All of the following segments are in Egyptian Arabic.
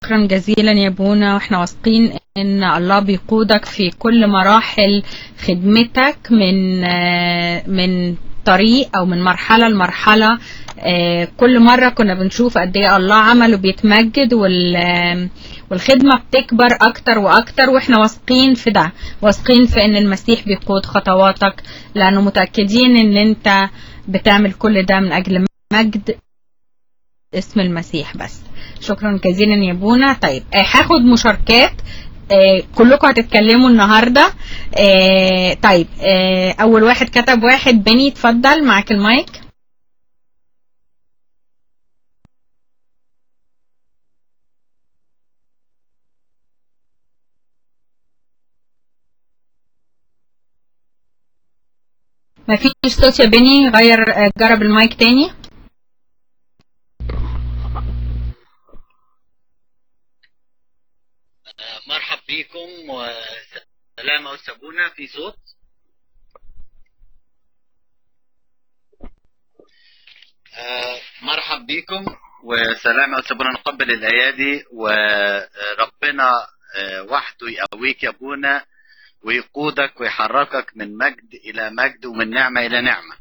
شكرا جزيلا يا بونا واحنا واثقين ان الله بيقودك في كل مراحل خدمتك من من طريق او من مرحله لمرحله كل مره كنا بنشوف قد ايه الله عمله بيتمجد والخدمه بتكبر اكتر واكتر واحنا واثقين في ده واثقين في ان المسيح بيقود خطواتك لانه متاكدين ان انت بتعمل كل ده من اجل مجد اسم المسيح بس شكرا جزيلا يا بونا طيب هاخد مشاركات آه كلكم هتتكلموا النهارده آه طيب آه اول واحد كتب واحد بني اتفضل معاك المايك مفيش صوت يا بني غير جرب المايك تاني مرحب بكم وسلام وسبونا في صوت مرحب بكم وسلام وسبونا نقبل الايادي وربنا وحده يقويك يا ابونا ويقودك ويحركك من مجد الى مجد ومن نعمه الى نعمه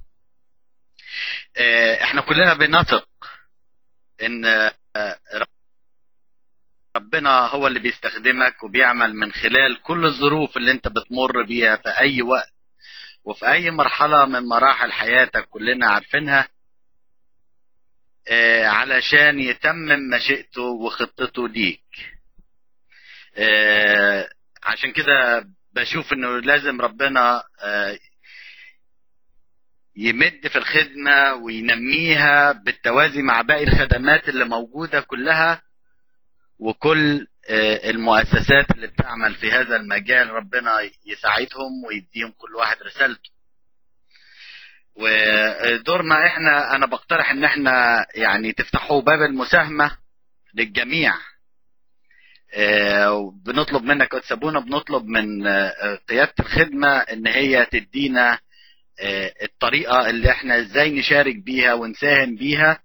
احنا كلنا بنثق ان ربنا هو اللي بيستخدمك وبيعمل من خلال كل الظروف اللي انت بتمر بيها في اي وقت وفي اي مرحله من مراحل حياتك كلنا عارفينها آه علشان يتمم مشيئته وخطته ليك آه عشان كده بشوف انه لازم ربنا آه يمد في الخدمه وينميها بالتوازي مع باقي الخدمات اللي موجوده كلها وكل المؤسسات اللي بتعمل في هذا المجال ربنا يساعدهم ويديهم كل واحد رسالته ودورنا احنا انا بقترح ان احنا يعني تفتحوا باب المساهمة للجميع بنطلب منك سابونا بنطلب من قيادة الخدمة ان هي تدينا الطريقة اللي احنا ازاي نشارك بيها ونساهم بيها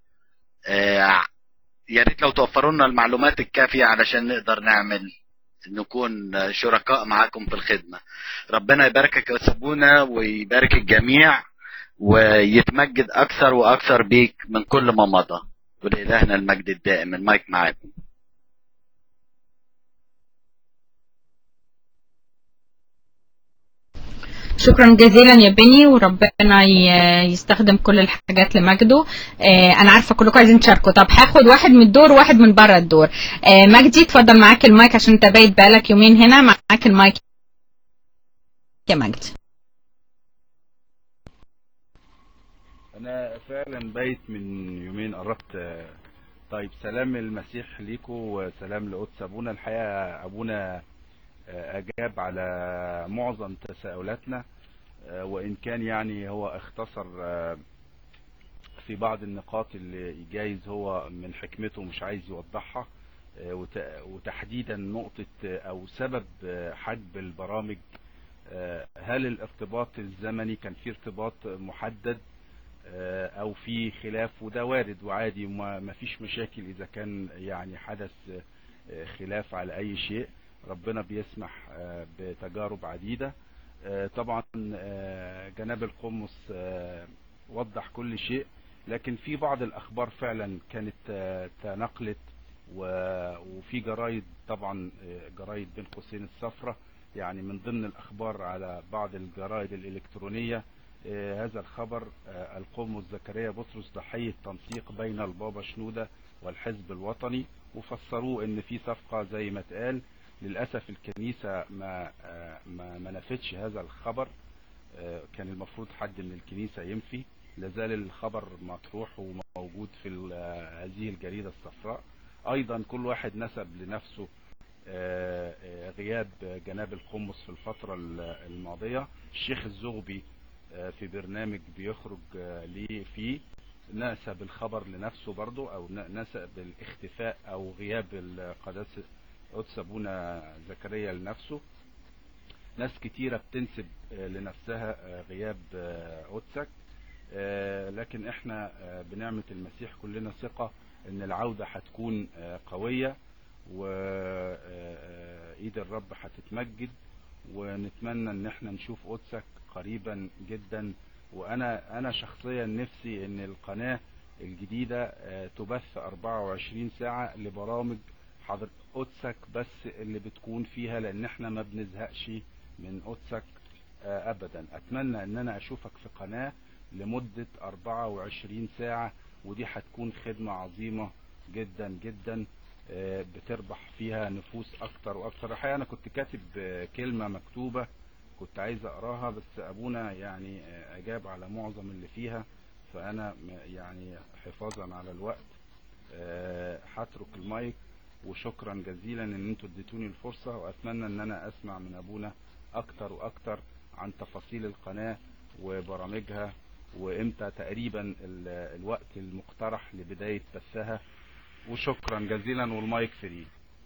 يا ريت لو توفروا لنا المعلومات الكافيه علشان نقدر نعمل نكون شركاء معاكم في الخدمه. ربنا يباركك يا سابونا ويبارك الجميع ويتمجد اكثر واكثر بيك من كل ما مضى. ولإلهنا المجد الدائم المايك معاكم. شكرا جزيلا يا بني وربنا يستخدم كل الحاجات لمجده انا عارفه كلكم عايزين تشاركوا طب هاخد واحد من الدور وواحد من بره الدور مجدي اتفضل معاك المايك عشان انت بايت بالك يومين هنا معاك المايك يا مجدي انا فعلا بايت من يومين قربت طيب سلام المسيح ليكم وسلام لقدس ابونا الحقيقه ابونا اجاب على معظم تساؤلاتنا وان كان يعني هو اختصر في بعض النقاط اللي جايز هو من حكمته مش عايز يوضحها وتحديدا نقطة او سبب حجب البرامج هل الارتباط الزمني كان في ارتباط محدد او في خلاف وده وارد وعادي وما فيش مشاكل اذا كان يعني حدث خلاف على اي شيء ربنا بيسمح بتجارب عديدة طبعا جناب القمص وضح كل شيء لكن في بعض الاخبار فعلا كانت تنقلت وفي جرايد طبعا جرايد بين قوسين الصفرة يعني من ضمن الاخبار على بعض الجرايد الالكترونية هذا الخبر القمص زكريا بطرس ضحية تنسيق بين البابا شنودة والحزب الوطني وفسروه ان في صفقة زي ما اتقال للأسف الكنيسة ما ما ما نفتش هذا الخبر كان المفروض حد من الكنيسة ينفي لازال الخبر مطروح وموجود في هذه الجريدة الصفراء أيضا كل واحد نسب لنفسه غياب جناب القمص في الفترة الماضية الشيخ الزغبي في برنامج بيخرج ليه فيه نسب الخبر لنفسه برضه او نسب الاختفاء او غياب القداسة قدس ابونا زكريا لنفسه ناس كتيرة بتنسب لنفسها غياب قدسك لكن احنا بنعمة المسيح كلنا ثقة ان العودة هتكون قوية وإيد الرب هتتمجد ونتمنى ان احنا نشوف قدسك قريبا جدا وانا انا شخصيا نفسي ان القناة الجديدة آه، تبث 24 ساعة لبرامج حضر قدسك بس اللي بتكون فيها لان احنا ما بنزهقش من قدسك آه، ابدا اتمنى ان انا اشوفك في قناة لمدة 24 ساعة ودي هتكون خدمة عظيمة جدا جدا آه، بتربح فيها نفوس اكتر واكتر الحقيقة انا كنت كاتب آه، كلمة مكتوبة كنت عايز اقراها بس ابونا يعني آه، اجاب على معظم اللي فيها فانا م- يعني حفاظا على الوقت آه، هترك المايك وشكرا جزيلا ان انتوا اديتوني الفرصة واتمنى ان انا اسمع من ابونا اكتر واكتر عن تفاصيل القناة وبرامجها وامتى تقريبا ال- الوقت المقترح لبداية بثها وشكرا جزيلا والمايك فري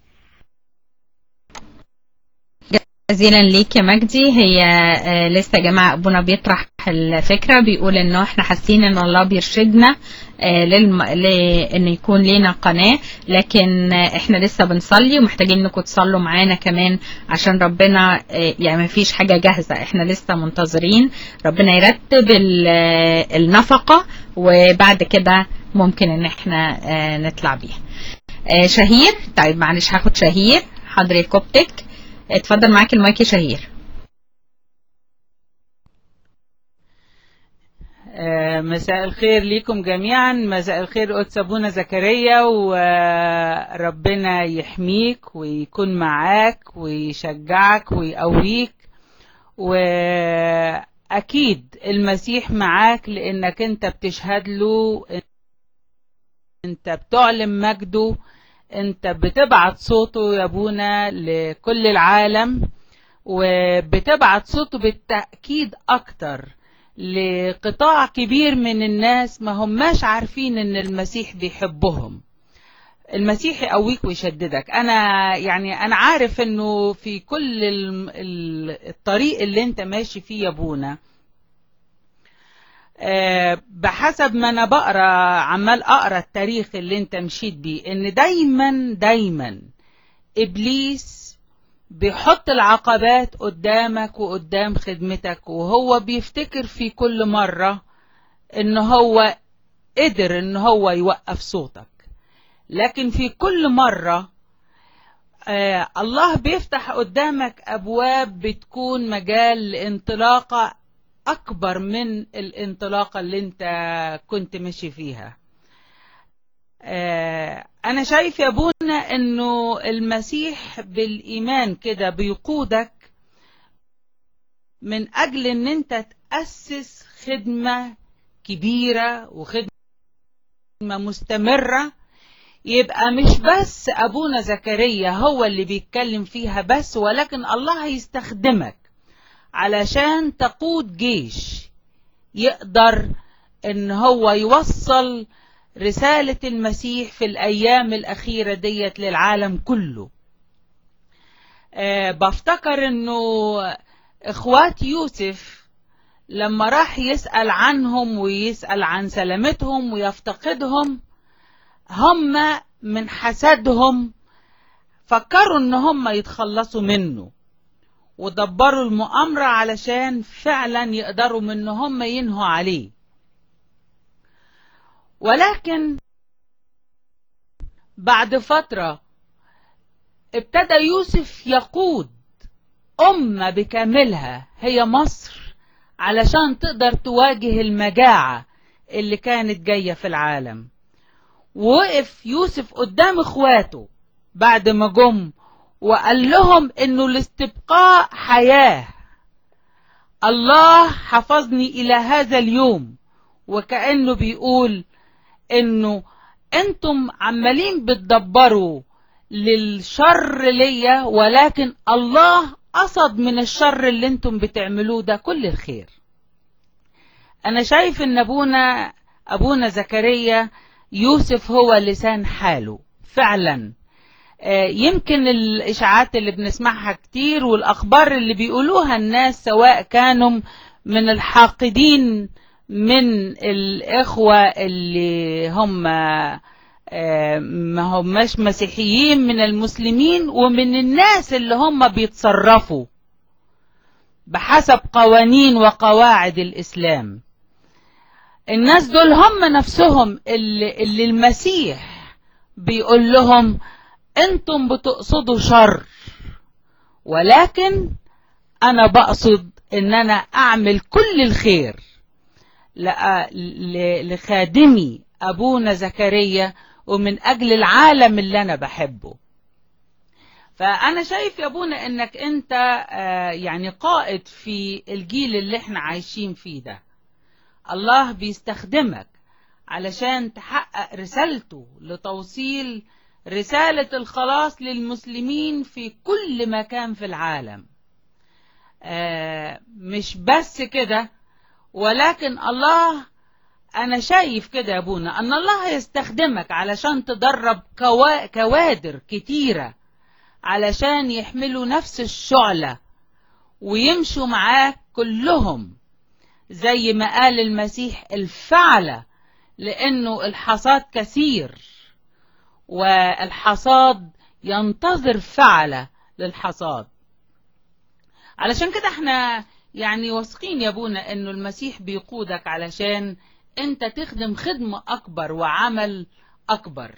جزيلا ليك يا مجدي هي آه، لسه يا جماعة أبونا بيطرح الفكرة بيقول إنه إحنا حاسين إن الله بيرشدنا آه، للم... لإن يكون لينا قناة لكن آه، إحنا لسه بنصلي ومحتاجين إنكم تصلوا معانا كمان عشان ربنا آه، يعني مفيش حاجة جاهزة إحنا لسه منتظرين ربنا يرتب ال- آه، النفقة وبعد كده ممكن إن إحنا آه، نطلع بيها آه، شهير طيب معلش هاخد شهير حضر كوبتك اتفضل معاك المايك يا شهير آه، مساء الخير ليكم جميعا مساء الخير قدس ابونا زكريا وربنا يحميك ويكون معاك ويشجعك ويقويك واكيد المسيح معاك لانك انت بتشهد له انت بتعلم مجده انت بتبعت صوته يا ابونا لكل العالم وبتبعت صوته بالتأكيد اكتر لقطاع كبير من الناس ما هماش عارفين ان المسيح بيحبهم المسيح يقويك ويشددك انا يعني انا عارف انه في كل ال- ال- الطريق اللي انت ماشي فيه يا ابونا آه، بحسب ما انا بقرا عمال اقرا التاريخ اللي انت مشيت بيه ان دايما دايما ابليس بيحط العقبات قدامك وقدام خدمتك وهو بيفتكر في كل مرة ان هو قدر ان هو يوقف صوتك لكن في كل مرة آه الله بيفتح قدامك ابواب بتكون مجال لانطلاقة اكبر من الانطلاقة اللي انت كنت ماشي فيها آه، أنا شايف يا أبونا إنه المسيح بالإيمان كده بيقودك من أجل إن أنت تأسس خدمة كبيرة وخدمة مستمرة يبقى مش بس أبونا زكريا هو اللي بيتكلم فيها بس ولكن الله هيستخدمك علشان تقود جيش يقدر إن هو يوصل رسالة المسيح في الأيام الأخيرة ديت للعالم كله أه بفتكر أنه إخوات يوسف لما راح يسأل عنهم ويسأل عن سلامتهم ويفتقدهم هم من حسدهم فكروا ان هم يتخلصوا منه ودبروا المؤامرة علشان فعلا يقدروا من هم ينهوا عليه ولكن بعد فترة ابتدى يوسف يقود أمة بكاملها هي مصر علشان تقدر تواجه المجاعة اللي كانت جاية في العالم وقف يوسف قدام اخواته بعد ما جم وقال لهم انه الاستبقاء حياة الله حفظني الى هذا اليوم وكأنه بيقول انه انتم عمالين بتدبروا للشر ليا ولكن الله قصد من الشر اللي انتم بتعملوه ده كل الخير انا شايف ان ابونا ابونا زكريا يوسف هو لسان حاله فعلا يمكن الاشاعات اللي بنسمعها كتير والاخبار اللي بيقولوها الناس سواء كانوا من الحاقدين من الإخوة اللي هم آه، ما هماش مسيحيين من المسلمين ومن الناس اللي هم بيتصرفوا بحسب قوانين وقواعد الإسلام الناس دول هم نفسهم اللي, اللي المسيح بيقول لهم انتم بتقصدوا شر ولكن انا بقصد ان انا اعمل كل الخير لأ- ل- لخادمي ابونا زكريا ومن اجل العالم اللي انا بحبه فانا شايف يا ابونا انك انت آه، يعني قائد في الجيل اللي احنا عايشين فيه ده الله بيستخدمك علشان تحقق رسالته لتوصيل رسالة الخلاص للمسلمين في كل مكان في العالم آه، مش بس كده ولكن الله أنا شايف كده يا أبونا أن الله يستخدمك علشان تدرب كوا- كوادر كتيرة علشان يحملوا نفس الشعلة ويمشوا معاك كلهم زي ما قال المسيح الفعلة لأنه الحصاد كثير والحصاد ينتظر فعلة للحصاد علشان كده احنا يعني واثقين يا ابونا انه المسيح بيقودك علشان انت تخدم خدمة اكبر وعمل اكبر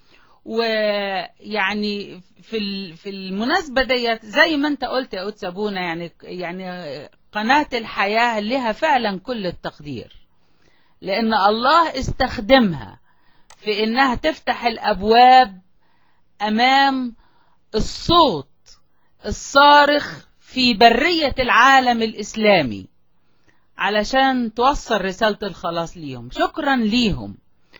ويعني في ال- في المناسبة ديت زي ما انت قلت يا قدس ابونا يعني يعني قناة الحياة لها فعلا كل التقدير لان الله استخدمها في انها تفتح الابواب امام الصوت الصارخ في برية العالم الاسلامي علشان توصل رسالة الخلاص ليهم شكرا ليهم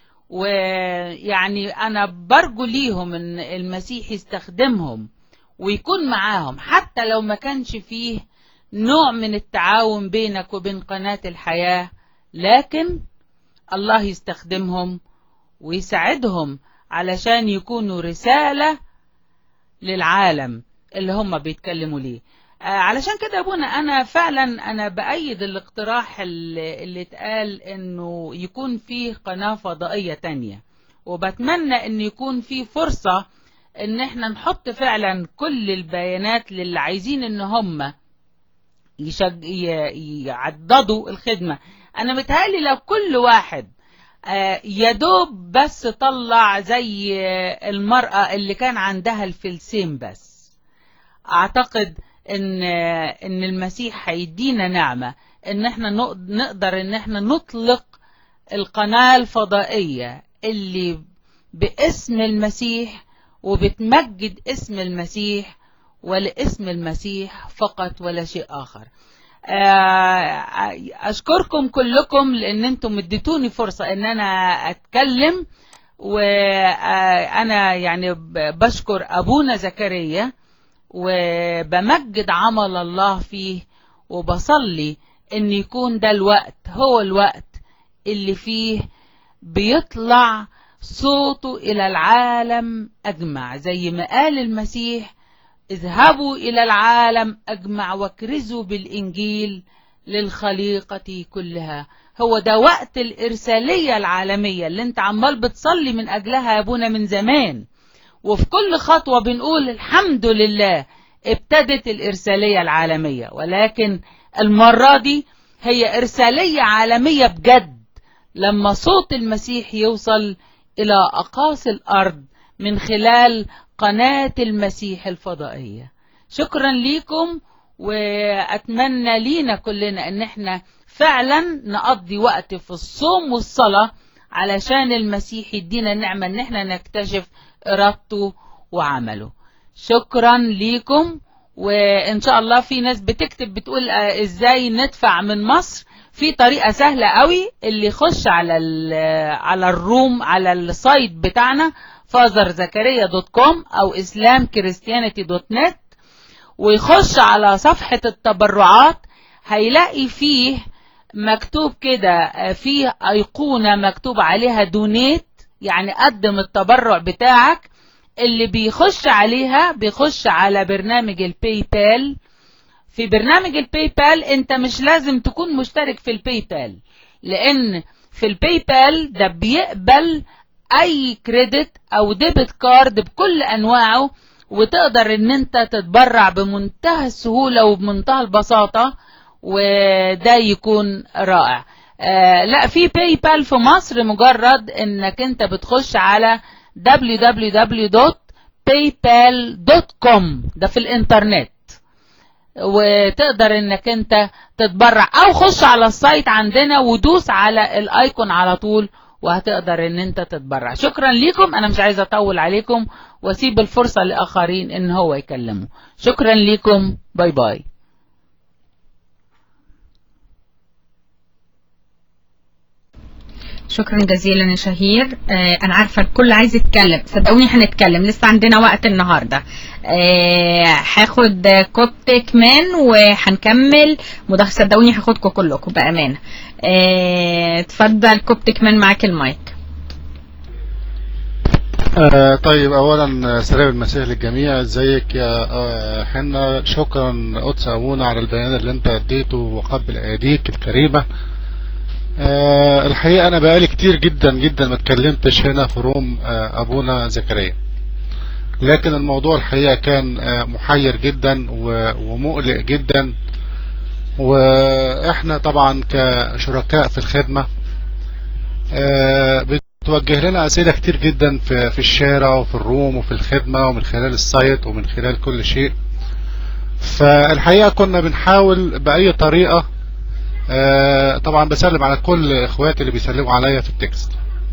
ويعني انا برجو ليهم ان المسيح يستخدمهم ويكون معاهم حتى لو ما كانش فيه نوع من التعاون بينك وبين قناة الحياة لكن الله يستخدمهم ويساعدهم علشان يكونوا رسالة للعالم اللي هم بيتكلموا ليه آه، علشان كده يا ابونا انا فعلا انا بايد الاقتراح اللي, اللي اتقال انه يكون فيه قناة فضائية تانية وبتمنى ان يكون فيه فرصة ان احنا نحط فعلا كل البيانات للي عايزين ان هم يشج... ي- يعددوا الخدمة انا متهيألي لو كل واحد آه، يدوب بس طلع زي آه، المرأة اللي كان عندها الفلسين بس اعتقد ان آه، ان المسيح هيدينا نعمة ان احنا نق- نقدر ان احنا نطلق القناة الفضائية اللي باسم المسيح وبتمجد اسم المسيح ولاسم المسيح فقط ولا شيء آخر آه، أشكركم كلكم لأن أنتم اديتوني فرصة أن أنا أتكلم وأنا يعني ب- بشكر أبونا زكريا وبمجد عمل الله فيه وبصلي أن يكون ده الوقت هو الوقت اللي فيه بيطلع صوته إلى العالم أجمع زي ما قال المسيح اذهبوا إلى العالم أجمع واكرزوا بالإنجيل للخليقة كلها هو ده وقت الإرسالية العالمية اللي انت عمال بتصلي من أجلها يا أبونا من زمان وفي كل خطوة بنقول الحمد لله ابتدت الإرسالية العالمية ولكن المرة دي هي إرسالية عالمية بجد لما صوت المسيح يوصل إلى أقاصي الأرض من خلال قناة المسيح الفضائية شكرا ليكم وأتمنى لينا كلنا أن احنا فعلا نقضي وقت في الصوم والصلاة علشان المسيح يدينا النعمة ان احنا نكتشف إرادته وعمله شكرا ليكم وإن شاء الله في ناس بتكتب بتقول آه، إزاي ندفع من مصر في طريقة سهلة قوي اللي يخش على ال- على الروم على السايت بتاعنا fatherزكريا.com أو islamchristianity.net ويخش على صفحة التبرعات هيلاقي فيه مكتوب كده آه، فيه أيقونة مكتوب عليها دونيت يعني قدم التبرع بتاعك اللي بيخش عليها بيخش على برنامج الباي بال في برنامج الباي بال انت مش لازم تكون مشترك في الباي بال لان في الباي بال ده بيقبل اي كريدت او ديبت كارد بكل انواعه وتقدر ان انت تتبرع بمنتهى السهولة وبمنتهى البساطة وده يكون رائع آه لا في باي بال في مصر مجرد انك انت بتخش على www.paypal.com ده في الانترنت وتقدر انك انت تتبرع او خش على السايت عندنا ودوس على الايكون على طول وهتقدر ان انت تتبرع شكرا لكم انا مش عايزه اطول عليكم واسيب الفرصه لاخرين ان هو يكلموا شكرا لكم باي باي شكرا جزيلا يا شهير آه انا عارفه الكل عايز يتكلم صدقوني هنتكلم لسه عندنا وقت النهارده آه هاخد كوبت كمان وهنكمل مداخله صدقوني هاخدكم كلكم بامانه آه اتفضل كوبت كمان معاك المايك آه طيب اولا سلام المسيح للجميع ازيك يا آه حنا شكرا قدس ابونا على البيان اللي انت اديته وقبل ايديك الكريمه آه الحقيقه انا بقالي كتير جدا جدا ما اتكلمتش هنا في روم آه ابونا زكريا لكن الموضوع الحقيقه كان آه محير جدا ومقلق جدا واحنا طبعا كشركاء في الخدمه توجه لنا أسئلة كتير جدا في, في الشارع وفي الروم وفي الخدمة ومن خلال السايت ومن خلال كل شيء فالحقيقة كنا بنحاول بأي طريقة طبعا بسلم على كل اخواتي اللي بيسلموا عليا في التكست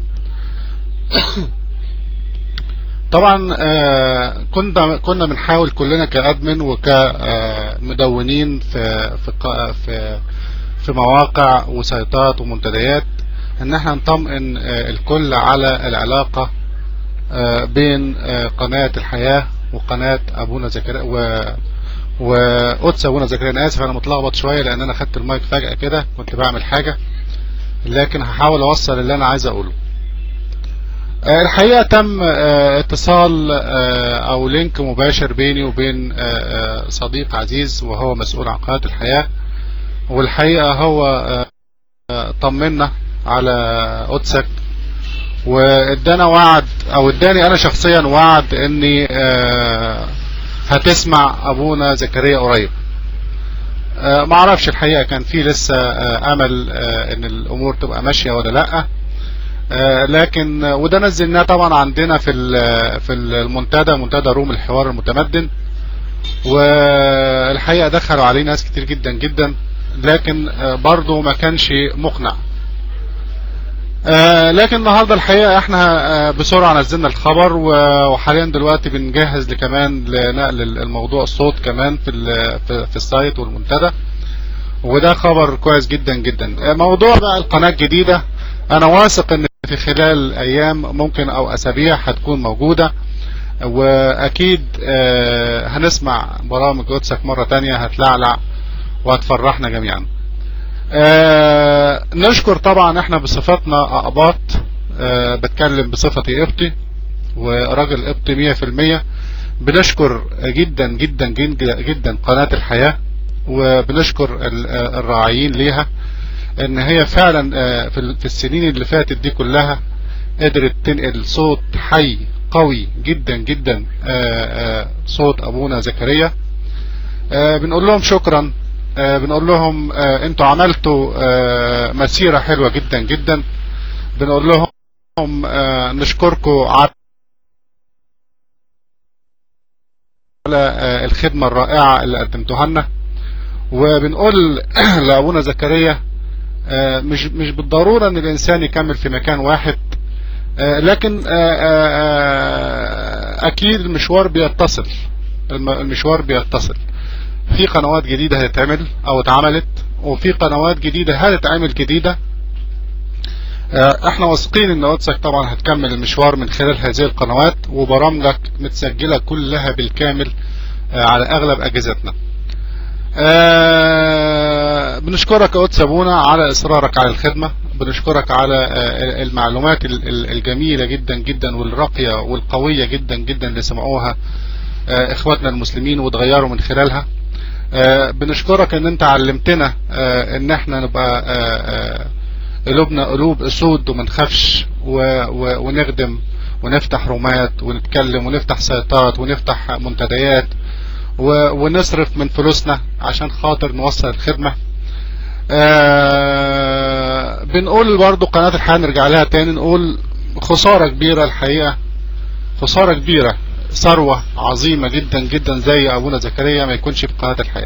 طبعا كنا كنا بنحاول كلنا كادمن وكمدونين في في في في مواقع وسيطات ومنتديات ان احنا نطمئن الكل على العلاقة بين قناة الحياة وقناة ابونا زكريا و وقدس ابونا زكريا انا اسف انا متلخبط شوية لان انا خدت المايك فجأة كده كنت بعمل حاجة لكن هحاول اوصل اللي انا عايز اقوله الحقيقة تم اتصال او لينك مباشر بيني وبين صديق عزيز وهو مسؤول عن قناة الحياة والحقيقة هو طمنا على قدسك وادانا وعد او اداني انا شخصيا وعد اني هتسمع ابونا زكريا قريب ما اعرفش الحقيقة كان في لسه امل ان الامور تبقى ماشية ولا لا لكن وده نزلناه طبعا عندنا في في المنتدى منتدى روم الحوار المتمدن والحقيقة دخلوا عليه ناس كتير جدا جدا لكن برضه ما كانش مقنع آه لكن النهاردة الحقيقة احنا آه بسرعة نزلنا الخبر وحاليا دلوقتي بنجهز لكمان لنقل الموضوع الصوت كمان في, في, في السايت والمنتدى وده خبر كويس جدا جدا آه موضوع بقى القناة الجديدة انا واثق ان في خلال ايام ممكن او اسابيع هتكون موجودة واكيد هنسمع برامج قدسك مرة تانية هتلعلع وهتفرحنا جميعا آه نشكر طبعا احنا بصفتنا اقباط آه بتكلم بصفتي قبطي وراجل قبطي مية في المية بنشكر جدا جدا جدا, جدا قناة الحياة وبنشكر الراعيين ليها ان هي فعلا آه في السنين اللي فاتت دي كلها قدرت تنقل صوت حي قوي جدا جدا صوت ابونا زكريا بنقول لهم شكرا آه بنقول لهم آه انتوا عملتوا آه مسيرة حلوة جدا جدا بنقول لهم نشكركم على الخدمة الرائعة اللي قدمتوها لنا وبنقول لأبونا زكريا مش مش بالضرورة ان الانسان يكمل في مكان واحد لكن اكيد المشوار بيتصل المشوار بيتصل في قنوات جديدة هتتعمل او اتعملت وفي قنوات جديدة هتتعمل جديدة احنا واثقين ان قدسك طبعا هتكمل المشوار من خلال هذه القنوات وبرامجك متسجلة كلها بالكامل على اغلب اجهزتنا بنشكرك يا قدس ابونا على اصرارك على الخدمة بنشكرك على المعلومات الجميلة جدا جدا والراقية والقوية جدا جدا اللي سمعوها اخواتنا المسلمين وتغيروا من خلالها بنشكرك ان انت علمتنا ان احنا نبقى قلوبنا قلوب اسود وما نخافش و- و- ونخدم ونفتح رومات ونتكلم ونفتح سيطات ونفتح منتديات و- ونصرف من فلوسنا عشان خاطر نوصل الخدمة آه بنقول برضو قناة الحياة نرجع لها تاني نقول خسارة كبيرة الحقيقة خسارة كبيرة ثروة عظيمة جدا جدا زي أبونا زكريا ما يكونش في قناة الحياة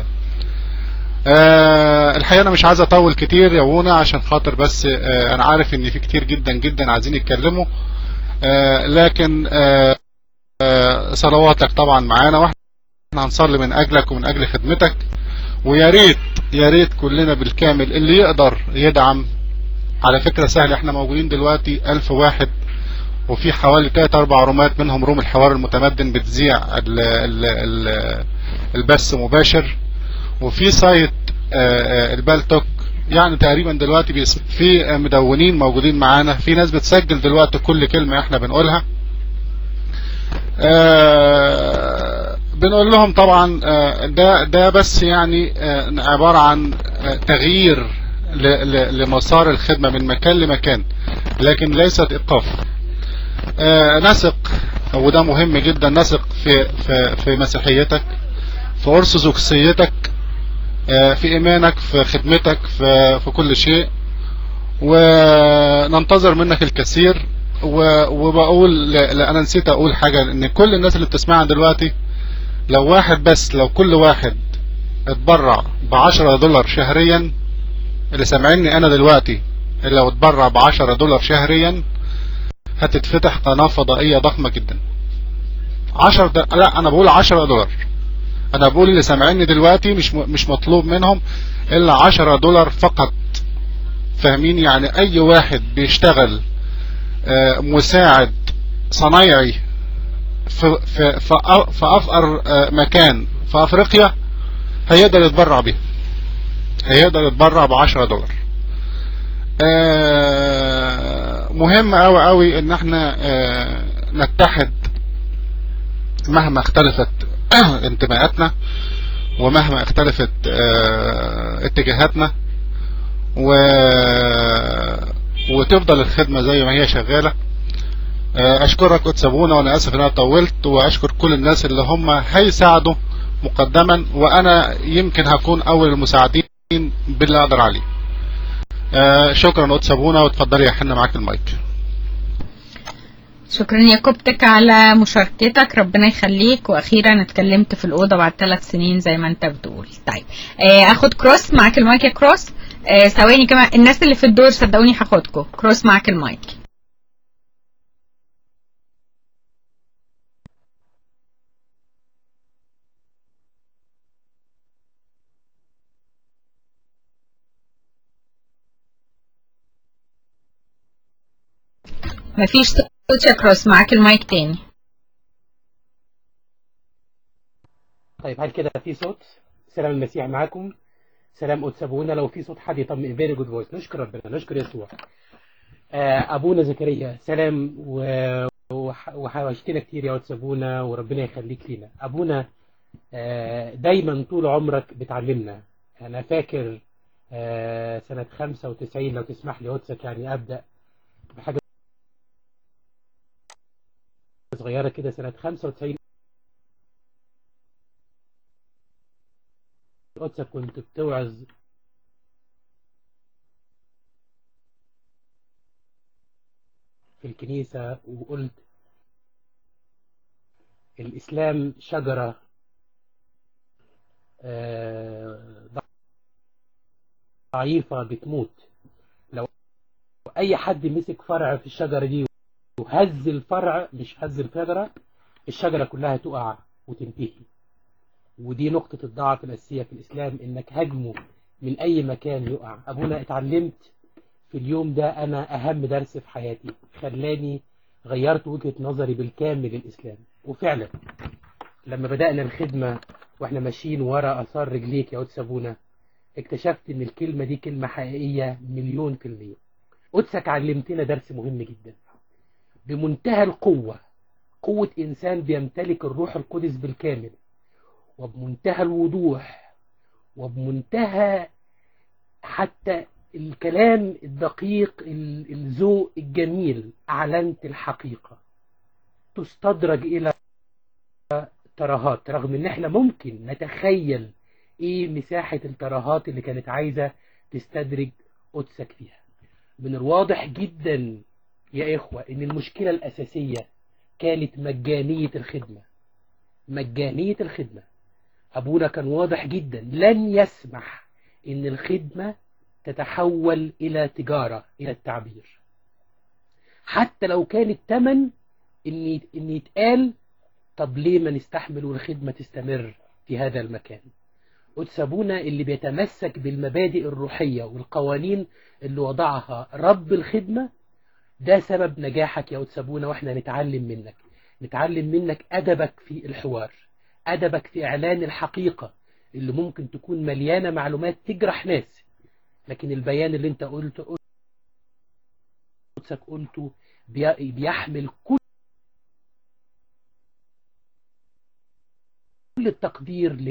آه الحقيقة أنا مش عايز أطول كتير يا أبونا عشان خاطر بس آه أنا عارف إن في كتير جدا جدا عايزين يتكلموا آه لكن آه آه صلواتك طبعا معانا واحنا هنصلي من أجلك ومن أجل خدمتك ويا ريت يا ريت كلنا بالكامل اللي يقدر يدعم على فكرة سهل احنا موجودين دلوقتي ألف واحد وفي حوالي تلات أربع رومات منهم روم الحوار المتمدن بتذيع ال ال ال البث مباشر وفي سايت آه، آه، البالتوك يعني تقريبا دلوقتي بيس- في آه، مدونين موجودين معانا في ناس بتسجل دلوقتي كل كلمة احنا بنقولها آه، بنقول لهم طبعا آه، ده ده بس يعني آه، عبارة عن آه، تغيير ل- ل- لمسار الخدمة من مكان لمكان لكن ليست إيقاف آه، نثق وده مهم جدا نثق في في في مسيحيتك في أرثوذكسيتك آه، في إيمانك في خدمتك في في كل شيء وننتظر منك الكثير و- وبقول لا لا، انا نسيت اقول حاجة ان كل الناس اللي بتسمعنا دلوقتي لو واحد بس لو كل واحد اتبرع بعشرة دولار شهريا اللي سامعيني انا دلوقتي اللي لو اتبرع بعشرة دولار شهريا هتتفتح قناة فضائية ضخمة جدا عشر د... لا انا بقول عشرة دولار انا بقول اللي سامعيني دلوقتي مش م... مش مطلوب منهم الا عشرة دولار فقط فاهمين يعني اي واحد بيشتغل آه، مساعد صنايعي في في في أ- في افقر آه، مكان في افريقيا هيقدر يتبرع بيه هيقدر يتبرع ب 10 دولار آه، مهم قوي قوي ان احنا آه، نتحد مهما اختلفت انتماءاتنا ومهما اختلفت آه، اتجاهاتنا و... وتفضل الخدمة زي ما هي شغالة آه، اشكرك وتسابونا وانا اسف ان انا طولت واشكر كل الناس اللي هم هيساعدوا مقدما وانا يمكن هكون اول المساعدين باللي اقدر عليه آه، شكرا وتسابونا وتفضلي يا حنا معاك المايك شكرا يا كوبتك على مشاركتك ربنا يخليك واخيرا اتكلمت في الاوضه بعد ثلاث سنين زي ما انت بتقول طيب آه، اخد كروس معاك المايك يا كروس آه، ثواني كمان الناس اللي في الدور صدقوني هاخدكم كروس معاك المايك مفيش صوت يا كروس معاك المايك تاني طيب هل كده في صوت سلام المسيح معاكم سلام قدس ابونا لو في صوت حد يطمئن فيري جود فويس نشكر ربنا نشكر يسوع آه، ابونا زكريا سلام و- وح- وحوشتنا كتير يا قدس ابونا وربنا يخليك لينا ابونا آه، دايما طول عمرك بتعلمنا انا فاكر آه، سنة 95 لو تسمح لي قدسك يعني ابدا بحاجة صغيرة كده سنة 95 قدسك كنت بتوعظ في الكنيسة وقلت الإسلام شجرة آه، ضعيفة بتموت لو أي حد مسك فرع في الشجرة دي وهز الفرع مش هز الشجرة الشجرة كلها تقع وتنتهي ودي نقطة الضعف الأساسية في الإسلام إنك هجمه من أي مكان يقع أبونا اتعلمت في اليوم ده أنا أهم درس في حياتي خلاني غيرت وجهة نظري بالكامل للإسلام وفعلا لما بدأنا الخدمة وإحنا ماشيين ورا أثار رجليك يا قدس أبونا اكتشفت إن الكلمة دي كلمة حقيقية مليون في المية قدسك علمتنا درس مهم جدا بمنتهى القوة قوة إنسان بيمتلك الروح القدس بالكامل وبمنتهى الوضوح وبمنتهى حتى الكلام الدقيق ال- الذوق الجميل أعلنت الحقيقة تستدرج إلى ترهات رغم ان احنا ممكن نتخيل ايه مساحة الترهات اللي كانت عايزة تستدرج قدسك فيها من الواضح جدا يا إخوة إن المشكلة الأساسية كانت مجانية الخدمة مجانية الخدمة أبونا كان واضح جدا لن يسمح إن الخدمة تتحول إلى تجارة إلى التعبير حتى لو كان الثمن إن إن يتقال طب ليه ما نستحمل والخدمة تستمر في هذا المكان قدس أبونا اللي بيتمسك بالمبادئ الروحية والقوانين اللي وضعها رب الخدمة ده سبب نجاحك يا قدس أبونا وإحنا نتعلم منك نتعلم منك أدبك في الحوار أدبك في إعلان الحقيقة اللي ممكن تكون مليانة معلومات تجرح ناس لكن البيان اللي انت قلته قدسك قلته بي- بيحمل كل كل التقدير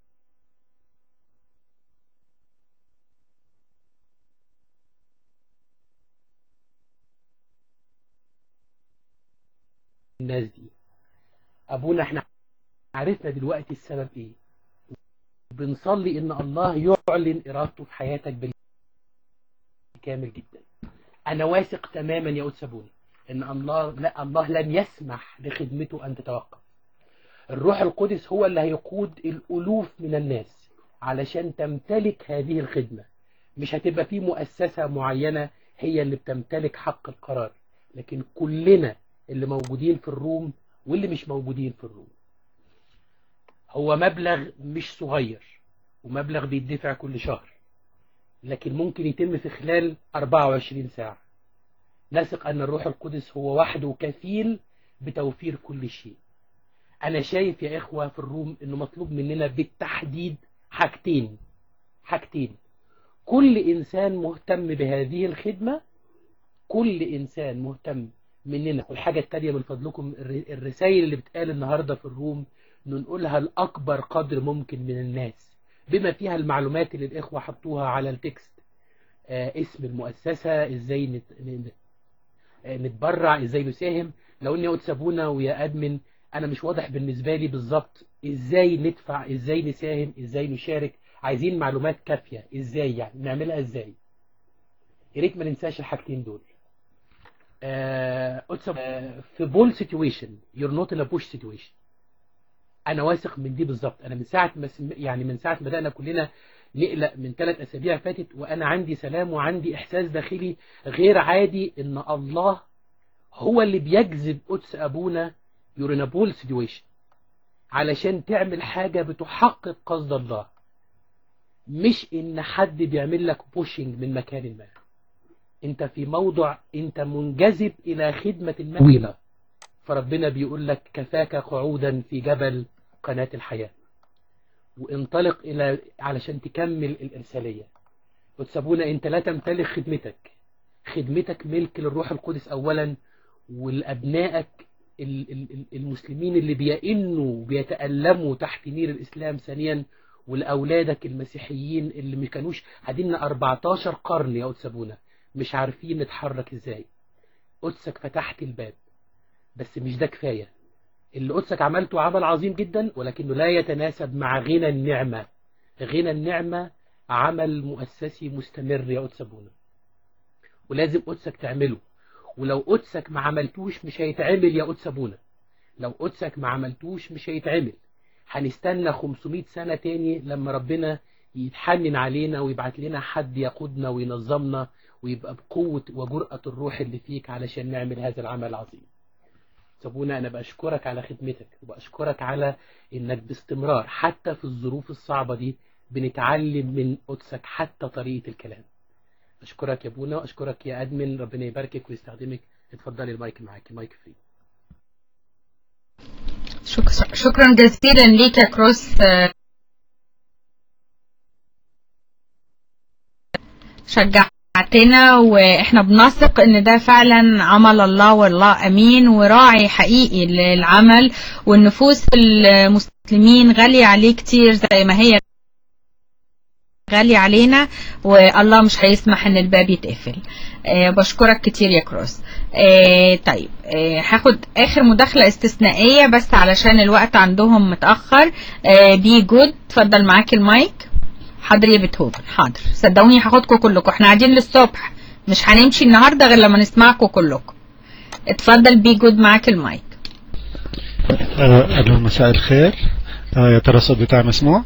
للناس دي أبونا احنا عرفنا دلوقتي السبب ايه بنصلي ان الله يعلن ارادته في حياتك بالكامل جدا انا واثق تماما يا قدس ابونا ان الله لا الله لن يسمح لخدمته ان تتوقف الروح القدس هو اللي هيقود الالوف من الناس علشان تمتلك هذه الخدمة مش هتبقى في مؤسسة معينة هي اللي بتمتلك حق القرار لكن كلنا اللي موجودين في الروم واللي مش موجودين في الروم هو مبلغ مش صغير ومبلغ بيدفع كل شهر لكن ممكن يتم في خلال 24 ساعة نثق أن الروح القدس هو وحده كفيل بتوفير كل شيء أنا شايف يا إخوة في الروم أنه مطلوب مننا بالتحديد حاجتين حاجتين كل إنسان مهتم بهذه الخدمة كل إنسان مهتم مننا والحاجة التانية من فضلكم الرسائل اللي بتقال النهاردة في الروم ننقلها لأكبر قدر ممكن من الناس بما فيها المعلومات اللي الإخوة حطوها على التكست آه اسم المؤسسة ازاي نت... آه نتبرع ازاي نساهم لو اني قلت سابونا ويا ادمن انا مش واضح بالنسبة لي بالظبط ازاي ندفع ازاي نساهم ازاي نشارك عايزين معلومات كافية ازاي يعني نعملها ازاي يا ريت ما ننساش الحاجتين دول آه آه في بول سيتويشن يور نوت ان ا بوش سيتويشن انا واثق من دي بالظبط انا من ساعه ما سم... يعني من ساعه ما بدانا كلنا نقلق من ثلاث اسابيع فاتت وانا عندي سلام وعندي احساس داخلي غير عادي ان الله هو اللي بيجذب قدس ابونا يورينابول سيتويشن علشان تعمل حاجه بتحقق قصد الله مش ان حد بيعمل لك بوشنج من مكان ما انت في موضع انت منجذب الى خدمه ما طويله فربنا بيقول لك كفاك قعودا في جبل قناة الحياة وانطلق إلى علشان تكمل الإرسالية وتسابونا أنت لا تمتلك خدمتك خدمتك ملك للروح القدس أولا والأبنائك المسلمين اللي بيئنوا وبيتألموا تحت نير الإسلام ثانيا ولأولادك المسيحيين اللي ما كانوش هدينا 14 قرن يا قدسابونا مش عارفين نتحرك ازاي قدسك فتحت الباب بس مش ده كفاية اللي قدسك عملته عمل عظيم جدا ولكنه لا يتناسب مع غنى النعمة غنى النعمة عمل مؤسسي مستمر يا قدس ابونا ولازم قدسك تعمله ولو قدسك ما عملتوش مش هيتعمل يا قدس ابونا لو قدسك ما عملتوش مش هيتعمل هنستنى 500 سنة تاني لما ربنا يتحنن علينا ويبعت لنا حد يقودنا وينظمنا ويبقى بقوة وجرأة الروح اللي فيك علشان نعمل هذا العمل العظيم سابونا أنا بأشكرك على خدمتك وبأشكرك على إنك باستمرار حتى في الظروف الصعبة دي بنتعلم من قدسك حتى طريقة الكلام أشكرك يا أبونا وأشكرك يا أدمن ربنا يباركك ويستخدمك اتفضلي المايك معاك المايك فري شكرا شكرا جزيلا ليك يا كروس شجعتنا واحنا بنثق ان ده فعلا عمل الله والله امين وراعي حقيقي للعمل والنفوس المسلمين غالية عليه كتير زي ما هي غالية علينا والله مش هيسمح ان الباب يتقفل آه بشكرك كتير يا كروس آه طيب آه هاخد اخر مداخلة استثنائية بس علشان الوقت عندهم متأخر آه بي جود اتفضل معاك المايك حاضر يا بتهوفن حاضر صدقوني هاخدكم كلكم احنا قاعدين للصبح مش هنمشي النهارده غير لما نسمعكم كلكم اتفضل بي جود معاك المايك آه، الو مساء الخير آه، يا ترى الصوت بتاعي مسموع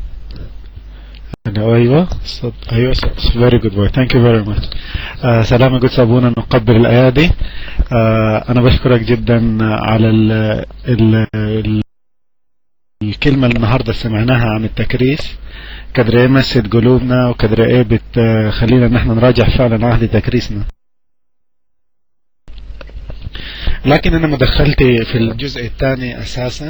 أنا ايوه صوت ايوه فيري جود بوي ثانك يو فيري ماتش سلام يا جود صابونه نقبل الايادي آه، انا بشكرك جدا على ال ال ال الكلمة اللي النهاردة سمعناها عن التكريس قدر ايه مست قلوبنا وقدر ايه بتخلينا ان احنا نراجع فعلا عهد تكريسنا لكن انا مدخلتي في الجزء الثاني اساسا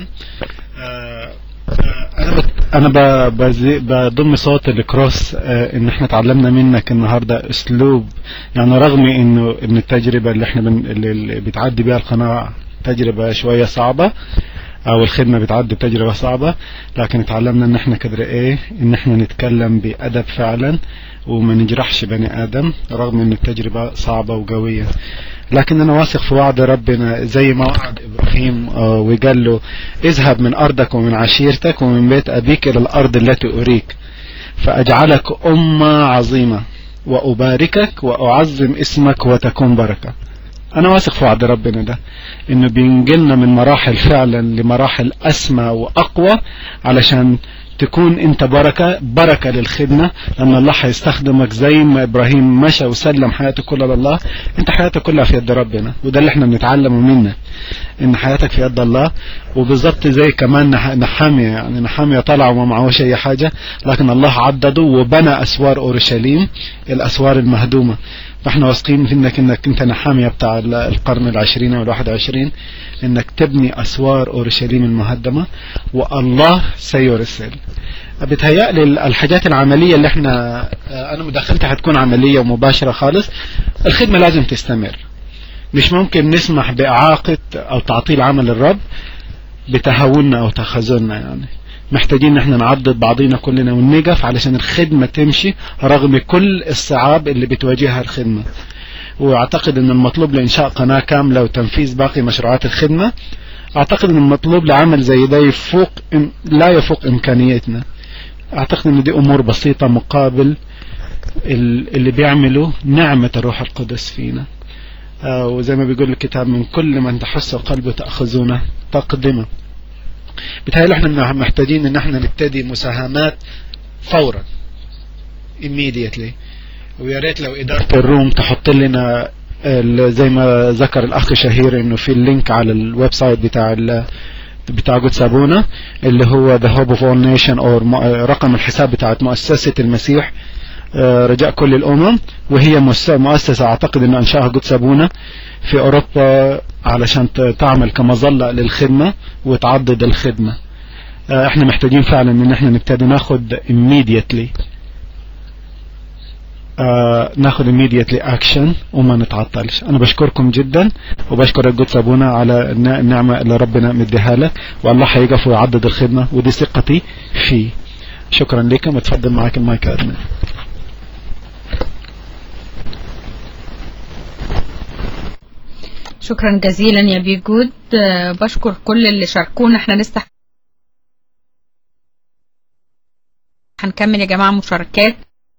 آه، آه، انا بت- انا ب- بزي- بضم صوت الكروس آه، ان احنا تعلمنا منك النهارده اسلوب يعني رغم انه ان التجربه اللي احنا بن اللي اللي بتعدي بها القناه تجربه شويه صعبه او الخدمه بتعدي بتجربه صعبه لكن اتعلمنا ان احنا قدر ايه ان احنا نتكلم بادب فعلا وما نجرحش بني ادم رغم ان التجربه صعبه وقويه لكن انا واثق في وعد ربنا زي ما وعد ابراهيم آه، وقال له اذهب من ارضك ومن عشيرتك ومن بيت ابيك الى الارض التي اريك فاجعلك امه عظيمه واباركك واعظم اسمك وتكون بركه انا واثق في وعد ربنا ده انه بينقلنا من مراحل فعلا لمراحل اسمى واقوى علشان تكون انت بركة بركة للخدمة لان الله هيستخدمك زي ما ابراهيم مشى وسلم حياته كلها لله انت حياتك كلها في يد ربنا وده اللي احنا بنتعلمه منك ان حياتك في يد الله وبالظبط زي كمان نح- نحامية يعني نحامية طلع وما معهوش اي حاجة لكن الله عدده وبنى اسوار اورشليم الاسوار المهدومة فاحنا واثقين في انك انك انت نحامية بتاع ال- القرن العشرين والواحد وعشرين انك تبني اسوار اورشليم المهدمة والله سيرسل بتهيألي ال- الحاجات العملية اللي احنا اه، انا مداخلتي هتكون عملية ومباشرة خالص الخدمة لازم تستمر مش ممكن نسمح بإعاقة أو تعطيل عمل الرب بتهاوننا أو تخاذلنا يعني محتاجين ان احنا نعضد بعضينا كلنا ونقف علشان الخدمة تمشي رغم كل الصعاب اللي بتواجهها الخدمة واعتقد ان المطلوب لانشاء قناة كاملة وتنفيذ باقي مشروعات الخدمة اعتقد ان المطلوب لعمل زي ده يفوق لا يفوق امكانيتنا اعتقد ان دي امور بسيطة مقابل ال- اللي بيعمله نعمة الروح القدس فينا آه، وزي ما بيقول الكتاب من كل من تحس قلبه تأخذونه تقدمه بتهيألي احنا محتاجين ان احنا نبتدي مساهمات فورا immediately ويا ريت لو إدارة الروم تحط لنا ال- زي ما ذكر الأخ شهير إنه في اللينك على الويب سايت بتاع ال بتاع جود سابونا اللي هو The Hope of All Nation أو الم- رقم الحساب بتاعت مؤسسة المسيح آه، رجاء كل الأمم وهي مؤس- مؤسسة أعتقد إن أنشأها جود سابونا في أوروبا علشان ت- تعمل كمظلة للخدمة وتعضد الخدمة آه، احنا محتاجين فعلا ان احنا نبتدي ناخد immediately آه ناخد immediately action وما نتعطلش انا بشكركم جدا وبشكر القدس ابونا على الن- النعمة اللي ربنا مديها لك والله هيقف ويعدد الخدمة ودي ثقتي فيه شكرا لكم اتفضل معاك المايك يا ادمن شكرا جزيلا يا بيجود آه، بشكر كل اللي شاركونا احنا لسه هنكمل يا جماعة مشاركات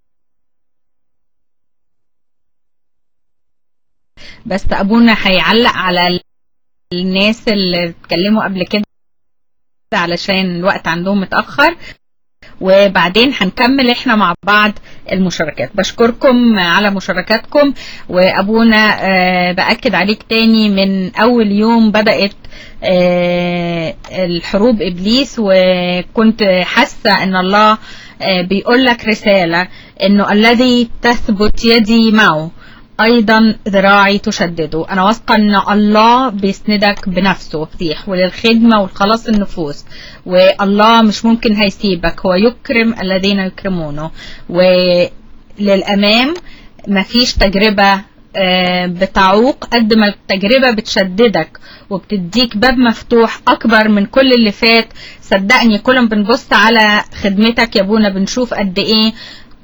بس ابونا هيعلق على الناس اللي اتكلموا قبل كده علشان الوقت عندهم متأخر وبعدين هنكمل احنا مع بعض المشاركات بشكركم على مشاركاتكم وابونا آه، باكد عليك تاني من اول يوم بدات آه، الحروب ابليس وكنت حاسه ان الله آه، بيقول لك رساله انه الذي تثبت يدي معه ايضا ذراعي تشدده انا واثقه ان الله بيسندك بنفسه فتيح وللخدمه والخلاص النفوس والله مش ممكن هيسيبك هو يكرم الذين يكرمونه وللامام مفيش تجربه آه، بتعوق قد ما التجربة بتشددك وبتديك باب مفتوح أكبر من كل اللي فات صدقني كل ما بنبص على خدمتك يا ابونا بنشوف قد إيه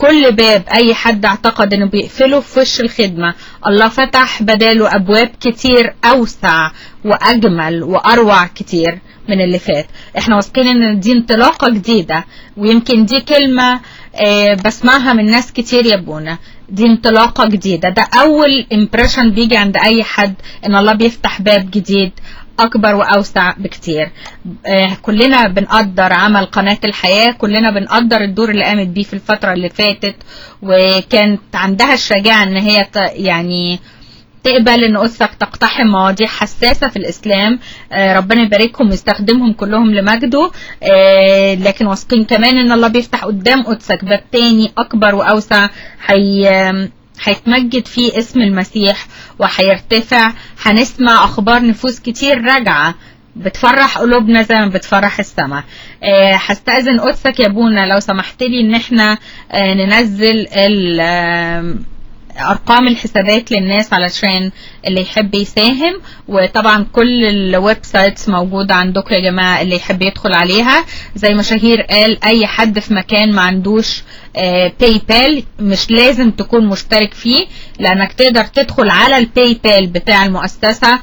كل باب اي حد اعتقد انه بيقفله في وش الخدمة الله فتح بداله ابواب كتير اوسع واجمل واروع كتير من اللي فات احنا واثقين ان دي انطلاقة جديدة ويمكن دي كلمة آه، بسمعها من ناس كتير يا ابونا دي انطلاقة جديدة ده اول امبريشن بيجي عند اي حد ان الله بيفتح باب جديد اكبر واوسع بكتير آه، كلنا بنقدر عمل قناة الحياة كلنا بنقدر الدور اللي قامت بيه في الفترة اللي فاتت وكانت عندها الشجاعة ان هي ت- يعني تقبل ان قدسك تقتحم مواضيع حساسة في الاسلام آه، ربنا يباركهم ويستخدمهم كلهم لمجده آه، لكن واثقين كمان ان الله بيفتح قدام قدسك باب تاني اكبر واوسع حي هيتمجد فيه اسم المسيح وهيرتفع هنسمع اخبار نفوس كتير راجعه بتفرح قلوبنا زي ما بتفرح السماء آه، هستأذن قدسك يا ابونا لو سمحت لي ان احنا آه، ننزل ال- آم، ارقام الحسابات للناس علشان اللي يحب يساهم وطبعا كل الويب سايتس موجوده عندكم يا جماعه اللي يحب يدخل عليها زي ما شهير قال اي حد في مكان ما عندوش باي بال مش لازم تكون مشترك فيه لانك تقدر تدخل على الباي بال بتاع المؤسسه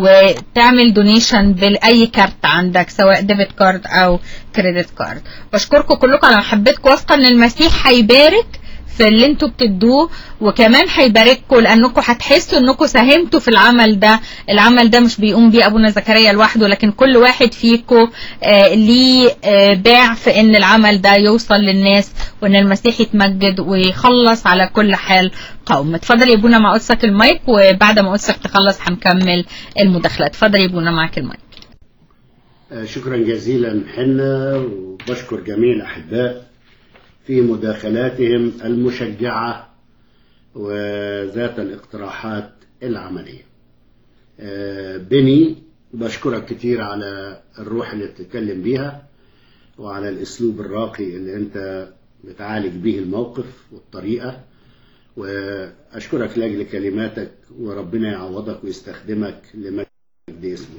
وتعمل دونيشن باي كارت عندك سواء ديبت كارد او كريدت كارد بشكركم كلكم على محبتكم واثقه ان المسيح هيبارك في اللي انتوا بتدوه وكمان هيبارككم لانكم هتحسوا انكم ساهمتوا في العمل ده العمل ده مش بيقوم بيه ابونا زكريا لوحده لكن كل واحد فيكم آه ليه آه باع في ان العمل ده يوصل للناس وان المسيح يتمجد ويخلص على كل حال قوم اتفضل يا ابونا مع قدسك المايك وبعد ما قدسك تخلص هنكمل المداخلات اتفضل يا ابونا معاك المايك آه، شكرا جزيلا حنا وبشكر جميع الأحباء في مداخلاتهم المشجعة وذات الاقتراحات العملية آه، بني بشكرك كتير على الروح اللي بتتكلم بيها وعلى الأسلوب الراقي اللي أنت بتعالج به الموقف والطريقة وأشكرك لأجل كلماتك وربنا يعوضك ويستخدمك لمجد اسمه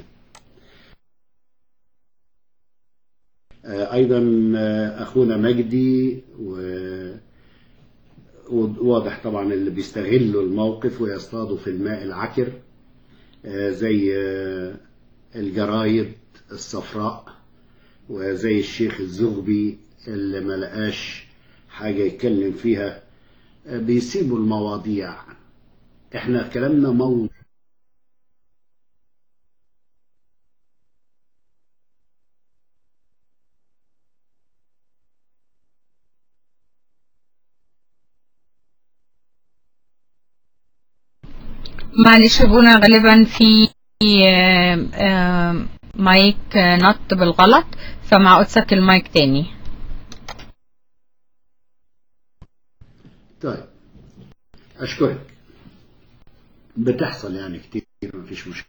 آه، ايضا آه، اخونا مجدي و- وواضح طبعا اللي بيستغلوا الموقف ويصطادوا في الماء العكر آه، زي آه، الجرايد الصفراء وزي الشيخ الزغبي اللي ما لقاش حاجة يتكلم فيها آه، بيسيبوا المواضيع احنا كلامنا موضوع معلش يا ابونا غالبا في آم، آم، مايك آه، نط بالغلط فمع قدسك المايك تاني طيب أشكرك بتحصل يعني كتير مفيش مشكلة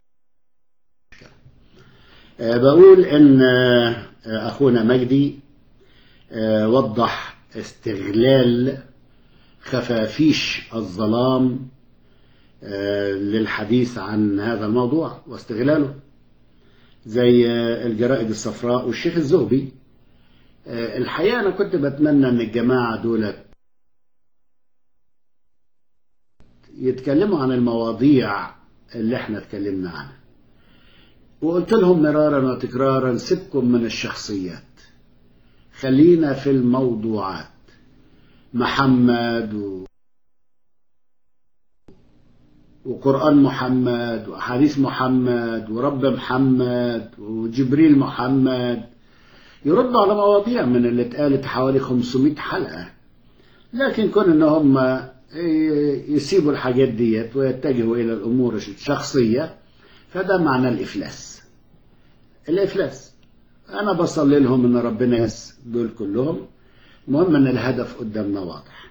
آه، بقول إن آه، أخونا مجدي آه، وضح استغلال خفافيش الظلام آه، للحديث عن هذا الموضوع واستغلاله زي آه، الجرائد الصفراء والشيخ الزغبي آه، الحقيقة أنا كنت بتمنى إن الجماعة دولت يتكلموا عن المواضيع اللي احنا اتكلمنا عنها وقلت لهم مرارا وتكرارا سيبكم من الشخصيات خلينا في الموضوعات محمد و... وقرآن محمد وأحاديث محمد ورب محمد وجبريل محمد يردوا على مواضيع من اللي اتقالت حوالي 500 حلقة لكن كون ان هم يسيبوا الحاجات ديت ويتجهوا الى الامور الشخصيه فده معنى الافلاس الافلاس انا بصلي لهم ان ربنا يس دول كلهم المهم ان الهدف قدامنا واضح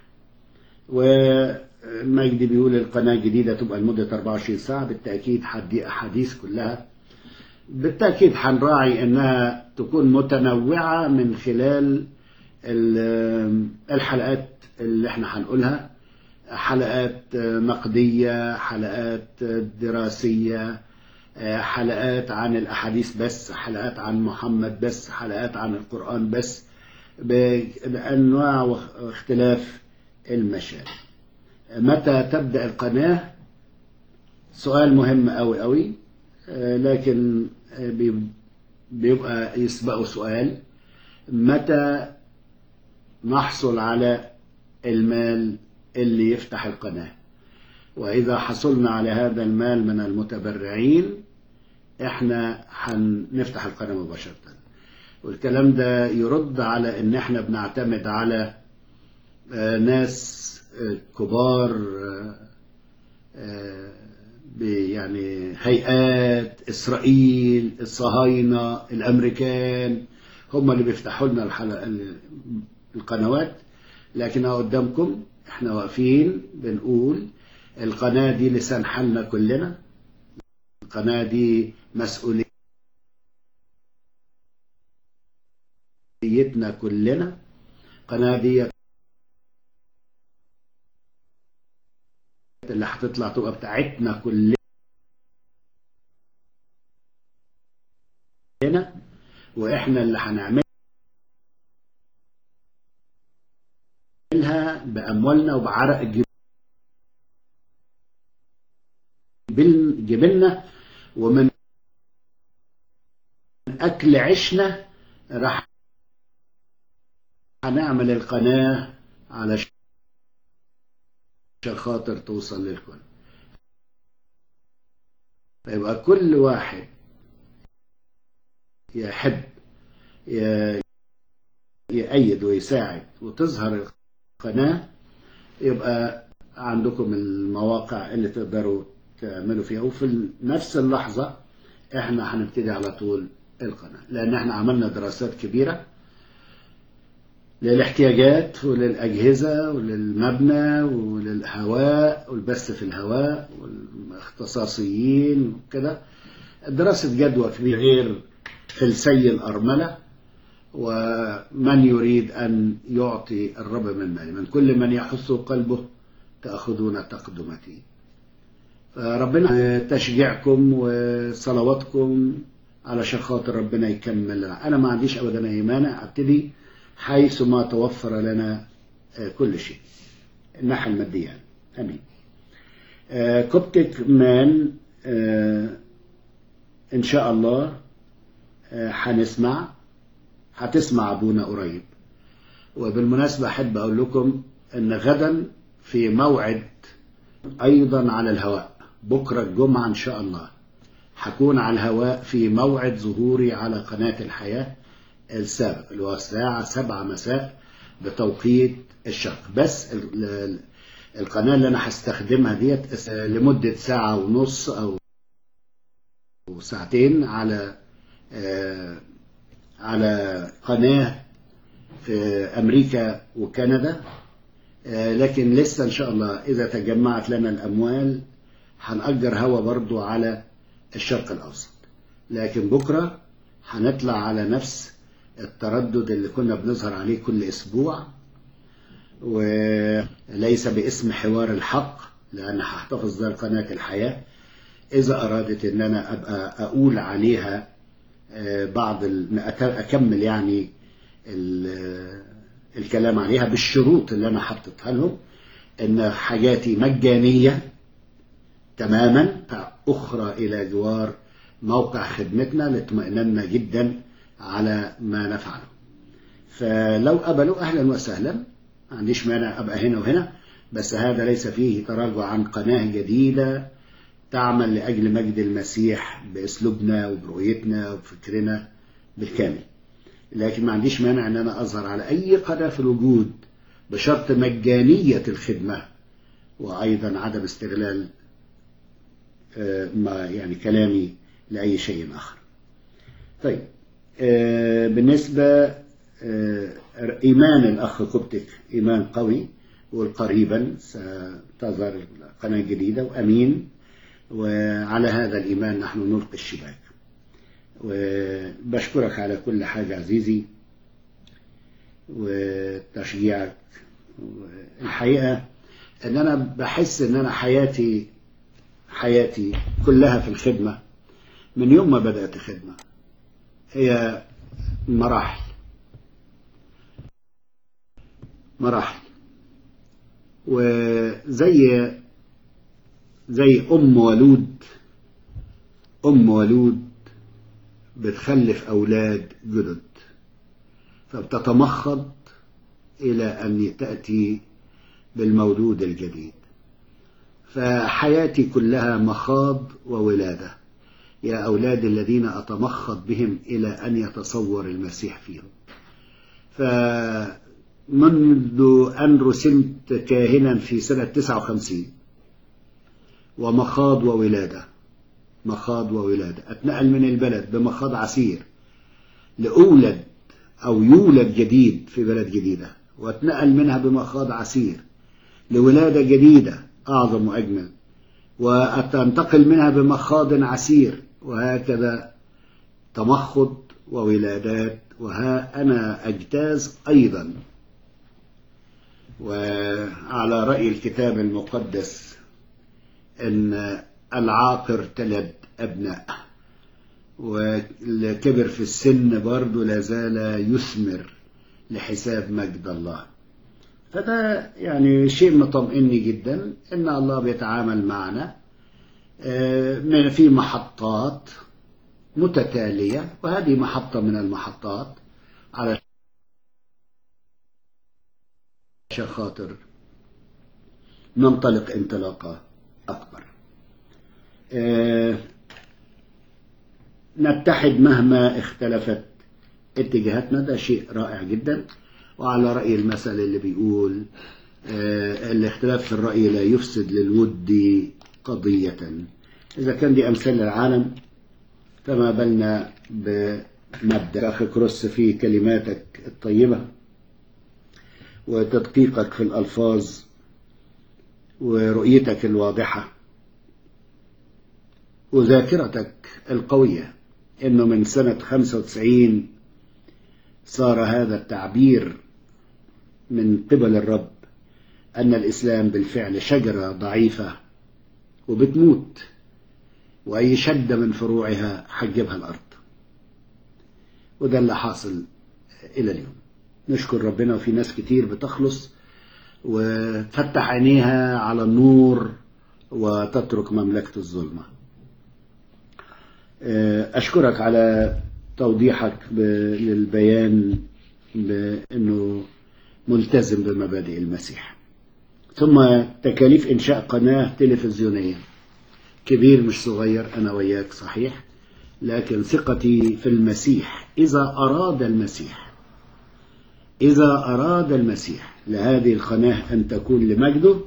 ومجدي بيقول القناه الجديده تبقى لمده 24 ساعه بالتاكيد هدي احاديث كلها بالتاكيد هنراعي انها تكون متنوعه من خلال ال- الحلقات اللي احنا هنقولها حلقات نقدية حلقات دراسية حلقات عن الأحاديث بس حلقات عن محمد بس حلقات عن القرآن بس بأنواع واختلاف المشاهد متى تبدأ القناة سؤال مهم أوي أوي آه، لكن آه، بي- بيبقى يسبقه سؤال متى نحصل على المال اللي يفتح القناة وإذا حصلنا على هذا المال من المتبرعين احنا هنفتح القناة مباشرة والكلام ده يرد على ان احنا بنعتمد على آه، ناس آه، كبار آه، آه، ب- يعني هيئات اسرائيل الصهاينه الامريكان هم اللي بيفتحوا لنا الحلقة ال- القنوات لكن أهو قدامكم احنا واقفين بنقول القناة دي لسان حالنا كلنا القناة دي مسؤوليتنا كلنا القناة دي اللي هتطلع تبقى بتاعتنا كلنا واحنا اللي هنعملها باموالنا وبعرق جبل- جبلنا ومن اكل عيشنا راح هنعمل القناه علشان خاطر توصل للكل فيبقى كل واحد يحب ي- يأيد ويساعد وتظهر القناة يبقى عندكم المواقع اللي تقدروا تعملوا فيها وفي نفس اللحظة احنا هنبتدي على طول القناة لأن احنا عملنا دراسات كبيرة للاحتياجات وللأجهزة وللمبنى وللهواء والبث في الهواء والاختصاصيين وكده دراسة جدوى كبيرة غير فلسي الأرملة ومن يريد أن يعطي الرب من مال من كل من يحث قلبه تأخذون تقدمتي فربنا تشجيعكم وصلواتكم علشان خاطر ربنا يكمل لنا أنا ما عنديش أبدا أي مانع أبتدي حيث ما توفر لنا آه، كل شيء الناحية المادية يعني. أمين آه، كوبتك مان آه، إن شاء الله آه، هنسمع هتسمع أبونا قريب وبالمناسبة أحب أقول لكم أن غدا في موعد أيضا على الهواء بكرة الجمعة إن شاء الله هكون على الهواء في موعد ظهوري على قناة الحياة السابق اللي هو الساعة سبعة مساء بتوقيت الشرق بس ال- ال- القناة اللي أنا هستخدمها ديت لمدة ساعة ونص أو ساعتين على آه، على قناة في أمريكا وكندا آه، لكن لسه إن شاء الله إذا تجمعت لنا الأموال هنأجر هوا برضو على الشرق الأوسط لكن بكرة هنطلع على نفس التردد اللي كنا بنظهر عليه كل أسبوع وليس باسم حوار الحق لأن هحتفظ ده لقناة الحياة إذا أرادت إن أنا أبقى أقول عليها آه، بعض ال- أك- أكمل يعني ال- الكلام عليها بالشروط اللي أنا حطيتها لهم إن حاجاتي مجانية تماما أخرى إلى جوار موقع خدمتنا لاطمئننا جدا على ما نفعله فلو قبلوا أهلا وسهلا ما عنديش مانع أبقى هنا وهنا بس هذا ليس فيه تراجع عن قناة جديدة تعمل لأجل مجد المسيح بأسلوبنا وبرؤيتنا وبفكرنا بالكامل لكن ما عنديش مانع أن أنا أظهر على أي قناة في الوجود بشرط مجانية الخدمة وأيضا عدم استغلال آه، ما يعني كلامي لأي شيء آخر طيب آه، بالنسبة آه، إيمان الأخ كوبتك إيمان قوي وقريبا ستظهر قناة جديدة وأمين وعلى هذا الإيمان نحن نلقي الشباك وبشكرك على كل حاجة عزيزي وتشجيعك الحقيقة ان انا بحس ان انا حياتي حياتي كلها في الخدمة من يوم ما بدأت خدمة هي مراحل مراحل وزي زي أم ولود أم ولود بتخلف أولاد جدد فبتتمخض إلى أن تأتي بالمولود الجديد فحياتي كلها مخاض وولادة يا أولاد الذين أتمخض بهم إلى أن يتصور المسيح فيهم فمنذ أن رسمت كاهنا في سنة 59 ومخاض وولادة مخاض وولادة أتنقل من البلد بمخاض عسير لأولد أو يولد جديد في بلد جديدة واتنقل منها بمخاض عسير لولادة جديدة أعظم وأجمل وأتنتقل منها بمخاض عسير وهكذا تمخض وولادات وها أنا أجتاز أيضا وعلى رأي الكتاب المقدس أن العاقر تلد أبناء والكبر في السن برضه لا زال يثمر لحساب مجد الله فده يعني شيء مطمئني جدا ان الله بيتعامل معنا في محطات متتالية وهذه محطة من المحطات على خاطر ننطلق انطلاقة أكبر نتحد مهما اختلفت اتجاهاتنا ده شيء رائع جدا وعلى رأي المثل اللي بيقول آه الاختلاف في الرأي لا يفسد للود قضية إذا كان دي أمثال العالم فما بالنا بمبدأ أخي كروس في كلماتك الطيبة وتدقيقك في الألفاظ ورؤيتك الواضحة وذاكرتك القوية إنه من سنة 95 صار هذا التعبير من قبل الرب أن الإسلام بالفعل شجرة ضعيفة وبتموت وأي شدة من فروعها حجبها الأرض وده اللي حاصل إلى اليوم نشكر ربنا وفي ناس كتير بتخلص وتفتح عينيها على النور وتترك مملكة الظلمة أشكرك على توضيحك للبيان بأنه ملتزم بمبادئ المسيح ثم تكاليف إنشاء قناة تلفزيونية كبير مش صغير أنا وياك صحيح لكن ثقتي في المسيح إذا أراد المسيح إذا أراد المسيح لهذه القناة أن تكون لمجده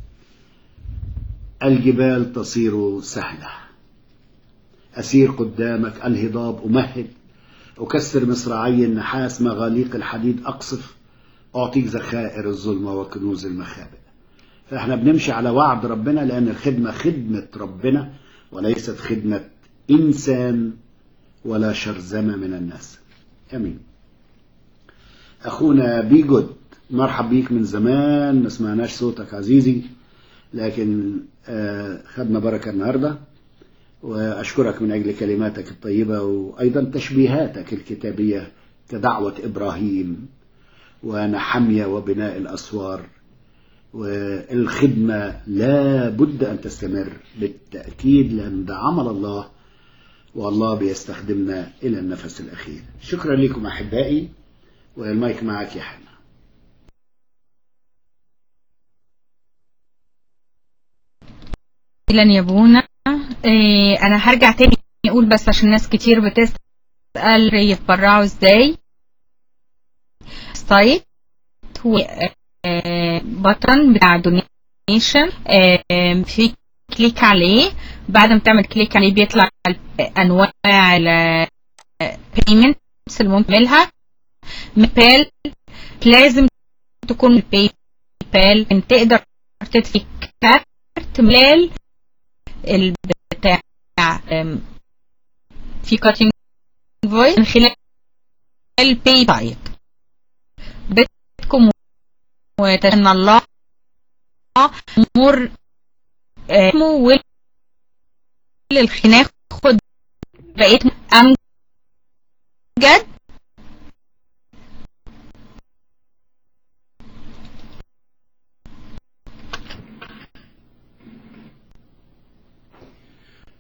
الجبال تصير سهلة أسير قدامك الهضاب أمهد أكسر مصراعي النحاس مغاليق الحديد أقصف أعطيك ذخائر الظلمة وكنوز المخابئ فإحنا بنمشي على وعد ربنا لأن الخدمة خدمة ربنا وليست خدمة إنسان ولا شرذمة من الناس أمين أخونا بيجود مرحب بيك من زمان ما سمعناش صوتك عزيزي لكن خدنا بركة النهاردة وأشكرك من أجل كلماتك الطيبة وأيضا تشبيهاتك الكتابية كدعوة إبراهيم ونحمية وبناء الأسوار والخدمة لا بد أن تستمر بالتأكيد لأن ده عمل الله والله بيستخدمنا إلى النفس الأخير شكرا لكم أحبائي والمايك معك يا حنا إلى يابونا إيه أنا هرجع تاني أقول بس عشان ناس كتير بتسأل يتبرعوا إزاي سايت بطن بتاع دونيشن في كليك عليه بعد ما تعمل كليك عليه بيطلع انواع البيمنتس اللي ممكن تعملها بال لازم تكون باي بال انت تقدر تدفع كارت مال بتاع في كاتنج فويس من خلال الباي تايب بتكم وتشن الله مر اسمه للخناق خد بقيت أمجد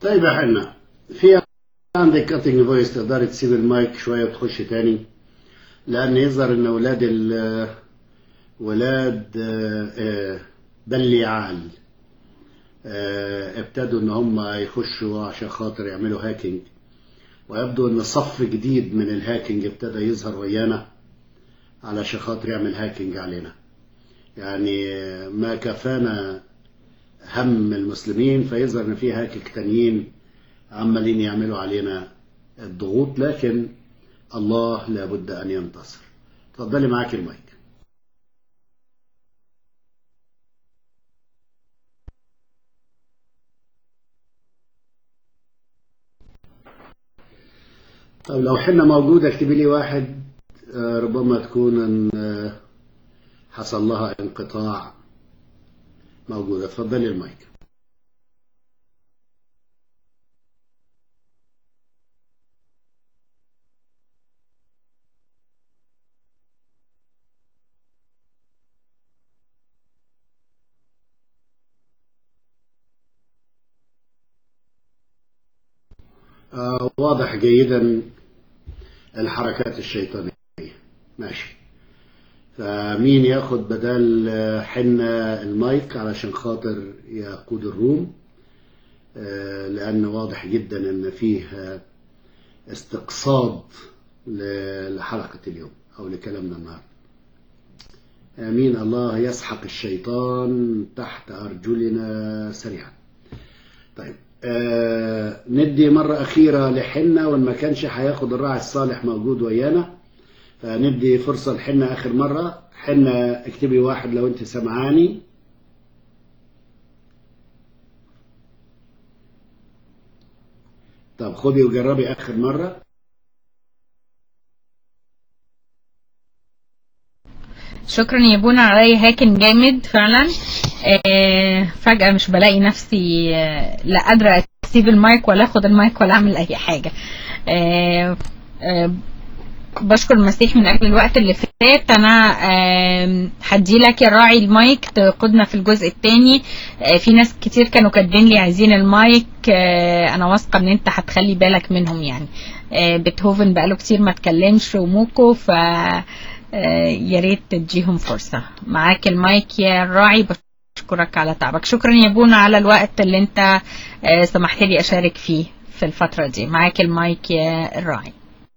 طيب يا حنا في عندك كاتنج فويس تقدري تسيب المايك شوية وتخش تاني لأن يظهر إن ولاد ال ولاد آه، آه، بليعال آه، ابتدوا إن هم يخشوا عشان خاطر يعملوا هاكينج ويبدو إن صف جديد من الهاكينج ابتدى يظهر ويانا علشان خاطر يعمل هاكينج علينا يعني آه، ما كفانا هم المسلمين فيظهر ان في هاكك تانيين عمالين يعملوا علينا الضغوط لكن الله لابد ان ينتصر اتفضلي معاك المايك طب لو حنا موجودة اكتبي لي واحد آه، ربما تكون ان آه، حصل لها انقطاع موجودة اتفضلي المايك آه واضح جيدا الحركات الشيطانية ماشي فمين ياخد بدل آه، حنة المايك علشان خاطر يقود الروم آه، لأن واضح جدا إن فيه آه، استقصاد ل- لحلقة اليوم أو لكلامنا النهاردة آمين الله يسحق الشيطان تحت أرجلنا سريعا طيب آه ندي مرة أخيرة لحنة وإن ما كانش هياخد الراعي الصالح موجود ويانا فندي فرصة لحنة آخر مرة حنة اكتبي واحد لو أنت سمعاني طب خدي وجربي آخر مرة شكرا يا بونا علي هاكن جامد فعلا آه، فجأة مش بلاقي نفسي آه، لا قادرة اسيب المايك ولا اخد المايك ولا اعمل اي حاجة آه، آه، بشكر المسيح من اجل الوقت اللي فات انا آم، هدي لك يا راعي المايك تقودنا في الجزء الثاني في ناس كتير كانوا كاتبين لي عايزين المايك آه، انا واثقه ان انت هتخلي بالك منهم يعني آه، بيتهوفن بقاله كتير ما اتكلمش وموكو ف آه، يا ريت تديهم فرصه معاك المايك يا راعي بشكرك على تعبك شكرا يا بونا على الوقت اللي انت آه، سمحت لي اشارك فيه في الفتره دي معاك المايك يا الراعي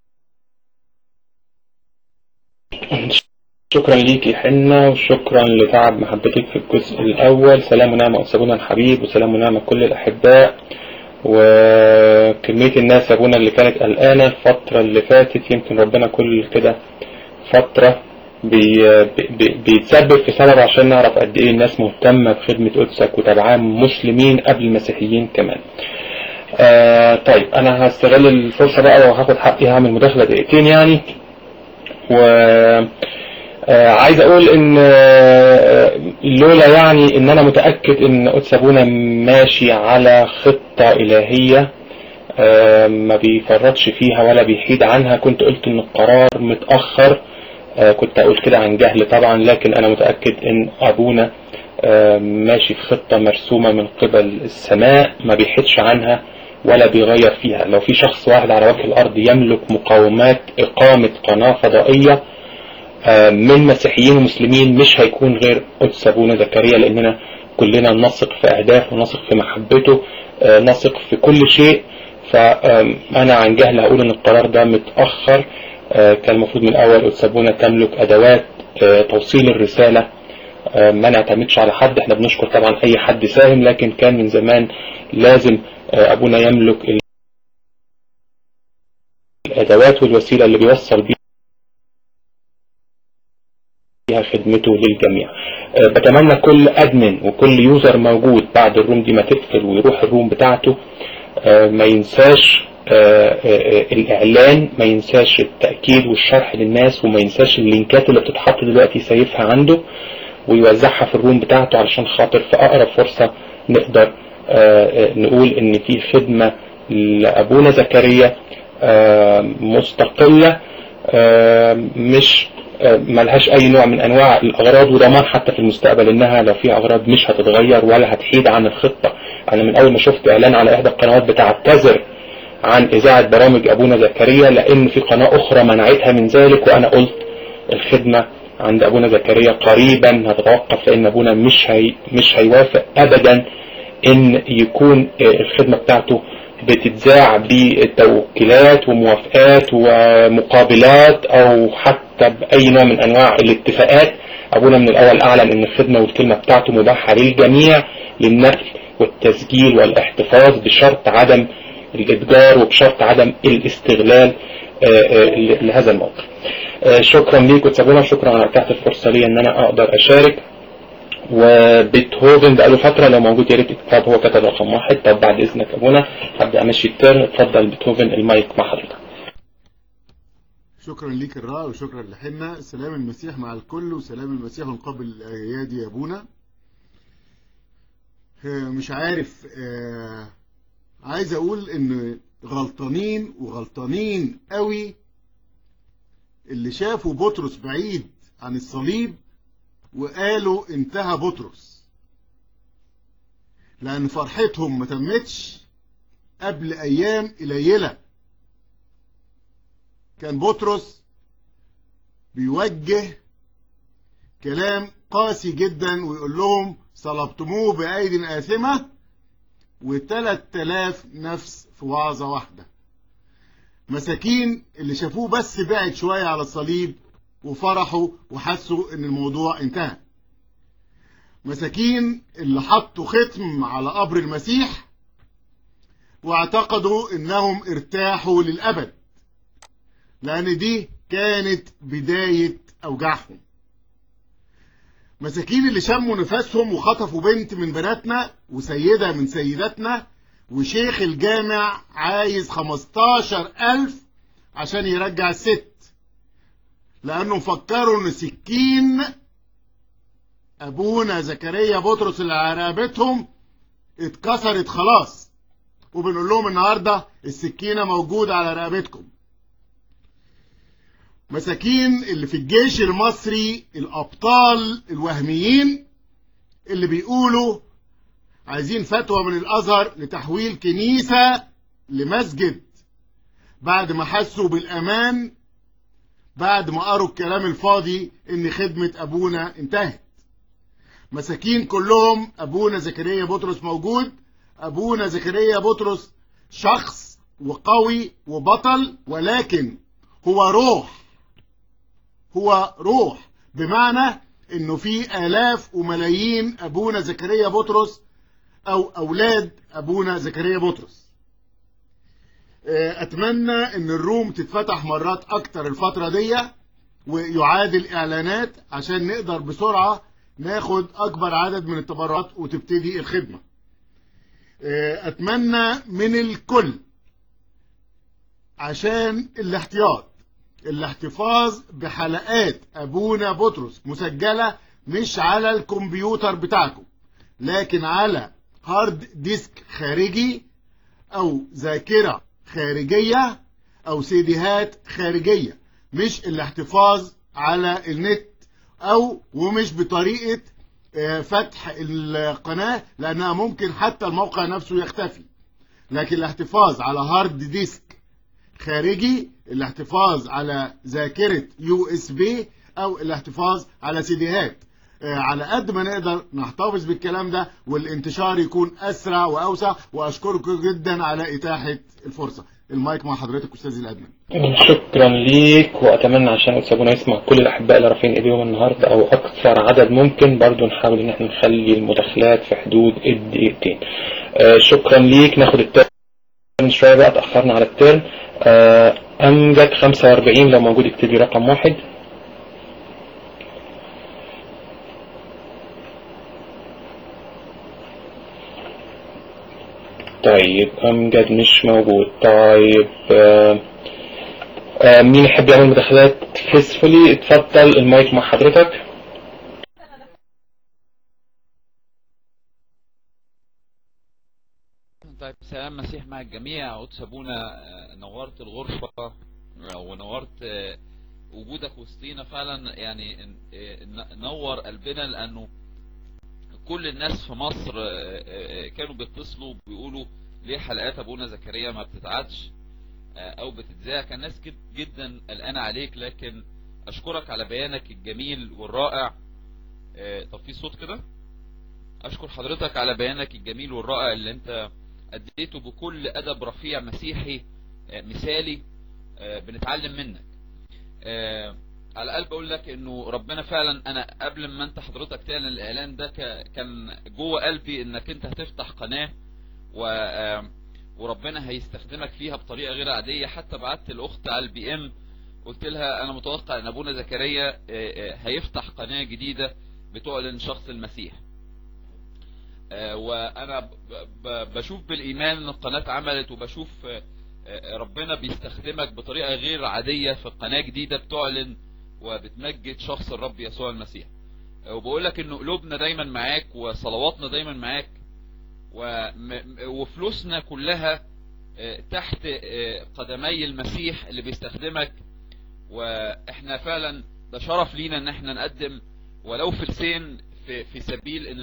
شكرا ليكي حنة وشكرا لتعب محبتك في الجزء الأول سلام ونعمة أسابونا الحبيب وسلام ونعمة كل الأحباء وكمية الناس أبونا اللي كانت قلقانة الفترة اللي فاتت يمكن ربنا كل كده فترة بي بي بيتسبب في سبب عشان نعرف قد ايه الناس مهتمة بخدمة قدسك وتبعام مسلمين قبل المسيحيين كمان آه طيب انا هستغل الفرصة بقى وهاخد حقي هعمل مداخلة دقيقتين يعني و آه، عايز اقول ان آه، لولا يعني ان انا متأكد ان قدس ابونا ماشي على خطة الهية آه، ما بيفرطش فيها ولا بيحيد عنها كنت قلت ان القرار متأخر آه، كنت اقول كده عن جهل طبعا لكن انا متأكد ان ابونا آه، ماشي في خطة مرسومة من قبل السماء ما بيحيدش عنها ولا بيغير فيها لو في شخص واحد على وجه الارض يملك مقومات اقامة قناة فضائية آه، من مسيحيين ومسلمين مش هيكون غير قدس ابونا زكريا لاننا كلنا نثق في اهدافه ونثق في محبته آه، نثق في كل شيء فانا عن جهل هقول ان القرار ده متاخر آه، كان المفروض من الاول قدس ابونا تملك ادوات آه، توصيل الرساله آه، ما نعتمدش على حد احنا بنشكر طبعا اي حد ساهم لكن كان من زمان لازم آه، ابونا يملك الادوات والوسيله اللي بيوصل بيها فيها خدمته للجميع آه، بتمنى كل ادمن وكل يوزر موجود بعد الروم دي ما تقفل ويروح الروم بتاعته آه، ما ينساش آه، آه، آه، الاعلان ما ينساش التاكيد والشرح للناس وما ينساش اللينكات اللي بتتحط دلوقتي يسيفها عنده ويوزعها في الروم بتاعته علشان خاطر في اقرب فرصه نقدر آه، آه، نقول ان في خدمه لابونا زكريا آه، مستقله آه، مش آه، ملهاش اي نوع من انواع الاغراض وضمان حتى في المستقبل انها لو في اغراض مش هتتغير ولا هتحيد عن الخطه انا من اول ما شفت اعلان على احدى القنوات بتعتذر عن اذاعة برامج ابونا زكريا لان في قناة اخرى منعتها من ذلك وانا قلت الخدمة عند ابونا زكريا قريبا هتتوقف لان ابونا مش هي مش هيوافق ابدا ان يكون الخدمة بتاعته بتتذاع بتوكيلات وموافقات ومقابلات او حتى باي نوع من انواع الاتفاقات ابونا من الاول اعلن ان الخدمة والكلمة بتاعته مباحة للجميع للنقل والتسجيل والاحتفاظ بشرط عدم الاتجار وبشرط عدم الاستغلال لهذا الموقف شكرا ليك وتسابونا شكرا على اتاحة الفرصة لي ان انا اقدر اشارك وبيتهوفن بقاله فترة لو موجود يا ريت طب هو كتب رقم واحد طب بعد اذنك ابونا هبدا امشي الترن اتفضل بيتهوفن المايك مع حضرتك شكرا ليك الراء وشكرا لحنا سلام المسيح مع الكل وسلام المسيح ونقابل الايادي يا ابونا مش عارف عايز اقول ان غلطانين وغلطانين قوي اللي شافوا بطرس بعيد عن الصليب وقالوا انتهى بطرس لان فرحتهم ما تمتش قبل ايام قليله كان بطرس بيوجه كلام قاسي جدا ويقول لهم صلبتموه بأيد آثمة وثلاث تلاف نفس في وعظة واحدة مساكين اللي شافوه بس بعد شوية على الصليب وفرحوا وحسوا ان الموضوع انتهى مساكين اللي حطوا ختم على قبر المسيح واعتقدوا انهم ارتاحوا للأبد لأن دي كانت بداية أوجاعهم مساكين اللي شموا نفسهم وخطفوا بنت من بناتنا وسيدة من سيداتنا وشيخ الجامع عايز خمستاشر ألف عشان يرجع الست لأنه فكروا إن سكين أبونا زكريا بطرس اللي على رقبتهم اتكسرت خلاص وبنقول لهم النهارده السكينة موجودة على رقبتكم مساكين اللي في الجيش المصري الأبطال الوهميين اللي بيقولوا عايزين فتوى من الأزهر لتحويل كنيسة لمسجد بعد ما حسوا بالأمان بعد ما قروا الكلام الفاضي إن خدمة أبونا انتهت مساكين كلهم أبونا زكريا بطرس موجود أبونا زكريا بطرس شخص وقوي وبطل ولكن هو روح هو روح بمعنى انه في الاف وملايين ابونا زكريا بطرس او اولاد ابونا زكريا بطرس اتمنى ان الروم تتفتح مرات اكتر الفترة دي ويعاد الاعلانات عشان نقدر بسرعة ناخد اكبر عدد من التبرعات وتبتدي الخدمة اتمنى من الكل عشان الاحتياط الاحتفاظ بحلقات ابونا بطرس مسجلة مش على الكمبيوتر بتاعكم لكن على هارد ديسك خارجي او ذاكرة خارجية او سيديهات خارجية مش الاحتفاظ على النت او ومش بطريقة فتح القناة لانها ممكن حتى الموقع نفسه يختفي لكن الاحتفاظ على هارد ديسك خارجي الاحتفاظ على ذاكرة يو اس بي او الاحتفاظ على سيديهات على قد ما نقدر نحتفظ بالكلام ده والانتشار يكون اسرع واوسع واشكركم جدا على اتاحة الفرصة المايك مع حضرتك استاذي الادمن شكرا ليك واتمنى عشان تسابونا يسمع كل الاحباء اللي رافعين ايديهم النهارده او اكثر عدد ممكن برضو نحاول ان احنا نخلي المداخلات في حدود الدقيقتين آه شكرا ليك ناخد الترن شويه بقى اتاخرنا على الترن آه امجد 45 لو موجود اكتبي رقم واحد طيب امجد مش موجود طيب آه آه مين يحب يعمل مداخلات فيسفولي اتفضل المايك مع حضرتك طيب سلام مسيح مع الجميع قدس ابونا نورت الغرفة ونورت وجودك وسطينا فعلا يعني نور قلبنا لانه كل الناس في مصر آه، آه، كانوا بيتصلوا بيقولوا ليه حلقات ابونا زكريا ما بتتعادش آه، او بتتذاع كان ناس جد- جدا قلقانه عليك لكن اشكرك على بيانك الجميل والرائع آه، طب في صوت كده اشكر حضرتك على بيانك الجميل والرائع اللي انت اديته بكل ادب رفيع مسيحي آه، مثالي آه، بنتعلم منك آه، على قلب اقول لك انه ربنا فعلا انا قبل ما انت حضرتك تعلن الاعلان ده ك- كان جوه قلبي انك انت هتفتح قناة و آه، وربنا هيستخدمك فيها بطريقة غير عادية حتى بعت الاخت على البي ام قلت لها انا متوقع ان ابونا زكريا آه، آه، هيفتح قناة جديدة بتعلن شخص المسيح آه، وانا ب- ب- بشوف بالايمان ان القناة عملت وبشوف آه، آه، ربنا بيستخدمك بطريقة غير عادية في قناة جديدة بتعلن وبتمجد شخص الرب يسوع المسيح آه، وبقول لك ان قلوبنا دايما معاك وصلواتنا دايما معاك وم- وفلوسنا كلها آه، تحت آه، قدمي المسيح اللي بيستخدمك واحنا فعلا ده شرف لينا ان احنا نقدم ولو فلسين في في سبيل ان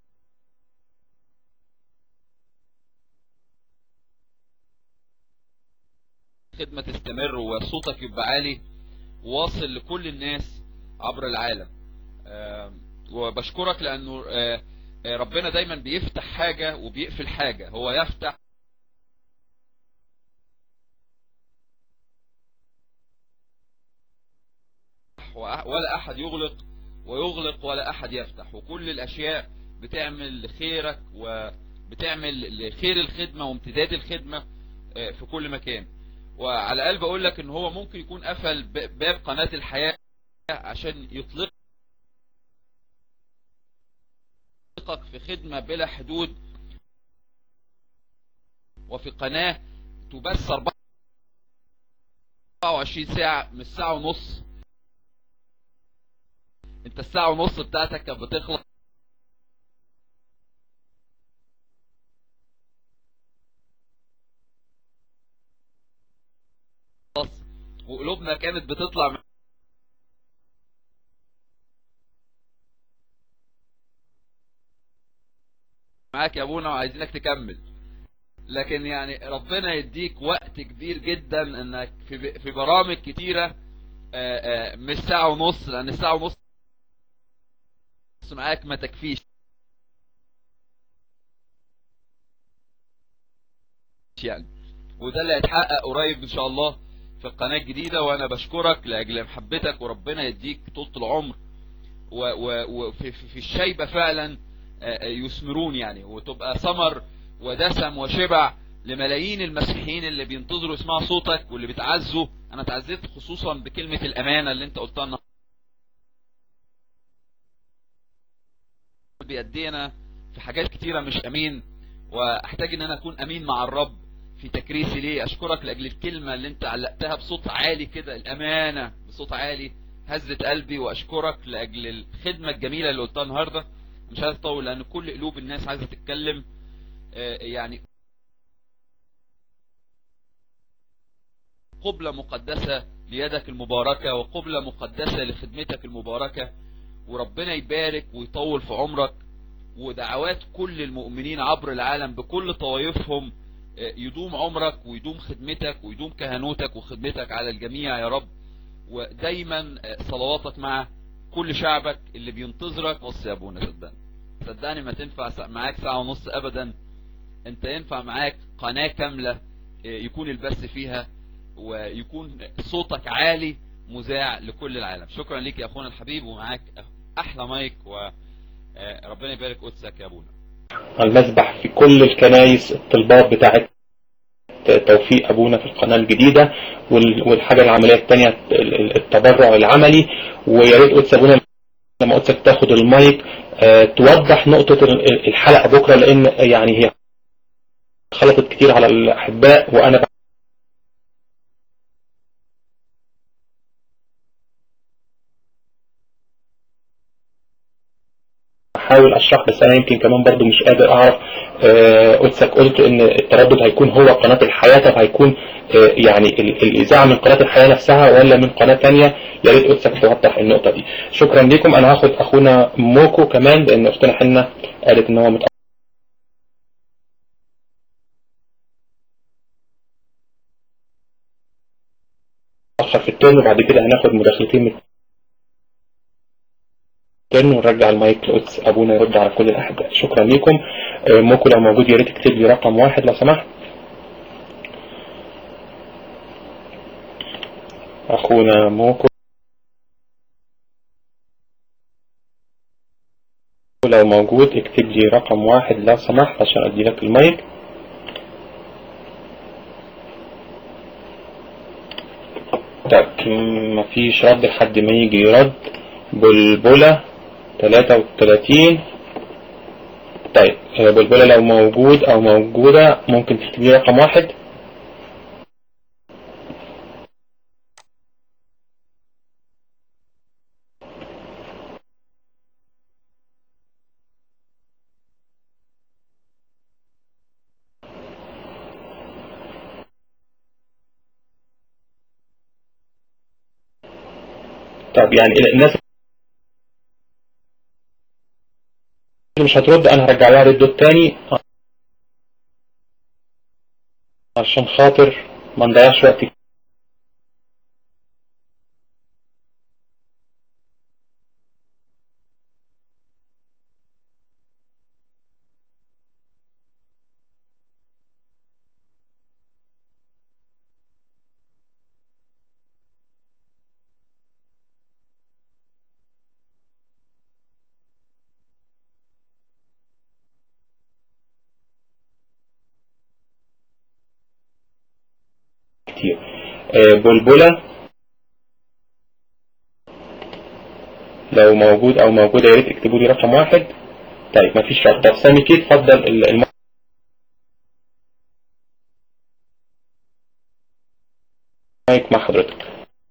الخدمة تستمر وصوتك يبقى عالي واصل لكل الناس عبر العالم آم، وبشكرك لانه آه، آه، ربنا دايما بيفتح حاجة وبيقفل حاجة هو يفتح وأ- ولا احد يغلق ويغلق ولا احد يفتح وكل الاشياء بتعمل لخيرك وبتعمل لخير الخدمة وامتداد الخدمة آه، في كل مكان وعلى قلب اقول لك ان هو ممكن يكون قفل ب- باب قناة الحياة عشان يطلقك في خدمة بلا حدود وفي قناة تبث 24 ساعة مش ساعة ونص انت الساعة ونص بتاعتك كانت بتخلص وقلوبنا كانت بتطلع معاك يا ابونا وعايزينك تكمل لكن يعني ربنا يديك وقت كبير جدا انك في في برامج كتيرة آه، آه، مش ساعة ونص لان الساعة ونص معاك ما تكفيش يعني وده اللي هيتحقق قريب ان شاء الله في القناة الجديدة وانا بشكرك لاجل محبتك وربنا يديك طولة العمر و- و- وفي في في الشيبة فعلا آه، آه، يثمرون يعني وتبقى ثمر ودسم وشبع لملايين المسيحيين اللي بينتظروا يسمعوا صوتك واللي بيتعزوا انا اتعزيت خصوصا بكلمة الامانة اللي انت قلتها النهارده بيدينا في حاجات كتيرة مش امين واحتاج ان انا اكون امين مع الرب في تكريسي ليه اشكرك لاجل الكلمة اللي انت علقتها بصوت عالي كده الامانة بصوت عالي هزت قلبي واشكرك لاجل الخدمة الجميلة اللي قلتها النهاردة مش عايز اطول لان كل قلوب الناس عايزة تتكلم آه، يعني قبلة مقدسة ليدك المباركة وقبلة مقدسة لخدمتك المباركة وربنا يبارك ويطول في عمرك ودعوات كل المؤمنين عبر العالم بكل طوائفهم آه، يدوم عمرك ويدوم خدمتك ويدوم كهنوتك وخدمتك على الجميع يا رب ودايما آه، صلواتك مع كل شعبك اللي بينتظرك بص يا ابونا صدقني صدقني ما تنفع سا- معاك ساعة ونص ابدا انت ينفع معاك قناة كاملة آه، يكون البث فيها ويكون صوتك عالي مذاع لكل العالم شكرا ليك يا اخونا الحبيب ومعاك احلى مايك وربنا يبارك قدسك يا ابونا على المسبح في كل الكنايس الطلبات بتاعت توفيق أبونا في القناة الجديدة وال- والحاجة العملية التانية ال- ال- التبرع العملي ويا ريت قدس أبونا لما قدسك تاخد المايك آه، توضح نقطة ال- ال- الحلقة بكرة لأن يعني هي خلطت كتير على الأحباء وأنا بحاول اشرح بس انا يمكن كمان برضو مش قادر اعرف آه، قدسك قلت ان التردد هيكون هو قناة الحياة طب هيكون آه، يعني ال- الاذاعة من قناة الحياة نفسها ولا من قناة تانية يا ريت قدسك توضح النقطة دي شكرا لكم انا هاخد اخونا موكو كمان لان اختنا حنة قالت ان هو متأخر في الترن وبعد كده هناخد مداخلتين من الترن ونرجع المايك لقدس ابونا يرد على كل الاحداث شكرا لكم آه، موكو لو موجود يا ريت تكتب لي رقم واحد لو سمحت اخونا موكو لو موجود اكتب لي رقم واحد لو سمحت عشان ادي لك المايك طب م- مفيش رد لحد ما يجي يرد بلبلة تلاتة وتلاتين طيب آه، بلبلة لو موجود او موجودة ممكن تكتب لي رقم واحد طب يعني الناس اللي مش هترد انا هرجع لها ردود تاني عشان خاطر ما نضيعش وقت كتير آه، بلبلة لو موجود او موجودة يا ريت اكتبوا لي رقم واحد طيب مفيش رد طب سامي كيف اتفضل ال- الم... مايك مع حضرتك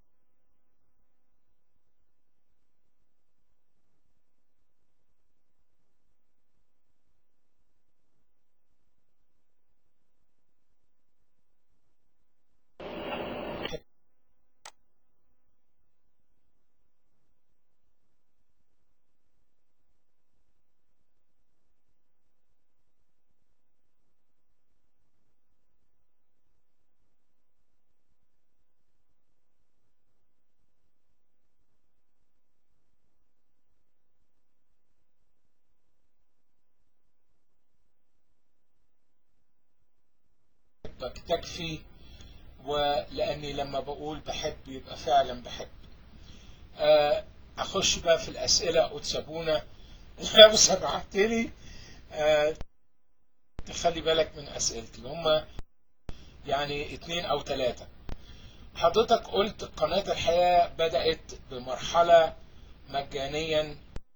بحبك تكفي ولاني لما بقول بحب يبقى فعلا بحب آه، اخش بقى في الاسئله وتسابونا لو سمحت لي آه، تخلي بالك من اسئلتي هم يعني اتنين او تلاتة حضرتك قلت قناة الحياة بدأت بمرحلة مجانيا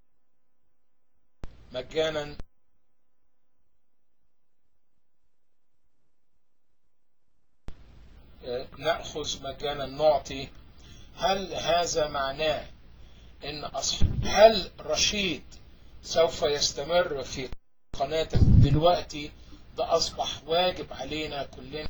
مجانا آه، نأخذ مجانا نعطي هل هذا معناه ان أصحاب هل رشيد سوف يستمر في قناتك دلوقتي ده اصبح واجب علينا كلنا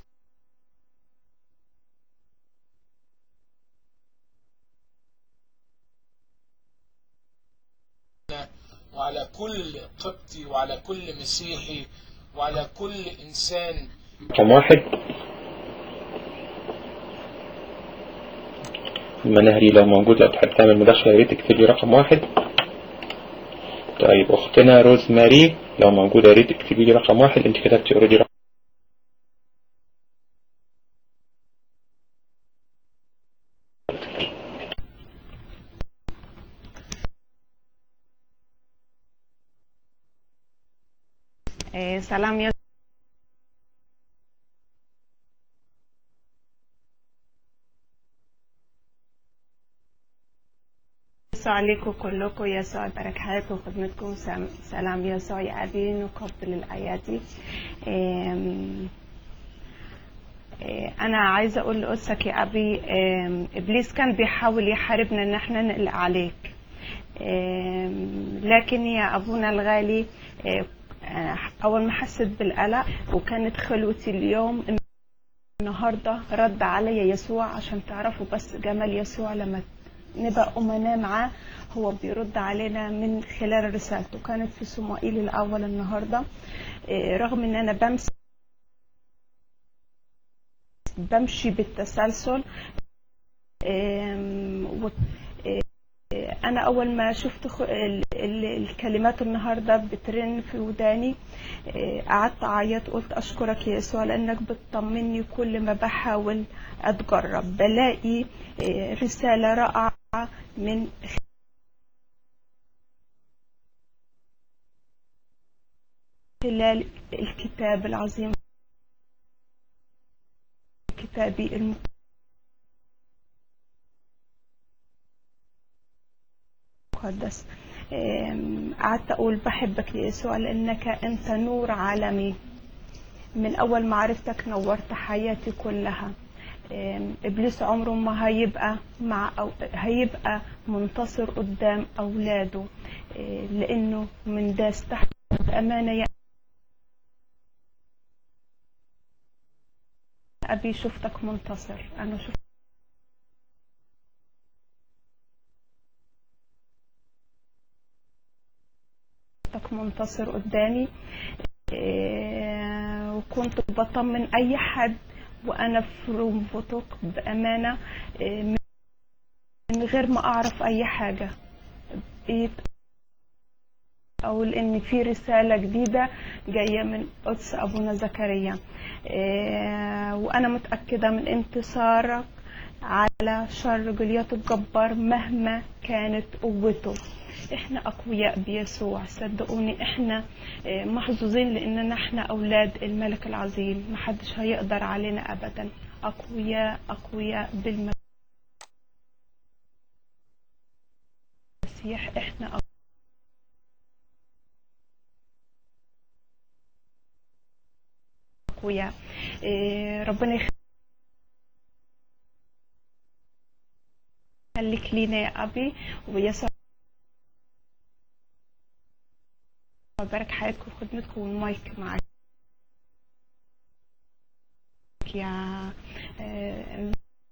وعلى كل قبطي وعلى كل مسيحي وعلى كل انسان رقم واحد المناهري لو موجود لو تحب تعمل مداخلة يا ريت تكتب لي رقم واحد طيب اختنا روز ماري لو موجودة يا ريت تكتبي لي رقم واحد انت كتبتي اوريدي رقم Eh, سلام يا يسوع عليكم كلكم يسوع يبارك حياتكم وخدمتكم سام- سلام يسوع يا أبي نقبل الآيات آم، آه، أنا عايزة أقول لقدسك يا أبي آم، إبليس كان بيحاول يحاربنا إن إحنا نقلق عليك آم، لكن يا أبونا الغالي آه، آه، أول ما حسيت بالقلق وكانت خلوتي اليوم النهاردة رد علي يسوع عشان تعرفوا بس جمال يسوع لما نبقى أمناء معاه هو بيرد علينا من خلال رسالته كانت في صموئيل الأول النهاردة آه، رغم إن أنا بمشي بمشي بالتسلسل آم، و- آه، انا اول ما شفت خ- ال- ال- الكلمات النهارده بترن في وداني آه، قعدت اعيط قلت اشكرك يا يسوع لانك بتطمني كل ما بحاول اتجرب بلاقي آه، رساله رائعه من خلال الكتاب العظيم كتابي الم... المقدس آم، قعدت أقول بحبك يا يسوع لأنك أنت نور عالمي من أول ما عرفتك نورت حياتي كلها آم، إبليس عمره ما هيبقى مع أو هيبقى منتصر قدام أولاده آه، لأنه من داس تحت أمانة يا أبي شفتك منتصر أنا شفت شفتك منتصر قدامي آه، وكنت بطمن اي حد وانا في رنبتك بامانه آه، من غير ما اعرف اي حاجه بقيت اقول ان في رساله جديده جايه من قدس ابونا زكريا آه، وانا متاكده من انتصارك على شر جليات الجبار مهما كانت قوته احنا اقوياء بيسوع صدقوني احنا آه، محظوظين لاننا احنا اولاد الملك العظيم محدش هيقدر علينا ابدا اقوياء اقوياء بالمسيح احنا اقوياء آه، ربنا يخليك لينا يا ابي ويسوع يبارك حياتكم وخدمتكم والمايك معاك يا آه،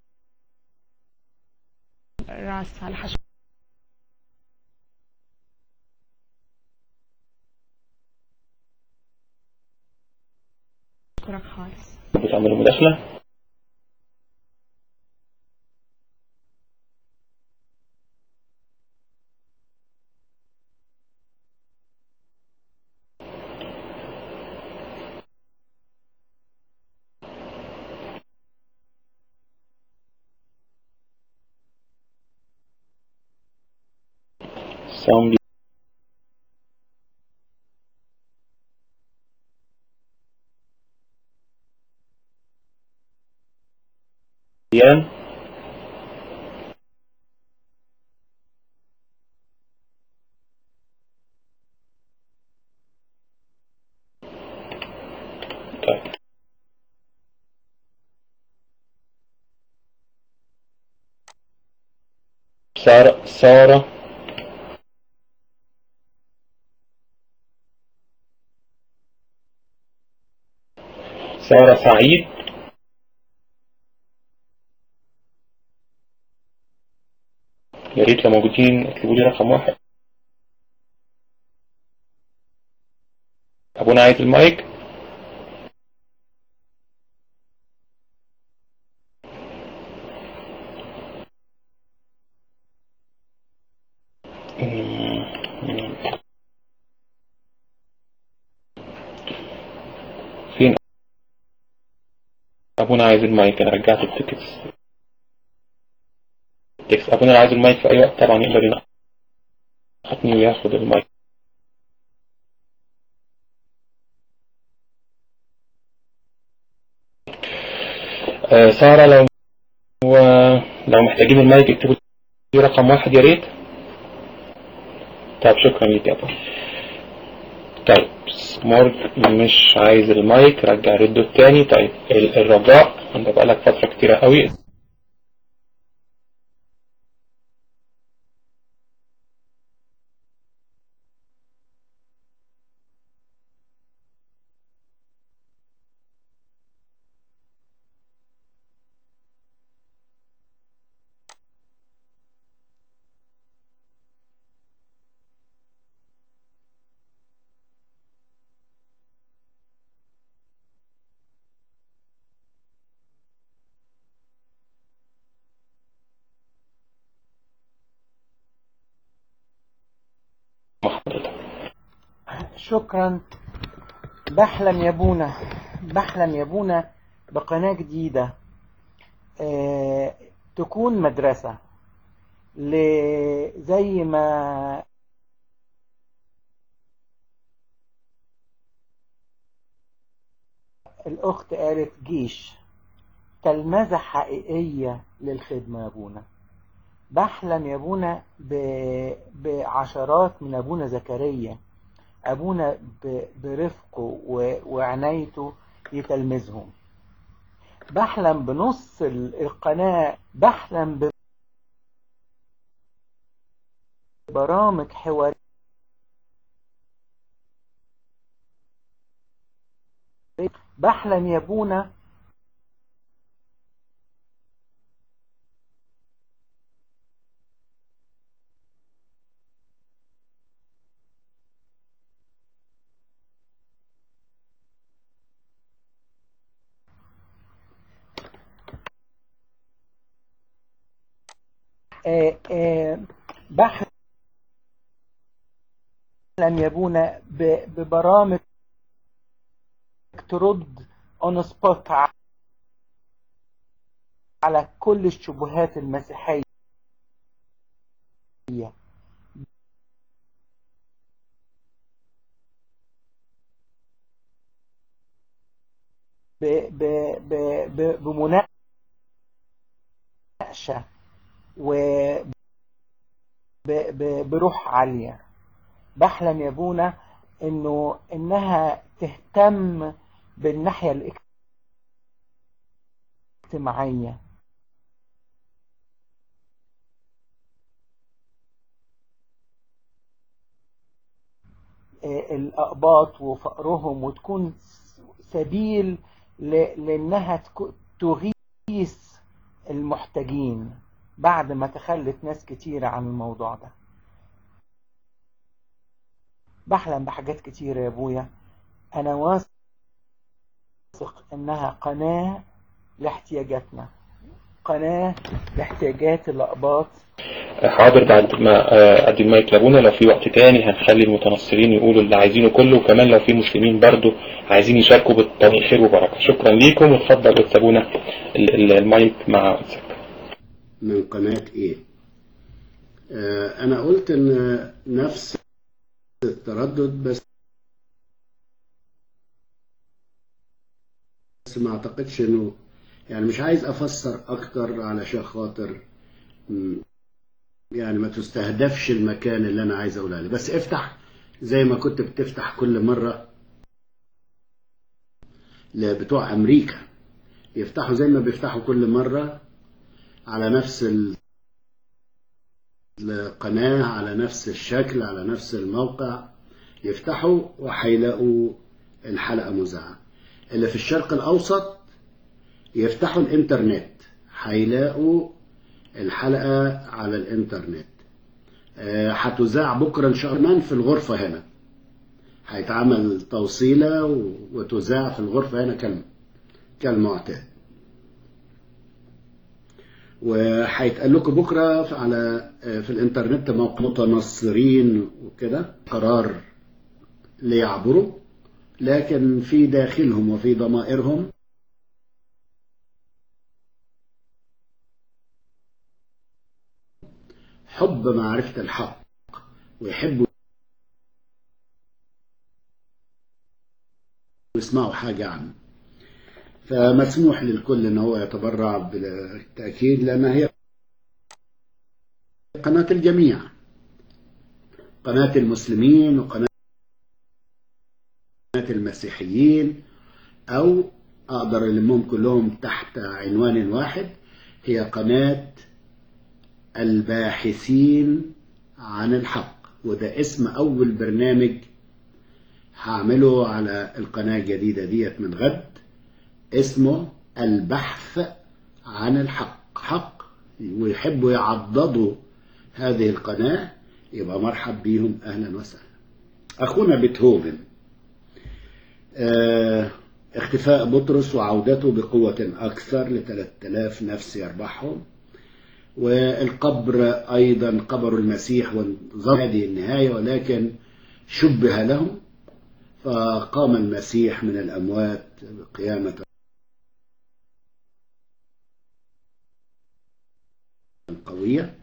راس على حشو اشكرك خالص بتعملوا مداخلة sound Ian طيب سارة سارة سارة سعيد يا ريت لو موجودين اكتبوا لي رقم واحد ابونا عايز المايك فين ابونا عايز المايك انا رجعت التكتس التكست ابونا عايز المايك في اي وقت طبعا يقدر ينقطني وياخد المايك آه، سارة لو لو محتاجين المايك اكتبوا لي رقم واحد يا ريت طيب شكرا ليك يا ابو طيب سمارت مش عايز المايك رجع رده التاني طيب ال- الرجاء انت بقالك فترة كتيرة قوي حضرتك شكرا بحلم يا بونا بحلم يا بونا بقناة جديدة آه، تكون مدرسة ل- زي ما الأخت قالت جيش تلمذة حقيقية للخدمة يا بونا بحلم يا بونا ب- بعشرات من أبونا زكريا أبونا ب- برفقه و- وعنايته يتلمذهم بحلم بنص ال- القناة بحلم ببرامج حوارية بحلم يا بونا آه، آه، بحلم يا بونا ب- ببرامج ترد اون سبوت على كل الشبهات المسيحية ب ب ب ب بمناقشة و ب ب بروح عالية بحلم يا بونا انه انها تهتم بالناحية الاجتماعية آه، الأقباط وفقرهم وتكون سبيل ل- لأنها تكو- تغيث المحتاجين بعد ما تخلت ناس كتيرة عن الموضوع ده بحلم بحاجات كتيرة يا أبويا أنا واثق إنها قناة لاحتياجاتنا قناة لاحتياجات الأقباط حاضر بعد ما آه، ادي المايك لابونا لو في وقت تاني هنخلي المتنصرين يقولوا اللي عايزينه كله وكمان لو في مسلمين برضو عايزين يشاركوا بالطريق خير وبركه شكرا ليكم واتفضل استاذ ابونا ال- ال- المايك مع قدسك من قناة ايه آه انا قلت ان نفس التردد بس بس ما اعتقدش انه يعني مش عايز افسر اكتر علشان خاطر م، يعني ما تستهدفش المكان اللي انا عايز اقول عليه بس افتح زي ما كنت بتفتح كل مرة لبتوع امريكا يفتحوا زي ما بيفتحوا كل مرة على نفس ال- القناة على نفس الشكل على نفس الموقع يفتحوا وهيلاقوا الحلقة مذاعة اللي في الشرق الأوسط يفتحوا الإنترنت هيلاقوا الحلقة على الإنترنت آه، هتذاع بكرة إن شاء الله في الغرفة هنا هيتعمل توصيلة و- وتذاع في الغرفة هنا كالم- كالمعتاد وهيتقال لكم بكره في- على في الانترنت موقع متنصرين وكده قرار ليعبروا لكن في داخلهم وفي ضمائرهم حب معرفة الحق ويحبوا يسمعوا حاجة عنه فمسموح للكل ان هو يتبرع بالتأكيد لان هي قناة الجميع قناة المسلمين وقناة المسيحيين او اقدر المهم كلهم تحت عنوان واحد هي قناة الباحثين عن الحق وده اسم اول برنامج هعمله على القناة الجديدة ديت من غد اسمه البحث عن الحق حق ويحبوا يعضدوا هذه القناة يبقى مرحب بيهم أهلا وسهلا أخونا بيتهوفن آه، اختفاء بطرس وعودته بقوة أكثر ل 3000 نفس يربحهم والقبر أيضا قبر المسيح ونظام هذه النهاية ولكن شبه لهم فقام المسيح من الأموات قيامة قوية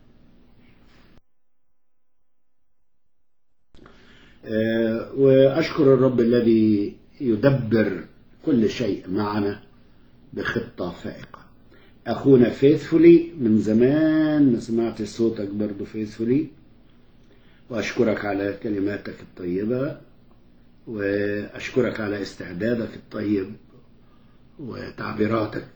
آه، وأشكر الرب الذي يدبر كل شيء معنا بخطة فائقة أخونا فيثفولي من زمان ما سمعت صوتك برضو فيثفولي وأشكرك على كلماتك الطيبة وأشكرك على استعدادك الطيب وتعبيراتك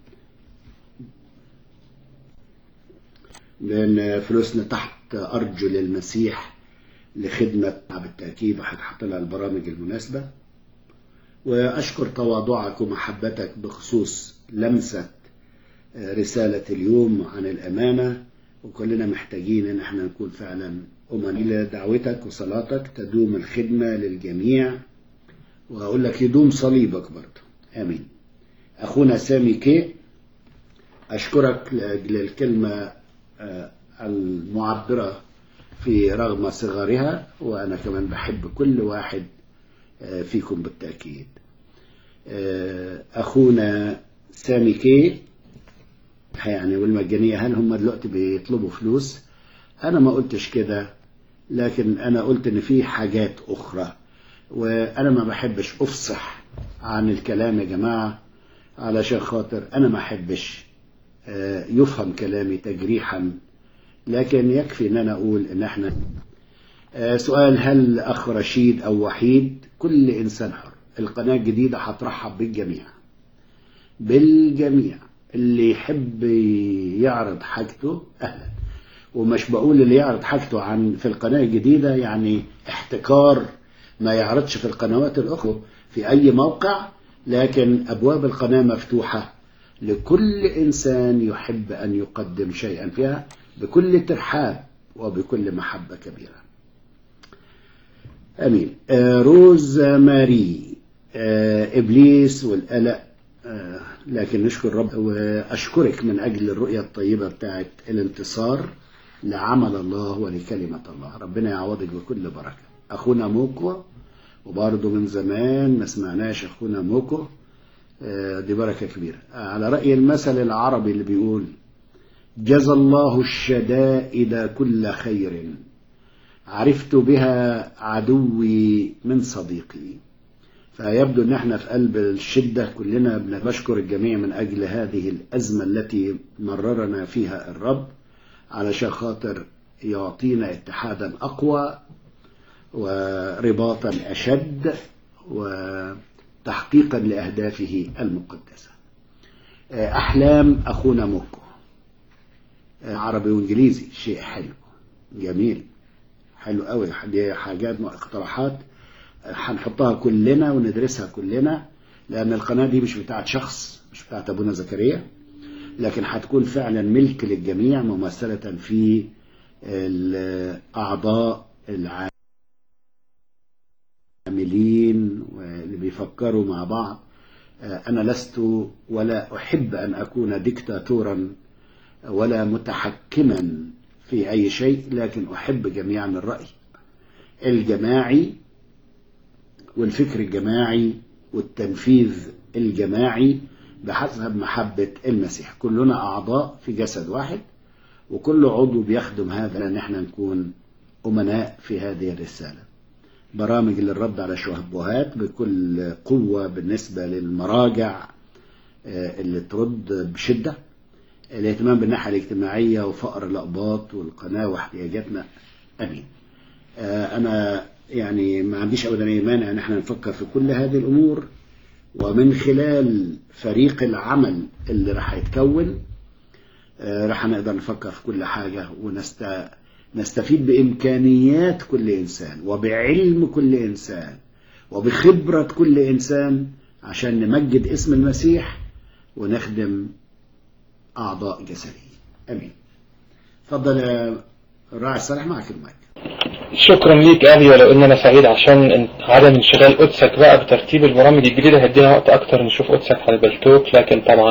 لأن فلوسنا تحت أرجل المسيح لخدمة بالتأكيد وهتحط لها البرامج المناسبة وأشكر تواضعك ومحبتك بخصوص لمسة رسالة اليوم عن الأمانة وكلنا محتاجين إن احنا نكون فعلا أمنا إلى دعوتك وصلاتك تدوم الخدمة للجميع وأقول لك يدوم صليبك برضه آمين أخونا سامي كي أشكرك لأجل الكلمة آه، المعبرة في رغم صغرها وأنا كمان بحب كل واحد آه، فيكم بالتأكيد آه، أخونا سامي كي يعني والمجانية هل هم دلوقتي بيطلبوا فلوس أنا ما قلتش كده لكن أنا قلت إن في حاجات أخرى وأنا ما بحبش أفصح عن الكلام يا جماعة علشان خاطر أنا ما أحبش آه، يفهم كلامي تجريحا لكن يكفي ان انا اقول ان احنا آه، سؤال هل اخ رشيد او وحيد كل انسان حر القناة الجديدة هترحب بالجميع بالجميع اللي يحب يعرض حاجته اهلا ومش بقول اللي يعرض حاجته عن في القناة الجديدة يعني احتكار ما يعرضش في القنوات الاخرى في اي موقع لكن ابواب القناة مفتوحة لكل انسان يحب ان يقدم شيئا فيها بكل ترحاب وبكل محبة كبيرة امين آه، روز ماري آه، ابليس والقلق آه، لكن نشكر الرب واشكرك من اجل الرؤية الطيبة بتاعت الانتصار لعمل الله ولكلمة الله ربنا يعوضك بكل بركة اخونا موكو وبرضه من زمان ما سمعناش اخونا موكو آه، دي بركة كبيرة على رأي المثل العربي اللي بيقول جزى الله الشدائد كل خير عرفت بها عدوي من صديقي فيبدو ان احنا في قلب الشدة كلنا بنشكر الجميع من اجل هذه الازمة التي مررنا فيها الرب علشان خاطر يعطينا اتحادا اقوى ورباطا اشد وتحقيقا لاهدافه المقدسة احلام اخونا موكو عربي وانجليزي شيء حلو جميل حلو قوي دي حاجات اقتراحات هنحطها كلنا وندرسها كلنا لان القناه دي مش بتاعت شخص مش بتاعت ابونا زكريا لكن هتكون فعلا ملك للجميع ممثله في الاعضاء العاملين واللي بيفكروا مع بعض انا لست ولا احب ان اكون ديكتاتورا ولا متحكما في أي شيء لكن أحب جميعا الرأي الجماعي والفكر الجماعي والتنفيذ الجماعي بحسب محبة المسيح كلنا أعضاء في جسد واحد وكل عضو بيخدم هذا لأن احنا نكون أمناء في هذه الرسالة برامج للرد على الشبهات بكل قوة بالنسبة للمراجع اللي ترد بشدة الاهتمام بالناحية الاجتماعية وفقر الأقباط والقناة واحتياجاتنا أمين آه أنا يعني ما عنديش أبدا أي مانع أن احنا نفكر في كل هذه الأمور ومن خلال فريق العمل اللي راح يتكون آه راح نقدر نفكر في كل حاجة ونستفيد بإمكانيات كل إنسان وبعلم كل إنسان وبخبرة كل إنسان عشان نمجد اسم المسيح ونخدم أعضاء جسدي أمين تفضل يا الراعي الصالح معك المايك شكرا ليك أبي ولو إن أنا سعيد عشان عدم انشغال قدسك بقى بترتيب البرامج الجديدة هدينا وقت أكتر نشوف قدسك على البلتوك لكن طبعا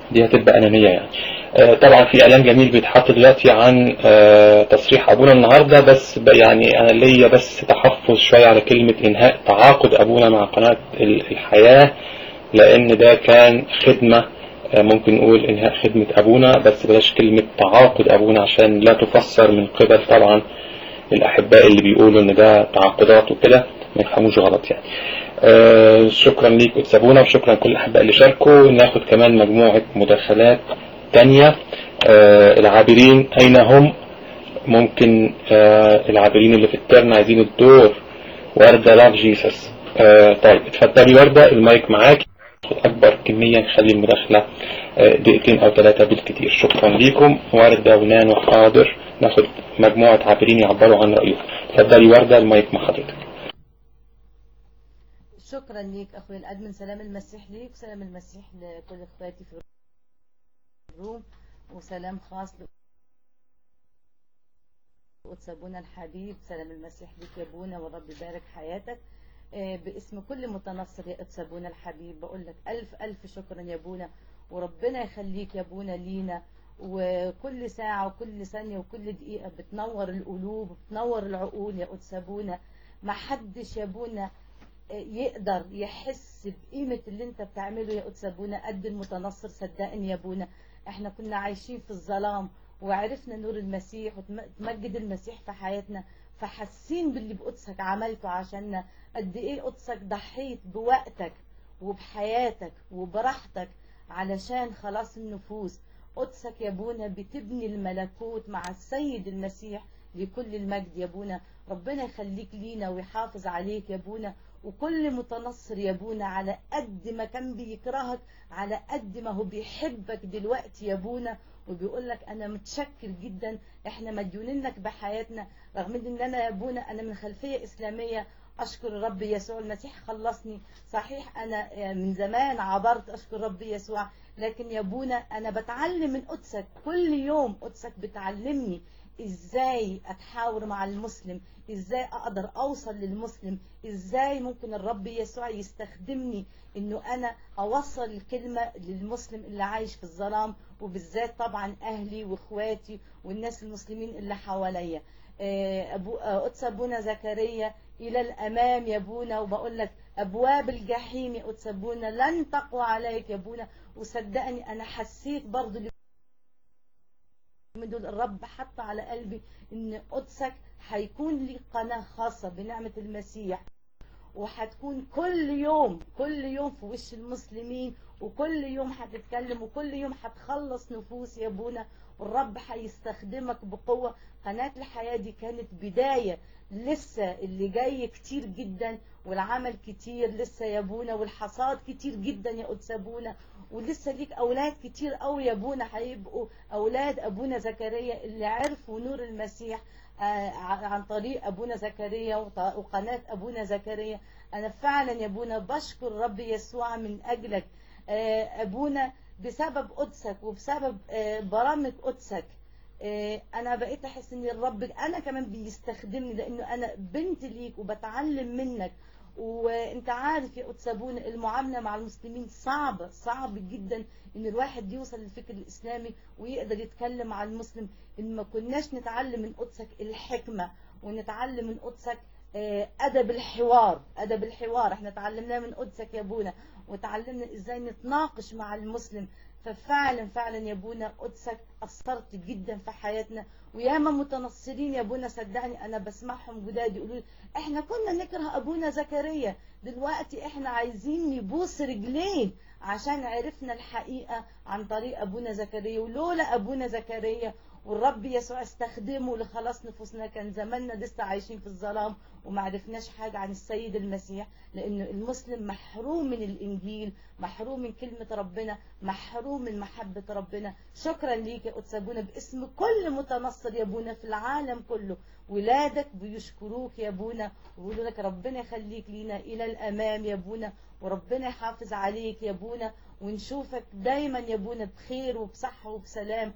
دي هتبقى أنانية يعني آه، طبعا في إعلان جميل بيتحط دلوقتي عن آه، تصريح أبونا النهاردة بس ب- يعني أنا ليا بس تحفظ شوية على كلمة إنهاء تعاقد أبونا مع قناة ال- الحياة لأن ده كان خدمة آه، ممكن نقول إنهاء خدمة أبونا بس بلاش كلمة تعاقد أبونا عشان لا تفسر من قبل طبعا الأحباء اللي بيقولوا إن ده تعاقدات وكده ما يفهموش غلط يعني آه، شكرا ليك أتسابونا وشكرا كل الأحباء اللي شاركوا ناخد كمان مجموعة مداخلات تانية آه، العابرين أين هم ممكن آه، العابرين اللي في الترن عايزين الدور وردة لاف جيسس آه، طيب اتفضلي وردة المايك معاك خد أكبر كمية نخلي المداخلة آه، دقيقتين أو ثلاثة بالكتير شكرا ليكم وردة ونان وحاضر ناخد مجموعة عابرين يعبروا عن رأيهم اتفضلي وردة المايك مع حضرتك شكرا ليك اخوي الادمن سلام المسيح ليك وسلام المسيح لكل اخواتي في الروم وسلام خاص وتسابونا الحبيب سلام المسيح ليك يا ابونا والرب يبارك حياتك آه، باسم كل متنصر يا اتسابونا الحبيب بقول لك الف الف شكرا يا ابونا وربنا يخليك يا ابونا لينا وكل ساعة وكل ثانية وكل دقيقة بتنور القلوب وبتنور العقول يا أتسابونا ما حدش يا ابونا يقدر يحس بقيمة اللي انت بتعمله يا قدس ابونا قد المتنصر صدقني يا ابونا احنا كنا عايشين في الظلام وعرفنا نور المسيح وتمجد المسيح في حياتنا فحاسين باللي بقدسك عملته عشاننا قد ايه قدسك ضحيت بوقتك وبحياتك وبراحتك علشان خلاص النفوس قدسك يا ابونا بتبني الملكوت مع السيد المسيح لكل المجد يا ابونا ربنا يخليك لينا ويحافظ عليك يا ابونا وكل متنصر يا ابونا على قد ما كان بيكرهك على قد ما هو بيحبك دلوقتي يا ابونا وبيقول لك انا متشكر جدا احنا مديونين لك بحياتنا رغم ان انا يا ابونا انا من خلفيه اسلاميه اشكر الرب يسوع المسيح خلصني صحيح انا من زمان عبرت اشكر رب يسوع لكن يا ابونا انا بتعلم من قدسك كل يوم قدسك بتعلمني ازاي اتحاور مع المسلم ازاي اقدر اوصل للمسلم ازاي ممكن الرب يسوع يستخدمني انه انا اوصل الكلمة للمسلم اللي عايش في الظلام وبالذات طبعا اهلي واخواتي والناس المسلمين اللي حواليا ابو قدس ابونا زكريا الى الامام يا ابونا وبقول لك ابواب الجحيم يا قدس ابونا لن تقوى عليك يا ابونا وصدقني انا حسيت برضو من دول الرب حط على قلبي ان قدسك هيكون لي قناة خاصة بنعمة المسيح وهتكون كل يوم كل يوم في وش المسلمين وكل يوم هتتكلم وكل يوم هتخلص نفوس يا ابونا والرب هيستخدمك بقوة قناة الحياة دي كانت بداية لسه اللي جاي كتير جدا والعمل كتير لسه يا ابونا والحصاد كتير جدا يا قدس ابونا ولسه ليك اولاد كتير قوي يا ابونا هيبقوا اولاد ابونا زكريا اللي عرفوا نور المسيح عن طريق ابونا زكريا وقناة ابونا زكريا انا فعلا يا ابونا بشكر رب يسوع من اجلك ابونا بسبب قدسك وبسبب برامج قدسك انا بقيت احس ان الرب انا كمان بيستخدمني لانه انا بنت ليك وبتعلم منك وانت عارف يا قدس ابونا المعاملة مع المسلمين صعبة صعب جدا ان الواحد يوصل للفكر الاسلامي ويقدر يتكلم مع المسلم ان ما كناش نتعلم من قدسك الحكمة ونتعلم من قدسك ادب الحوار ادب الحوار احنا تعلمناه من قدسك يا ابونا وتعلمنا ازاي نتناقش مع المسلم ففعلا فعلا يا ابونا قدسك اثرت جدا في حياتنا وياما متنصرين يا ابونا صدقني انا بسمعهم جداد يقولوا احنا كنا نكره ابونا زكريا دلوقتي احنا عايزين نبوس رجلين عشان عرفنا الحقيقة عن طريق ابونا زكريا ولولا ابونا زكريا والرب يسوع استخدمه لخلاص نفوسنا كان زماننا لسه عايشين في الظلام وما عرفناش حاجة عن السيد المسيح لأن المسلم محروم من الإنجيل محروم من كلمة ربنا محروم من محبة ربنا شكرا ليك يا قدس أبونا باسم كل متنصر يا أبونا في العالم كله ولادك بيشكروك يا أبونا ويقولوا لك ربنا يخليك لينا إلى الأمام يا أبونا وربنا يحافظ عليك يا أبونا ونشوفك دايما يا أبونا بخير وبصحة وبسلام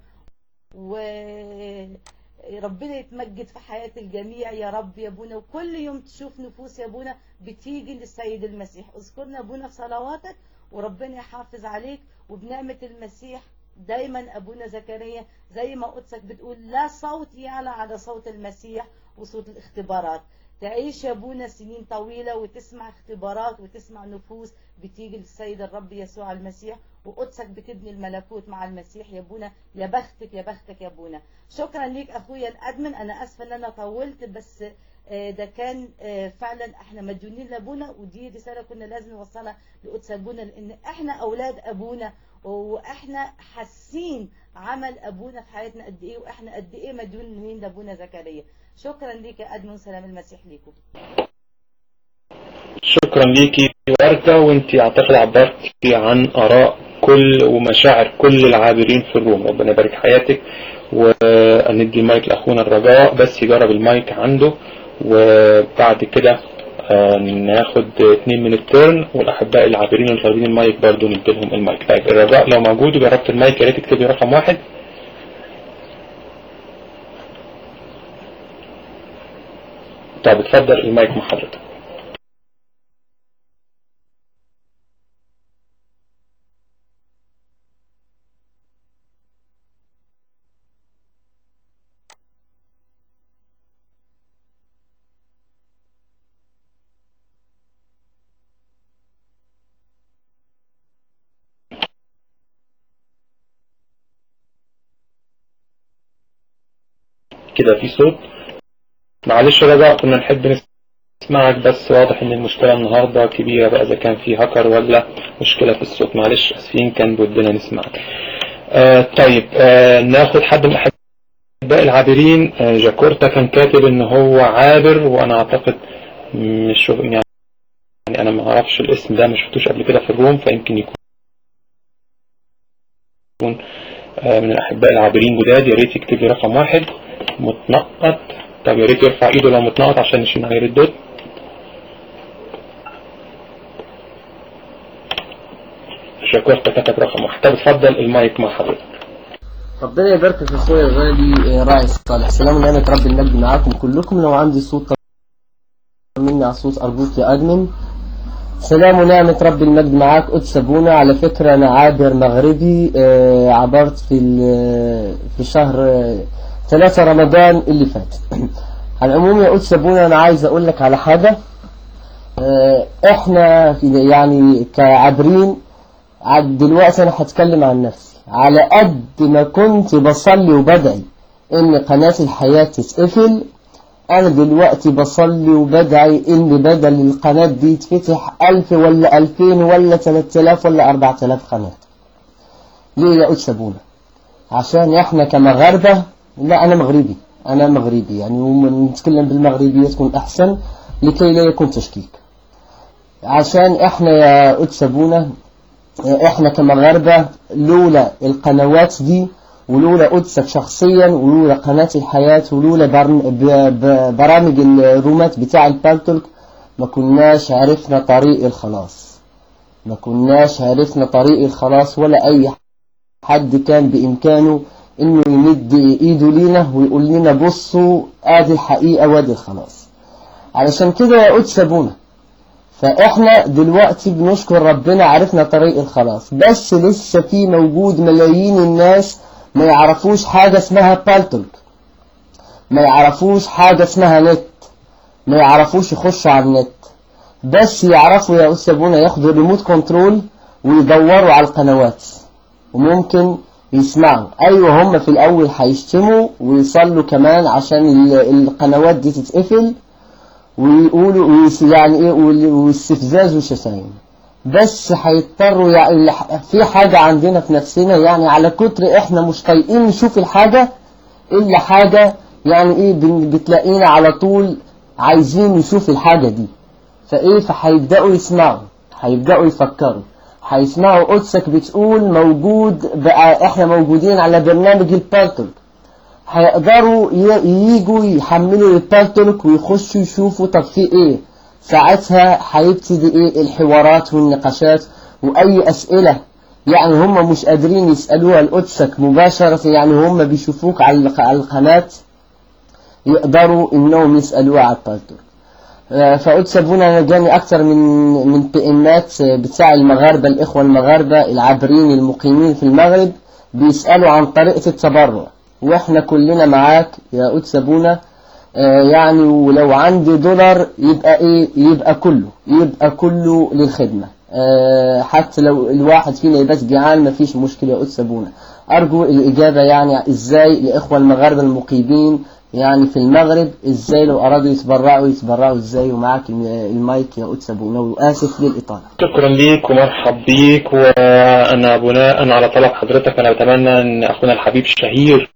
وربنا يتمجد في حياة الجميع يا رب يا ابونا وكل يوم تشوف نفوس يا ابونا بتيجي للسيد المسيح اذكرنا ابونا في صلواتك وربنا يحافظ عليك وبنعمة المسيح دايما أبونا زكريا زي ما قدسك بتقول لا صوت يعلى على صوت المسيح وصوت الاختبارات تعيش يا ابونا سنين طويلة وتسمع اختبارات وتسمع نفوس بتيجي للسيد الرب يسوع المسيح وقدسك بتبني الملكوت مع المسيح يا ابونا يا بختك يا بختك يا ابونا شكرا ليك اخويا الادمن انا اسفه ان انا طولت بس ده كان فعلا احنا مديونين لابونا ودي رساله كنا لازم نوصلها لقدس ابونا لان احنا اولاد ابونا واحنا حاسين عمل ابونا في حياتنا قد ايه واحنا قد ايه مديونين لابونا زكريا شكرا ليك يا ادمن سلام المسيح ليكم شكرا ليكي وردة وانت اعتقد عبرتي عن اراء كل ومشاعر كل العابرين في الروم ربنا يبارك حياتك وندي المايك لاخونا الرجاء بس يجرب المايك عنده وبعد كده ناخد اتنين من الترن والاحباء العابرين اللي طالبين المايك برضه ندي لهم المايك طيب الرجاء لو موجود وجربت المايك يا ريت تكتبي رقم واحد طب اتفضل المايك مع حضرتك كده في صوت معلش رجاء كنا نحب نسمعك بس واضح ان المشكلة النهاردة كبيرة بقى اذا كان في هاكر ولا مشكلة في الصوت معلش اسفين كان بودنا نسمعك آه طيب آه ناخد حد من احباء العابرين آه جاكورتا كان كاتب ان هو عابر وانا اعتقد مش يعني يعني انا ما اعرفش الاسم ده ما شفتوش قبل كده في الروم فيمكن يكون من الاحباء العابرين جداد يا ريت يكتب لي رقم واحد متنقط طب يا ريت يرفع ايده لو متنقط عشان نشيل عليه الدود شكوى كتب رقم واحد طب اتفضل المايك مع حضرتك ربنا يبارك في اخويا الغالي راعي الصالح سلام ونعمة رب المجد معاكم كلكم لو عندي صوت مني على صوت ارجوك يا ادمن سلام ونعمة رب المجد معاك قدس ابونا على فكرة انا عابر مغربي عبرت في في شهر ثلاثة رمضان اللي فات على العموم يا قدس ابونا انا عايز اقول لك على حاجة احنا يعني كعابرين دلوقتي انا هتكلم عن نفسي على قد ما كنت بصلي وبدعي ان قناة الحياة تتقفل انا دلوقتي بصلي وبدعي ان بدل القناة دي تفتح الف ولا الفين ولا تلات الاف ولا اربعة الاف قناة ليه يا قدس ابونا عشان احنا كمغاربة لا انا مغربي انا مغربي يعني ونتكلم بالمغربية تكون احسن لكي لا يكون تشكيك عشان احنا يا قدس ابونا احنا كمغاربة لولا القنوات دي ولولا قدسك شخصيا ولولا قناة الحياة ولولا برامج الرومات بتاع البالتولك ما كناش عرفنا طريق الخلاص ما كناش عرفنا طريق الخلاص ولا اي حد كان بامكانه انه يمد ايده لينا ويقول لنا بصوا ادي الحقيقة وادي الخلاص علشان كده يا قدس ابونا فاحنا دلوقتي بنشكر ربنا عرفنا طريق الخلاص بس لسه في موجود ملايين الناس ما يعرفوش حاجة اسمها بالتولك ما يعرفوش حاجة اسمها نت ما يعرفوش يخشوا على النت بس يعرفوا يا أستاذ ابونا ياخدوا الريموت كنترول ويدوروا على القنوات وممكن يسمعوا أيوة هم في الأول هيشتموا ويصلوا كمان عشان القنوات دي تتقفل ويقولوا يعني ايه واستفزاز وشتايم بس هيضطروا يعني في حاجة عندنا في نفسنا يعني على كتر احنا مش طايقين نشوف الحاجة الا حاجة يعني ايه بتلاقينا على طول عايزين نشوف الحاجة دي فايه فهيبدأوا يسمعوا هيبدأوا يفكروا هيسمعوا قدسك بتقول موجود بقى احنا موجودين على برنامج البالتولك هيقدروا ييجوا يحملوا البالتولك ويخشوا يشوفوا طب في ايه ساعتها هيبتدي ايه الحوارات والنقاشات واي اسئلة يعني هم مش قادرين يسألوها لقدسك مباشرة يعني هم بيشوفوك على القناة يقدروا انهم يسألوها على البالتولك آه، فقدس ابونا انا جاني اكتر من من بي امات بتاع المغاربه الاخوه المغاربه العابرين المقيمين في المغرب بيسالوا عن طريقه التبرع واحنا كلنا معاك يا قدس ابونا آه، يعني ولو عندي دولار يبقى ايه يبقى كله يبقى كله للخدمه آه، حتى لو الواحد فينا يبقى جعان مفيش مشكله يا قدس ابونا ارجو الاجابه يعني ازاي الاخوه المغاربه المقيمين يعني في المغرب ازاي لو ارادوا يتبرعوا يتبرعوا ازاي ومعاك الم- المايك يا قدس ابونا واسف للاطاله شكرا ليك ومرحب بيك وانا بناء على طلب حضرتك انا اتمنى ان اخونا الحبيب شهير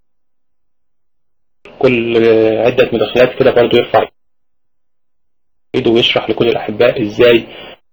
كل عدة مداخلات كده برضو يرفع ايده ويشرح لكل الاحباء ازاي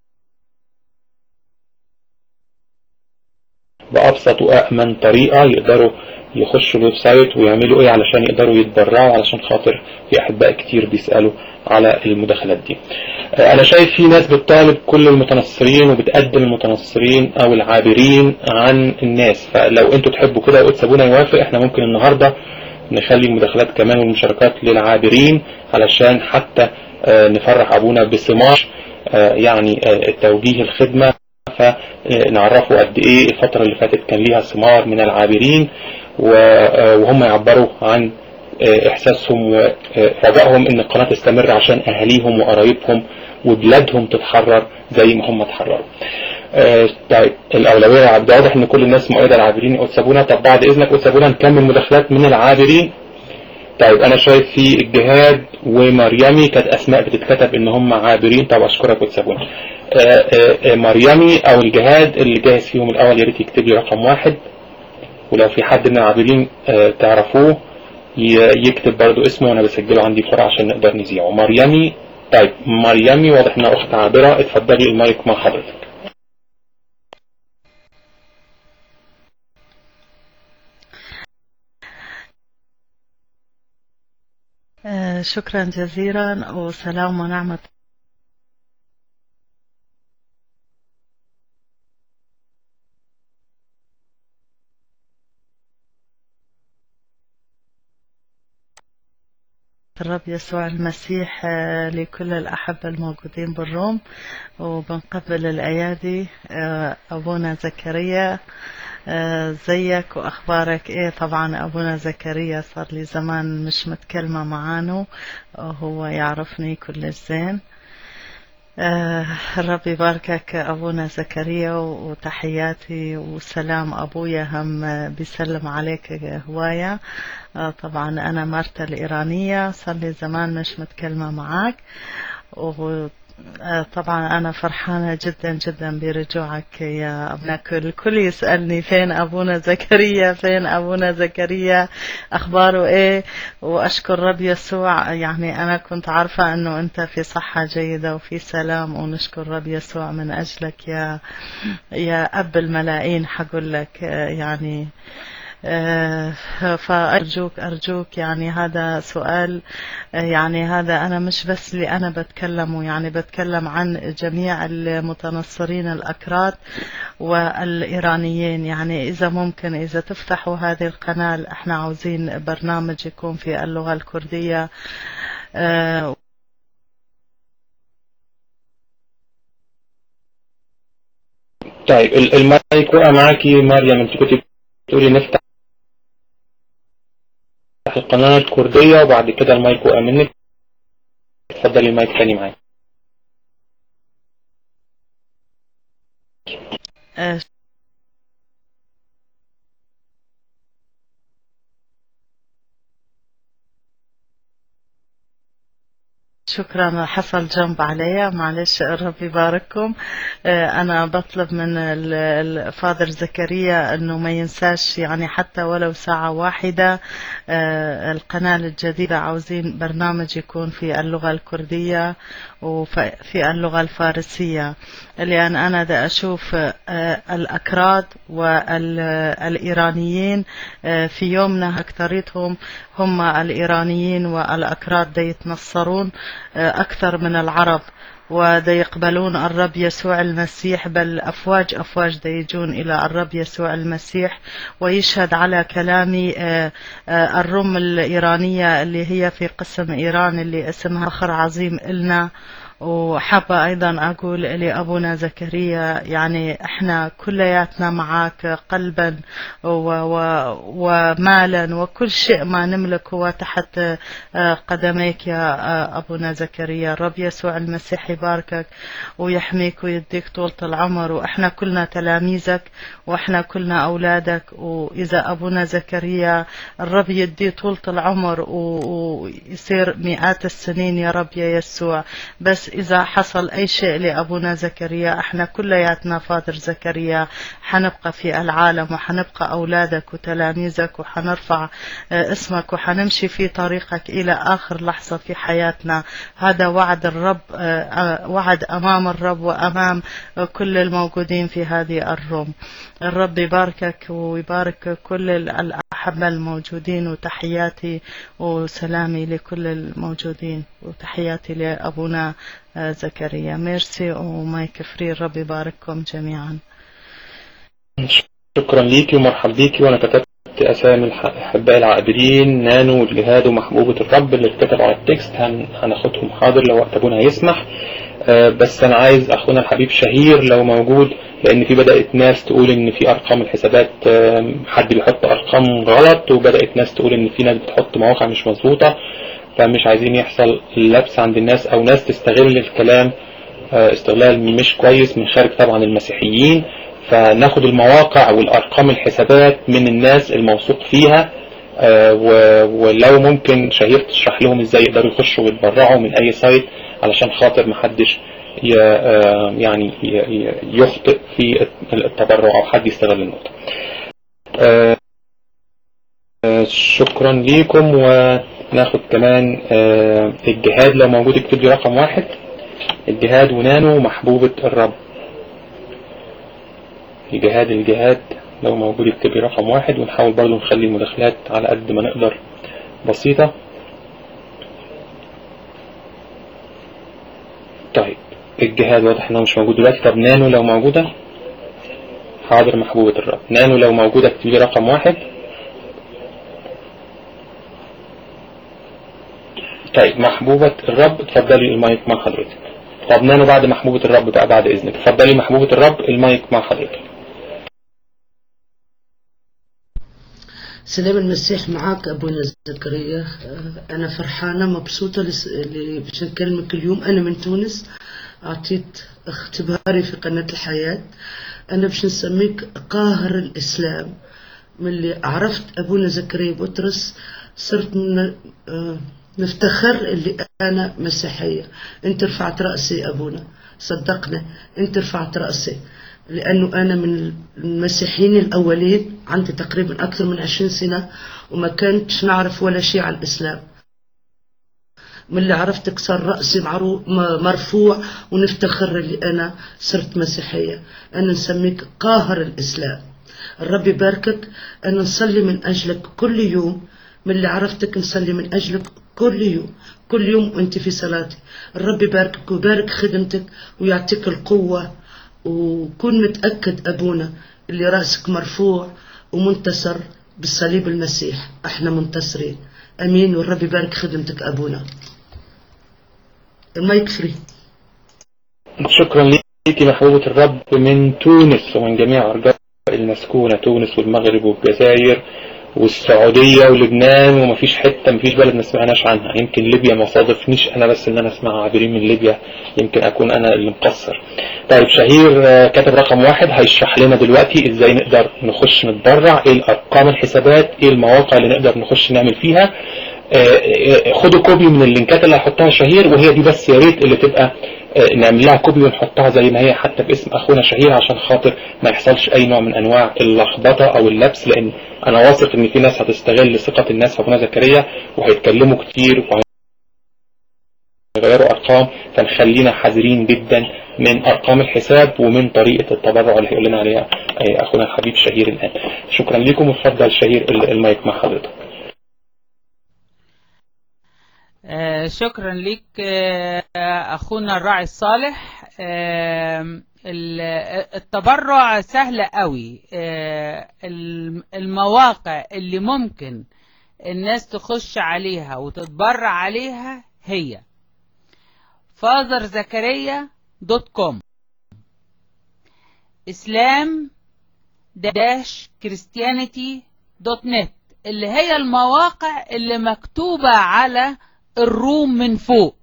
بأبسط وأأمن طريقة يقدروا يخشوا الويب سايت ويعملوا ايه علشان يقدروا يتبرعوا علشان خاطر في احباء كتير بيسألوا على المداخلات دي آه، انا شايف في ناس بتطالب كل المتنصرين وبتقدم المتنصرين او العابرين عن الناس فلو انتوا تحبوا كده وقت سابونا يوافق احنا ممكن النهاردة نخلي المداخلات كمان والمشاركات للعابرين علشان حتى آه، نفرح ابونا بثمار آه، يعني آه، توجيه الخدمة فنعرفوا قد ايه الفترة اللي فاتت كان ليها ثمار من العابرين و- آه، وهم يعبروا عن آه، احساسهم ورجائهم ان القناة تستمر عشان اهاليهم وقرايبهم وبلادهم تتحرر زي ما هم اتحرروا آه، طيب الاولويه يا عبد واضح ان كل الناس مؤيده العابرين قدس ابونا طب بعد اذنك قدس ابونا نكمل مداخلات من العابرين طيب انا شايف في الجهاد ومريمي كانت اسماء بتتكتب ان هم عابرين طب اشكرك قدس ابونا آه، آه، آه، مريمي او الجهاد اللي جاهز فيهم الاول يا ريت يكتب لي رقم واحد ولو في حد من العابرين آه، تعرفوه ي- يكتب برضو اسمه وانا بسجله عندي بسرعه عشان نقدر نذيعه مريمي طيب مريمي واضح انها اخت عابره اتفضلي المايك مع حضرتك آه، شكرا جزيلا وسلام ونعمة الرب يسوع المسيح آه، لكل الأحبة الموجودين بالروم وبنقبل الأيادي آه، أبونا زكريا آه، زيك وأخبارك إيه طبعا أبونا زكريا صار لي زمان مش متكلمة معانه وهو يعرفني كل الزين آه، الرب يباركك أبونا زكريا وتحياتي وسلام أبويا هم آه، بيسلم عليك هواية آه، طبعا أنا مرتا الإيرانية صار لي زمان مش متكلمة معاك و آه، طبعا أنا فرحانة جدا جدا برجوعك يا أبونا كل الكل يسألني فين أبونا زكريا فين أبونا زكريا أخباره إيه وأشكر رب يسوع يعني أنا كنت عارفة أنه أنت في صحة جيدة وفي سلام ونشكر رب يسوع من أجلك يا يا أب الملايين حقول لك آه، يعني آه، فأرجوك أرجوك يعني هذا سؤال آه، يعني هذا أنا مش بس اللي أنا بتكلمه يعني بتكلم عن جميع المتنصرين الأكراد والإيرانيين يعني إذا ممكن إذا تفتحوا هذه القناة إحنا عاوزين برنامج يكون في اللغة الكردية آه، طيب ال- المايك وقع معاكي مريم انت كنت بتقولي نفتح القناة الكردية وبعد كده المايك وقع منك اتفضلي المايك تاني معاك آه، شكرا حصل جنب عليا معلش الرب يبارككم آه، أنا بطلب من ال- الفاذر زكريا أنه ما ينساش يعني حتى ولو ساعة واحدة آه، القناة الجديدة عاوزين برنامج يكون في اللغة الكردية وفي اللغة الفارسية لأن أنا دا أشوف آه، الأكراد والإيرانيين آه، في يومنا أكثرتهم هم الإيرانيين والأكراد دا يتنصرون آه، أكثر من العرب ودا يقبلون الرب يسوع المسيح بل أفواج أفواج دا يجون إلى الرب يسوع المسيح ويشهد على كلامي آه، آه، الروم الإيرانية اللي هي في قسم إيران اللي اسمها فخر عظيم إلنا وحابة أيضا أقول لأبونا زكريا يعني إحنا كلياتنا معاك قلبا و و ومالا وكل شيء ما نملك هو تحت آه، قدميك يا آه، أبونا زكريا الرب يسوع المسيح يباركك ويحميك ويديك طولة العمر وإحنا كلنا تلاميذك وإحنا كلنا أولادك وإذا أبونا زكريا الرب يديه طولة العمر و- ويصير مئات السنين يا رب يا يسوع بس إذا حصل أي شيء لأبونا زكريا احنا كلياتنا فادر زكريا حنبقى في العالم وحنبقى أولادك وتلاميذك وحنرفع آه، اسمك وحنمشي في طريقك إلى آخر لحظة في حياتنا هذا وعد الرب آه، آه، وعد أمام الرب وأمام آه، كل الموجودين في هذه الروم الرب يباركك ويبارك كل الأحبة الموجودين وتحياتي وسلامي لكل الموجودين وتحياتي لأبونا آه، زكريا ميرسي ومايك فري الرب يبارككم جميعا شكرا ليكي ومرحب بيكي وانا كتبت اسامي الح- الاحباء العابرين نانو والجهاد ومحبوبة الرب اللي اتكتبوا على التكست هن... هناخدهم حاضر لو وقت ابونا هيسمح آه، بس انا عايز اخونا الحبيب شهير لو موجود لان في بدأت ناس تقول ان في ارقام الحسابات آه، حد بيحط ارقام غلط وبدأت ناس تقول ان في ناس بتحط مواقع مش مظبوطة فمش عايزين يحصل لبس عند الناس او ناس تستغل الكلام آه، استغلال مش كويس من خارج طبعا المسيحيين فناخد المواقع والارقام الحسابات من الناس الموثوق فيها آه، و- ولو ممكن شهير تشرح لهم ازاي يقدروا يخشوا ويتبرعوا من اي سايت علشان خاطر محدش ي- آه، يعني ي- ي- يخطئ في التبرع او حد يستغل النقطة آه، آه، شكرا ليكم وناخد كمان آه، الجهاد لو موجود اكتب لي رقم واحد الجهاد ونانو محبوبة الرب الجهاد الجهاد لو موجود اكتب لي رقم واحد ونحاول برضو نخلي المداخلات على قد ما نقدر بسيطة طيب الجهاد واضح انه مش موجود دلوقتي طب نانو لو موجودة حاضر محبوبة الرب نانو لو موجودة اكتب لي رقم واحد طيب محبوبة الرب اتفضلي المايك مع حضرتك طب نانو بعد محبوبة الرب بقى بعد اذنك اتفضلي محبوبة الرب المايك مع حضرتك سلام المسيح معك أبونا زكريا آه، أنا فرحانة مبسوطة لس- اللي باش نكلمك اليوم أنا من تونس أعطيت اختباري في قناة الحياة أنا باش نسميك قاهر الإسلام من اللي عرفت أبونا زكريا بطرس صرت من آه، نفتخر اللي أنا مسيحية أنت رفعت رأسي أبونا صدقنا أنت رفعت رأسي لأنه أنا من المسيحيين الأولين عندي تقريبا أكثر من عشرين سنة وما كنتش نعرف ولا شيء عن الإسلام من اللي عرفتك صار رأسي معرو- م- مرفوع ونفتخر اللي أنا صرت مسيحية أنا نسميك قاهر الإسلام الرب يباركك أنا نصلي من أجلك كل يوم من اللي عرفتك نصلي من أجلك كل يوم كل يوم وانت في صلاتي الرب يباركك ويبارك خدمتك ويعطيك القوة وكن متأكد أبونا اللي رأسك مرفوع ومنتصر بالصليب المسيح احنا منتصرين امين والرب يبارك خدمتك ابونا المايك فري شكرا ليكي محبوبة الرب من تونس ومن جميع أرجاء المسكونة تونس والمغرب والجزائر والسعودية ولبنان ومفيش حتة مفيش بلد ما سمعناش عنها يمكن ليبيا ما صادفنيش أنا بس إن أنا أسمع عابرين من ليبيا يمكن أكون أنا اللي مقصر طيب شهير آه، كاتب رقم واحد هيشرح لنا دلوقتي إزاي نقدر نخش نتبرع إيه الأرقام الحسابات إيه المواقع اللي نقدر نخش نعمل فيها آه، آه، خدوا كوبي من اللينكات اللي هحطها شهير وهي دي بس يا ريت اللي تبقى آه، نعمل لها كوبي ونحطها زي ما هي حتى باسم اخونا شهير عشان خاطر ما يحصلش اي نوع من انواع اللخبطه او اللبس لان انا واثق ان في ناس هتستغل ثقه الناس في ابونا زكريا وهيتكلموا كتير وهيغيروا ارقام فنخلينا حذرين جدا من ارقام الحساب ومن طريقه التبرع اللي هيقول لنا عليها آه، اخونا الحبيب شهير الان شكرا لكم واتفضل شهير ال- المايك مع حضرتك آه، شكرا لك آه، أخونا الراعي الصالح آه، ال- التبرع سهل قوي آه، الم- المواقع اللي ممكن الناس تخش عليها وتتبرع عليها هي فاذرزكريا دوت كوم اسلام داش كريستيانيتي دوت نت اللي هي المواقع اللي مكتوبة على الروم من فوق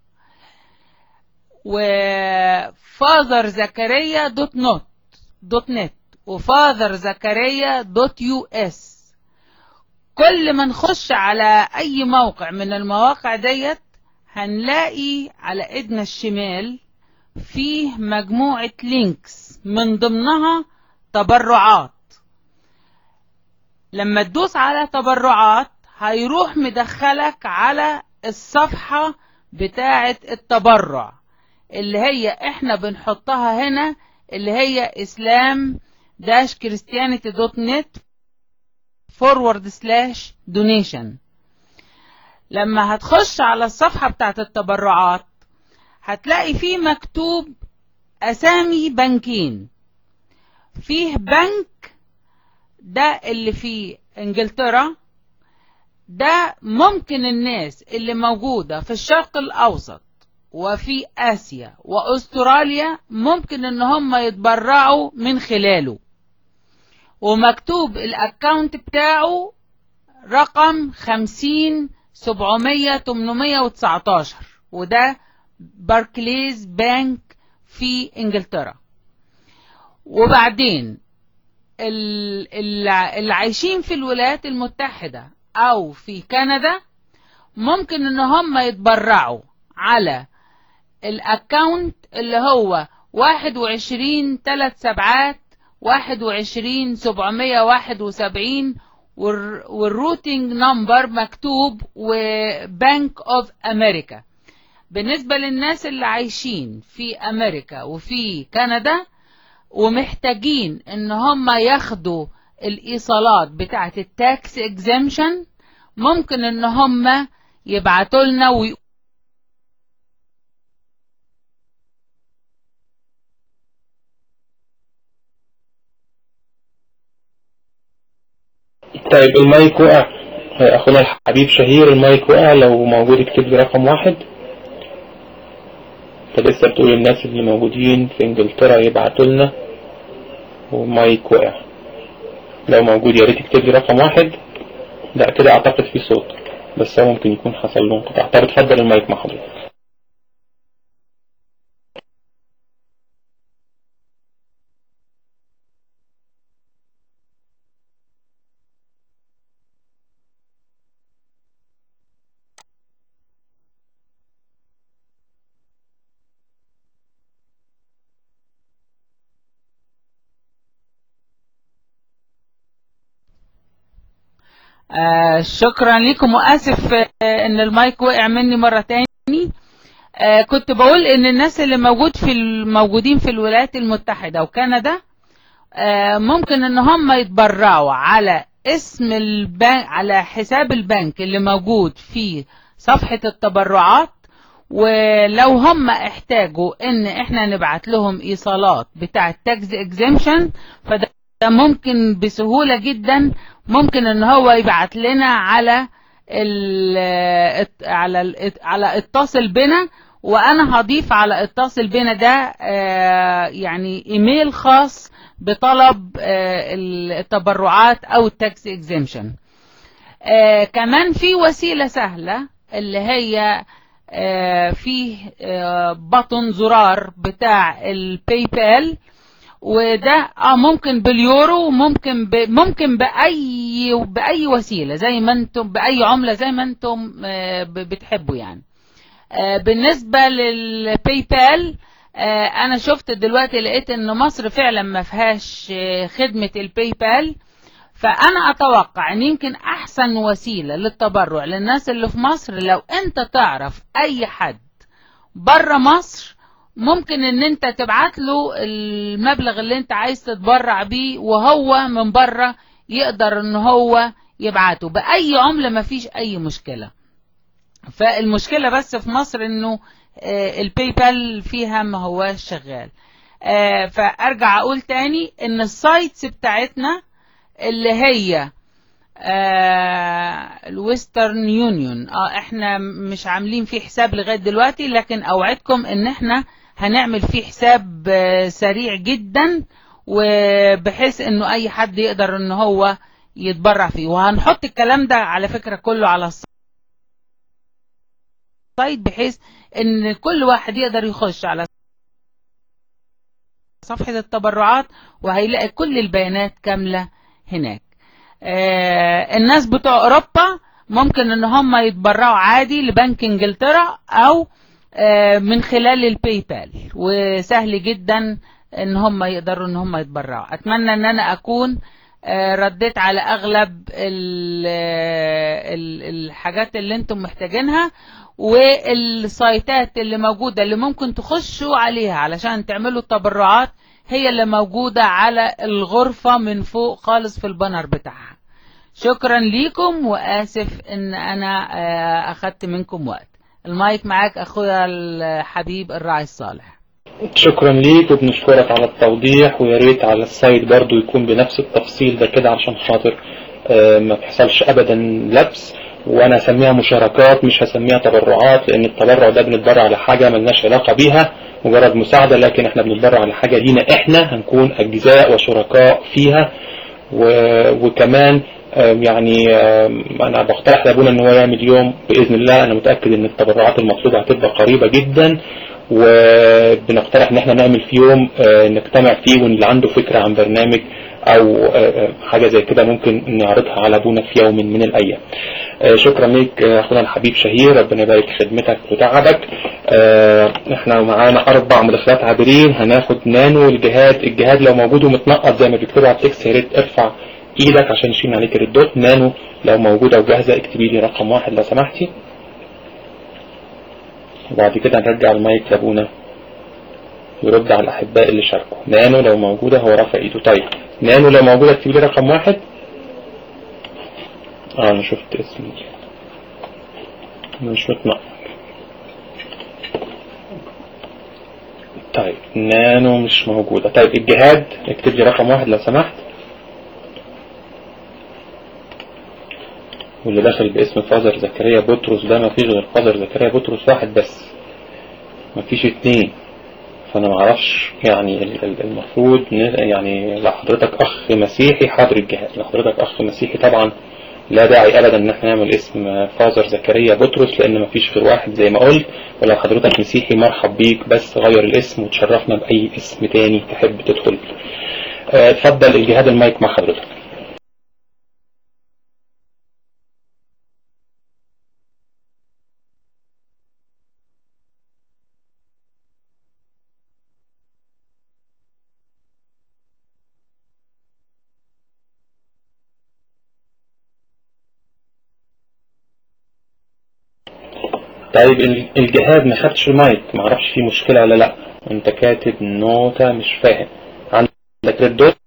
وفاذر زكريا دوت نوت دوت نت وفاذر زكريا دوت يو اس كل ما نخش على اي موقع من المواقع ديت هنلاقي على ايدنا الشمال فيه مجموعة لينكس من ضمنها تبرعات لما تدوس على تبرعات هيروح مدخلك على الصفحة بتاعة التبرع اللي هي احنا بنحطها هنا اللي هي اسلام داش كريستيانيتي دوت نت فورورد سلاش دونيشن لما هتخش على الصفحة بتاعة التبرعات هتلاقي فيه مكتوب اسامي بنكين فيه بنك ده اللي في انجلترا ده ممكن الناس اللي موجودة في الشرق الاوسط وفي اسيا واستراليا ممكن ان هم يتبرعوا من خلاله ومكتوب الاكاونت بتاعه رقم خمسين سبعمية تمنمية وتسعتاشر وده باركليز بانك في انجلترا وبعدين ال- ال- اللي عايشين في الولايات المتحدة او في كندا ممكن ان هم يتبرعوا على الاكاونت اللي هو واحد وعشرين تلات سبعات واحد وعشرين سبعمية واحد وسبعين والروتينج نمبر مكتوب وبنك اوف امريكا بالنسبة للناس اللي عايشين في امريكا وفي كندا ومحتاجين ان هم ياخدوا الايصالات بتاعة التاكس اكزامشن ممكن ان هم يبعتوا لنا وي... طيب المايك وقع اخونا الحبيب شهير المايك وقع لو موجود اكتب لي رقم واحد انت لسه بتقول الناس اللي موجودين في انجلترا يبعتوا لنا ومايك وقع لو موجود يا ريت اكتب لي رقم واحد لا كده اعتقد في صوت بس هو ممكن يكون حصل له انقطاع طب اتفضل المايك مع حضرتك آه شكرا لكم واسف آه ان المايك وقع مني مرة تاني آه كنت بقول ان الناس اللي موجود في الموجودين في الولايات المتحدة وكندا آه ممكن ان هم يتبرعوا على اسم البنك على حساب البنك اللي موجود في صفحة التبرعات ولو هم احتاجوا ان احنا نبعت لهم ايصالات بتاعة تاكس اكزيمشن فده ممكن بسهولة جدا ممكن ان هو يبعت لنا على ال على ال على اتصل بنا وانا هضيف على اتصل بنا ده آه يعني ايميل خاص بطلب آه التبرعات او التاكس اكزيمشن آه كمان في وسيلة سهلة اللي هي آه فيه آه بطن زرار بتاع الباي بال وده اه ممكن باليورو وممكن ب... ممكن باي باي وسيله زي ما انتم باي عمله زي ما انتم آه بتحبوا يعني آه بالنسبه للباي بال آه انا شفت دلوقتي لقيت ان مصر فعلا ما فيهاش خدمه الباي بال فانا اتوقع ان يمكن احسن وسيله للتبرع للناس اللي في مصر لو انت تعرف اي حد بره مصر ممكن ان انت تبعت له المبلغ اللي انت عايز تتبرع بيه وهو من بره يقدر ان هو يبعته باي عملة مفيش اي مشكلة فالمشكلة بس في مصر انه آه، الباي بال فيها ما هواش شغال آه، فارجع اقول تاني ان السايتس بتاعتنا اللي هي الويسترن يونيون اه احنا مش عاملين فيه حساب لغاية دلوقتي لكن اوعدكم ان احنا هنعمل فيه حساب آه، سريع جدا وبحيث انه اي حد يقدر ان هو يتبرع فيه وهنحط الكلام ده على فكرة كله على السايت بحيث ان كل واحد يقدر يخش على صفحة التبرعات وهيلاقي كل البيانات كاملة هناك آه الناس بتوع اوروبا ممكن ان هم يتبرعوا عادي لبنك انجلترا او آه من خلال الباي بال وسهل جدا ان هم يقدروا ان هم يتبرعوا اتمنى ان انا اكون آه رديت على اغلب ال ال الحاجات اللي انتم محتاجينها والسايتات اللي موجودة اللي ممكن تخشوا عليها علشان تعملوا التبرعات هي اللي موجودة على الغرفة من فوق خالص في البانر بتاعها شكرا ليكم وآسف ان انا آه، اخدت منكم وقت المايك معاك اخويا الحبيب الراعي الصالح شكرا ليك وبنشكرك على التوضيح ويا ريت على السايت برضو يكون بنفس التفصيل ده كده عشان خاطر آه، ما تحصلش ابدا لبس وانا هسميها مشاركات مش هسميها تبرعات لان التبرع ده بنتبرع على حاجه ملناش علاقه بيها مجرد مساعده لكن احنا بنتبرع على حاجه لينا احنا هنكون اجزاء وشركاء فيها و... وكمان آم، يعني آم، انا بقترح لابونا ان هو يعمل يوم باذن الله انا متاكد ان التبرعات المطلوبه هتبقى قريبه جدا وبنقترح ان احنا نعمل في يوم آه، نجتمع فيه واللي عنده فكره عن برنامج او آه، آه، حاجه زي كده ممكن نعرضها على ابونا في يوم من الايام آه، شكرا ليك آه، اخونا الحبيب شهير ربنا يبارك في خدمتك وتعبك آه، احنا معانا اربع مداخلات عابرين هناخد نانو الجهاد الجهاد لو موجود ومتنقط زي ما بيكتبوا على التكست يا ريت ارفع ايدك عشان نشيل عليك الردود نانو لو موجوده وجاهزه اكتبي لي رقم واحد لو سمحتي وبعد كده نرجع المايك لابونا يرد على الاحباء اللي شاركوا نانو لو موجوده هو رافع ايده طيب نانو لو موجوده اكتبي لي رقم واحد اه انا شفت اسمي مش متنقط طيب نانو مش موجودة طيب الجهاد اكتب لي رقم واحد لو سمحت واللي داخل باسم فازر زكريا بطرس ده مفيش غير فازر زكريا بطرس واحد بس مفيش اتنين فانا معرفش يعني ال- ال- المفروض ن- يعني لو حضرتك اخ مسيحي حاضر الجهاد لو حضرتك اخ مسيحي طبعا لا داعي ابدا ان احنا نعمل اسم فازر زكريا بطرس لان مفيش غير واحد زي ما قلت ولو حضرتك مسيحي مرحب بيك بس غير الاسم وتشرفنا باي اسم تاني تحب تدخل بيه آه، اتفضل الجهاد المايك مع حضرتك طيب ال- الجهاد ما خدش المايك ما اعرفش فيه مشكلة ولا لا انت كاتب نوتة مش فاهم عندك ريد دوت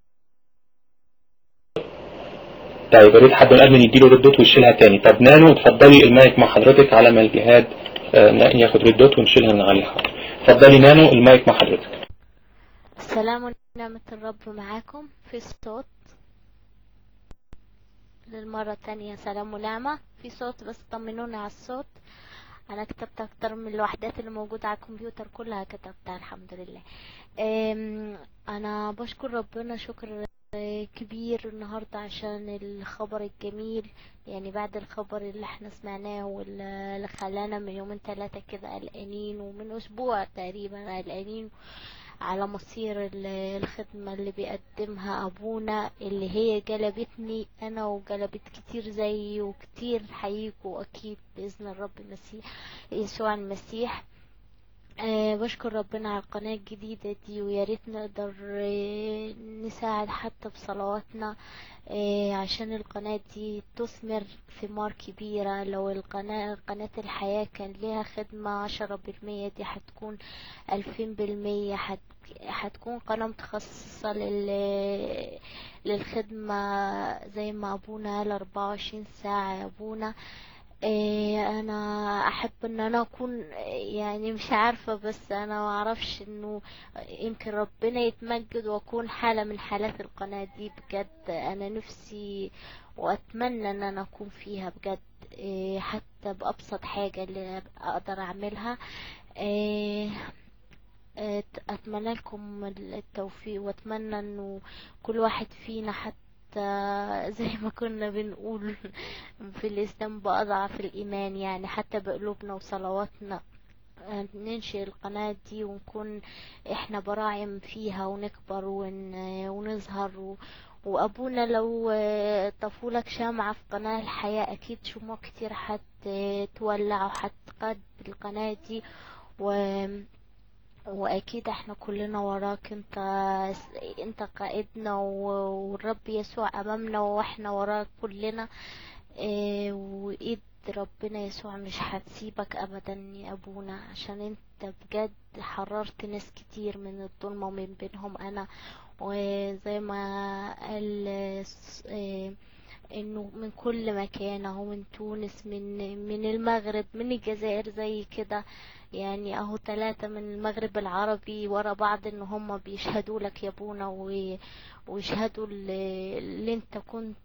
طيب يا ريت حد من الادمن يديله ريد دوت ويشيلها تاني طب نانو اتفضلي المايك مع حضرتك على ما الجهاد آه، ياخد ريد دوت ونشيلها من عليها اتفضلي نانو المايك مع حضرتك السلام ونعمة الرب معاكم في صوت للمرة التانية سلام ونعمة في صوت بس طمنونا على الصوت أنا كتبت أكتر من الوحدات اللي موجودة على الكمبيوتر كلها كتبتها الحمد لله أم، أنا بشكر ربنا شكر آه، كبير النهاردة عشان الخبر الجميل يعني بعد الخبر اللي احنا سمعناه واللي خلانا من يومين ثلاثة كده قلقانين ومن أسبوع تقريبا قلقانين على مصير ال- الخدمة اللي بيقدمها أبونا اللي هي جلبتني أنا وجلبت كتير زيي وكتير هيجوا أكيد بإذن الرب المسيح يسوع المسيح أه بشكر ربنا على القناة الجديدة دي ويا ريت نقدر آه، نساعد حتى بصلواتنا آه، عشان القناة دي تثمر ثمار كبيرة لو القناة قناة الحياة كان ليها خدمة عشرة بالمية دي هتكون ألفين بالمية هت- هتكون قناة متخصصة لل... للخدمة زي ما أبونا قال أربعة وعشرين ساعة يا أبونا إيه انا احب ان انا اكون يعني مش عارفة بس انا ما اعرفش انه يمكن ربنا يتمجد واكون حالة من حالات القناة دي بجد انا نفسي واتمنى ان انا اكون فيها بجد إيه حتى بابسط حاجة اللي اقدر اعملها إيه إيه اتمنى لكم التوفيق واتمنى انه كل واحد فينا حتى زي ما كنا بنقول في الإسلام بأضعف الإيمان يعني حتى بقلوبنا وصلواتنا ننشئ القناة دي ونكون احنا براعم فيها ونكبر ون... ونظهر و... وأبونا لو طفولك شمعة في قناة الحياة أكيد شموع كتير هتولع وهتقاد القناة دي و... واكيد احنا كلنا وراك انت انت قائدنا والرب يسوع امامنا واحنا وراك كلنا اه وايد ربنا يسوع مش هتسيبك ابدا يا ابونا عشان انت بجد حررت ناس كتير من الظلمة ومن بينهم انا وزي ما قال اه انه من كل مكان اهو من تونس من من المغرب من الجزائر زي كده يعني اهو ثلاثة من المغرب العربي ورا بعض ان هم بيشهدوا لك يا ابونا ويشهدوا اللي انت كنت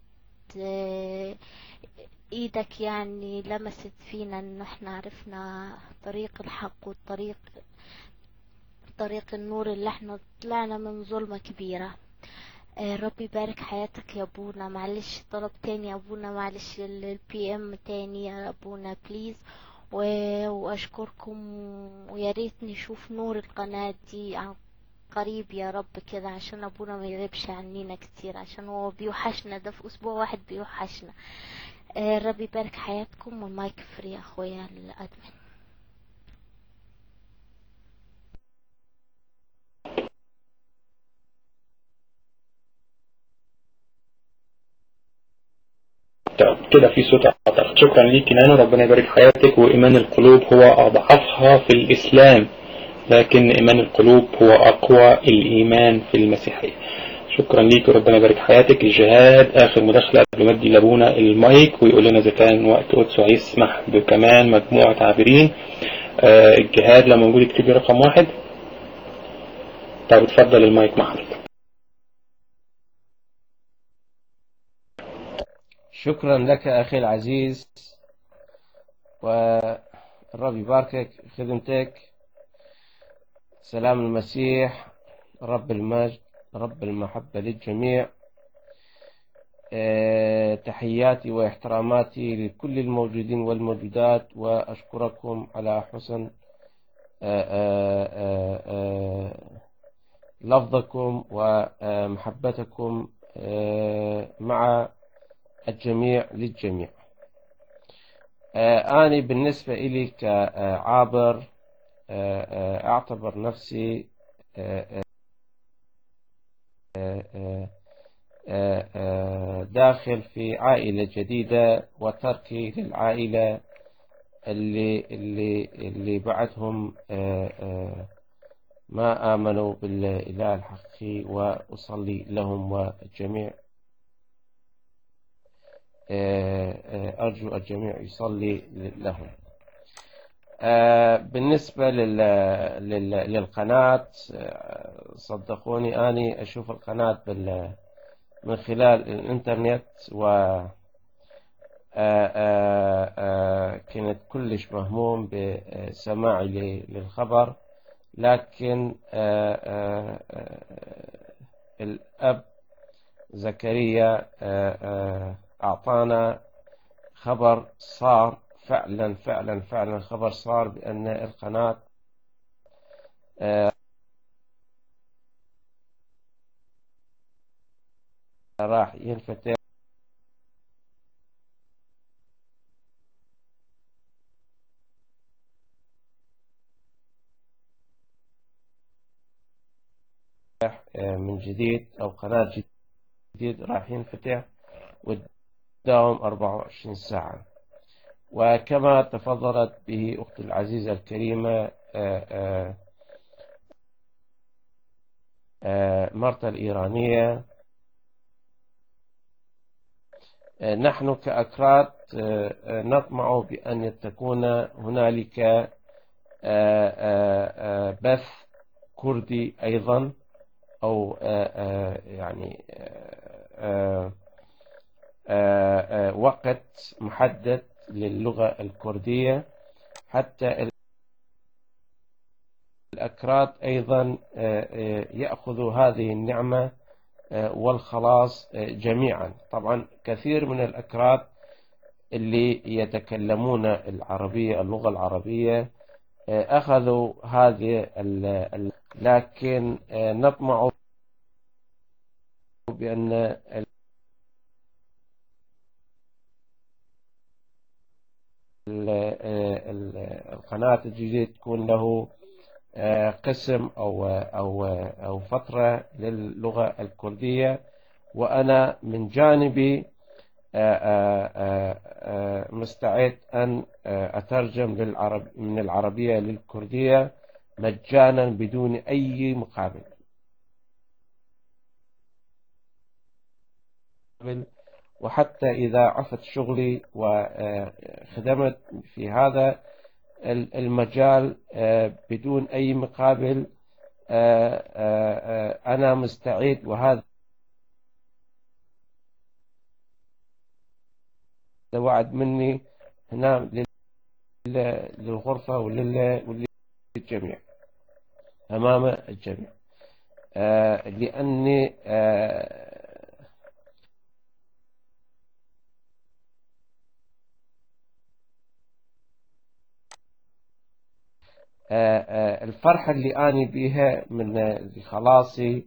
ايدك يعني لمست فينا ان احنا عرفنا طريق الحق والطريق طريق النور اللي احنا طلعنا من ظلمة كبيرة ربي يبارك حياتك يا ابونا معلش طلب تاني يا ابونا معلش البي ام تاني يا ابونا بليز واشكركم ويا ريت نشوف نور القناة دي عن قريب يا رب كده عشان ابونا ما يغيبش عنينا كتير عشان هو بيوحشنا ده في اسبوع واحد بيوحشنا ربي يبارك حياتكم والمايك فري اخويا الادمن كده في صوت أعتقد شكرا ليك نانا ربنا يبارك حياتك وإيمان القلوب هو أضعفها في الإسلام لكن إيمان القلوب هو أقوى الإيمان في المسيحية شكرا ليك وربنا يبارك حياتك الجهاد آخر مداخلة قبل ما ادي لابونا المايك ويقول لنا إذا كان وقت قدسه هيسمح بكمان مجموعة عابرين آه الجهاد لو موجود اكتبي رقم واحد طب اتفضل المايك مع حضرتك شكرا لك أخي العزيز والرب يباركك خدمتك سلام المسيح رب المجد رب المحبة للجميع أه تحياتي واحتراماتي لكل الموجودين والموجودات وأشكركم على حسن أه أه لفظكم ومحبتكم مع الجميع للجميع أنا بالنسبة إلي كعابر أعتبر نفسي داخل في عائلة جديدة وتركي للعائلة اللي اللي اللي بعدهم ما آمنوا بالإله الحقيقي وأصلي لهم والجميع أرجو الجميع يصلي لهم بالنسبة للقناة صدقوني أني أشوف القناة من خلال الإنترنت و كنت كلش مهموم بسماعي للخبر لكن الأب زكريا أعطانا خبر صار فعلا فعلا فعلا خبر صار بأن القناة راح ينفتح من جديد أو قناة جديد راح ينفتح وتداوم 24 ساعة وكما تفضلت به أختي العزيزة الكريمة مرتا الإيرانية نحن كأكراد نطمع بأن تكون هنالك بث كردي أيضا أو يعني وقت محدد للغة الكردية حتى الأكراد أيضا يأخذوا هذه النعمة والخلاص جميعا طبعا كثير من الأكراد اللي يتكلمون العربية اللغة العربية أخذوا هذه لكن نطمع بأن القناة الجديدة تكون له قسم أو أو أو فترة للغة الكردية وأنا من جانبي مستعد أن أترجم للعرب من العربية للكردية مجانا بدون أي مقابل وحتى إذا عفت شغلي وخدمت في هذا المجال بدون أي مقابل أنا مستعد وهذا وعد مني هنا للغرفة وللجميع أمام الجميع لأني الفرحة اللي أنا بها من خلاصي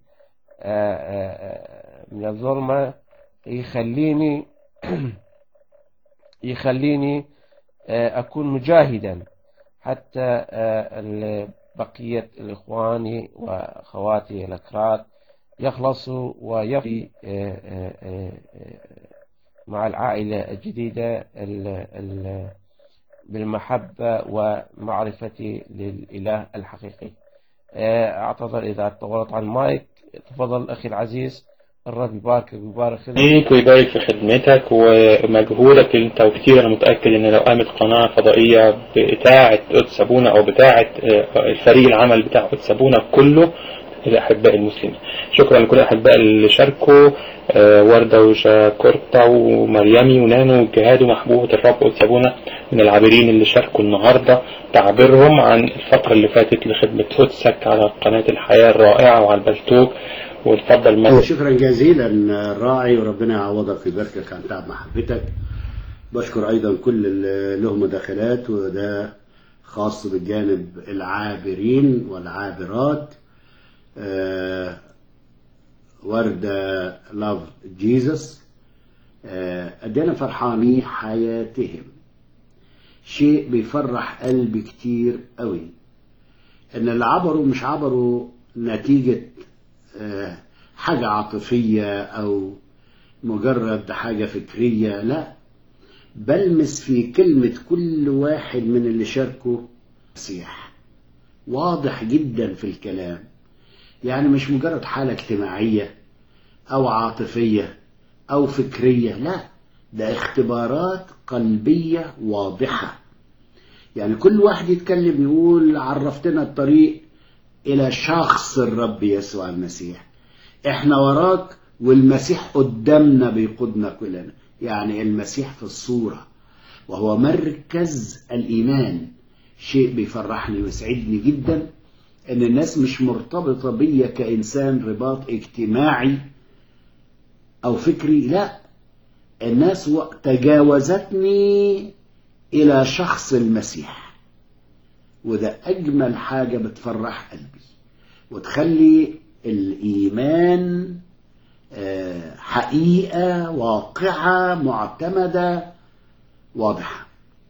من الظلمة يخليني يخليني أكون مجاهدا حتى بقية الإخواني وأخواتي الأكراد يخلصوا ويفي مع العائلة الجديدة بالمحبة ومعرفتي للإله الحقيقي أعتذر إذا طولت عن المايك تفضل أخي العزيز الرب يباركك ويبارك فيك ويبارك في خدمتك ومجهودك انت وكتير انا متاكد ان لو قامت قناه فضائيه بتاعه قدس ابونا او بتاعه الفريق العمل بتاع قدس ابونا كله الأحباء المسلمين شكرا لكل الأحباء اللي شاركوا وردة وجاكورتا ومريمي ونانو وجهاد ومحبوبة الرب قدس أبونا من العابرين اللي شاركوا النهاردة تعبيرهم عن الفترة اللي فاتت لخدمة قدسك على قناة الحياة الرائعة وعلى البلتوك وتفضل مالك شكرا جزيلا الراعي وربنا يعوضك ويباركك عن تعب محبتك بشكر ايضا كل اللي لهم مداخلات وده خاص بالجانب العابرين والعابرات آه وردة لاف جيزس قد انا فرحاني حياتهم شيء بيفرح قلبي كتير قوي ان اللي عبروا مش عبروا نتيجة آه حاجة عاطفية او مجرد حاجة فكرية لا بلمس في كلمة كل واحد من اللي شاركوا مسيح واضح جدا في الكلام يعني مش مجرد حالة اجتماعية أو عاطفية أو فكرية لا ده اختبارات قلبية واضحة يعني كل واحد يتكلم يقول عرفتنا الطريق إلى شخص الرب يسوع المسيح احنا وراك والمسيح قدامنا بيقودنا كلنا يعني المسيح في الصورة وهو مركز الإيمان شيء بيفرحني ويسعدني جدا ان الناس مش مرتبطة بيا كإنسان رباط اجتماعي او فكري لا الناس تجاوزتني الى شخص المسيح وده اجمل حاجة بتفرح قلبي وتخلي الايمان حقيقة واقعة معتمدة واضحة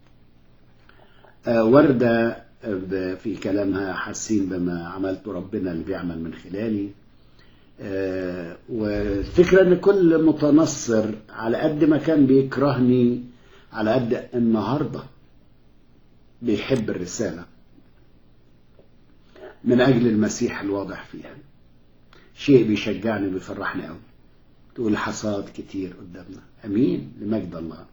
وردة في كلامها حاسين بما عملته ربنا اللي بيعمل من خلالي والفكرة ان كل متنصر على قد ما كان بيكرهني على قد النهاردة بيحب الرسالة من اجل المسيح الواضح فيها شيء بيشجعني وبيفرحني قوي تقول حصاد كتير قدامنا امين لمجد الله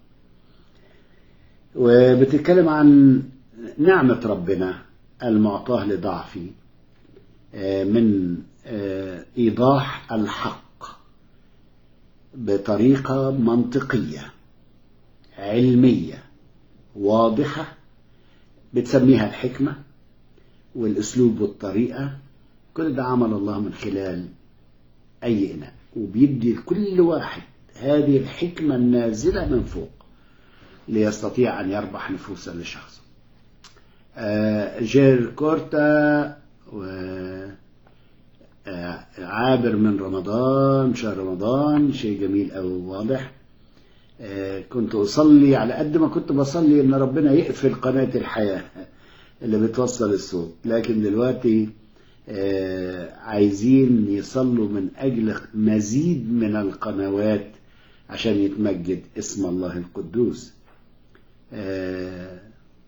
وبتتكلم عن نعمة ربنا المعطاه لضعفي آه، من آه، ايضاح الحق بطريقة منطقية علمية واضحة بتسميها الحكمة والاسلوب والطريقة كل ده عمل الله من خلال اي اناء وبيدي لكل واحد هذه الحكمة النازلة من فوق ليستطيع أن يربح نفوسا لشخص آه، جير كورتا و آه، عابر من رمضان شهر رمضان شيء جميل أو واضح آه، كنت أصلي على قد ما كنت بصلي إن ربنا يقفل قناة الحياة اللي بتوصل الصوت لكن دلوقتي آه، عايزين يصلوا من أجل مزيد من القنوات عشان يتمجد اسم الله القدوس آه،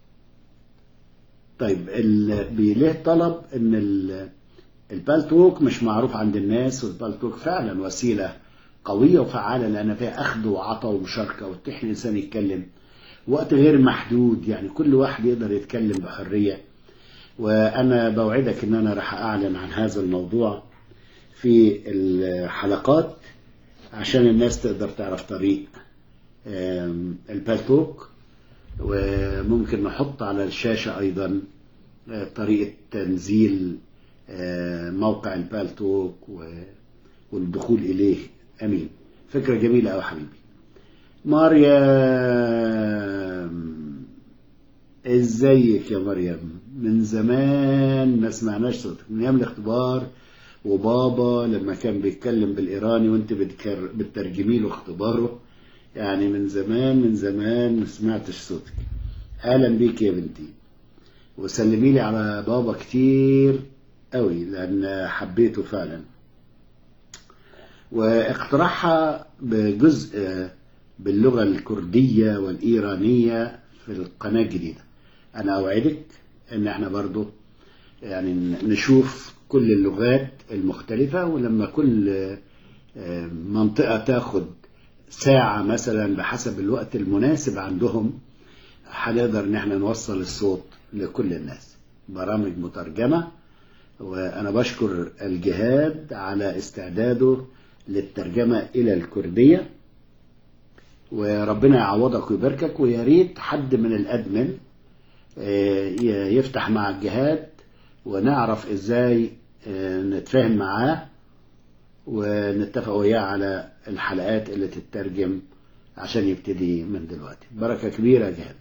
طيب ال- بيليه طلب ان ال- البالتوك مش معروف عند الناس والبالتوك فعلا وسيلة قوية وفعالة لأن فيها أخذ وعطاء ومشاركة وتتيح الإنسان يتكلم وقت غير محدود يعني كل واحد يقدر يتكلم بحرية وأنا بوعدك إن أنا راح أعلن عن هذا الموضوع في الحلقات عشان الناس تقدر تعرف طريق آم، البالتوك وممكن نحط على الشاشة أيضا آه، طريقة تنزيل آه، موقع البالتوك و- والدخول إليه أمين فكرة جميلة أوي حبيبي مريم ازيك يا مريم من زمان ما سمعناش صوتك من ايام الاختبار وبابا لما كان بيتكلم بالايراني وانت بتكر... بتترجمي له اختباره يعني من زمان من زمان ما سمعتش صوتك اهلا بيك يا بنتي وسلمي لي على بابا كتير قوي لان حبيته فعلا واقتراحها بجزء باللغة الكردية والإيرانية في القناة الجديدة أنا أوعدك إن إحنا برضو يعني نشوف كل اللغات المختلفة ولما كل آه، منطقة تاخد ساعة مثلا بحسب الوقت المناسب عندهم هنقدر إن إحنا نوصل الصوت لكل الناس برامج مترجمة وأنا بشكر الجهاد على استعداده للترجمة إلى الكردية وربنا يعوضك ويباركك ويا ريت حد من الادمن آه، ي- يفتح مع الجهاد ونعرف ازاي آه، نتفاهم معاه ونتفق وياه على الحلقات اللي تترجم عشان يبتدي من دلوقتي بركة كبيرة يا جهاد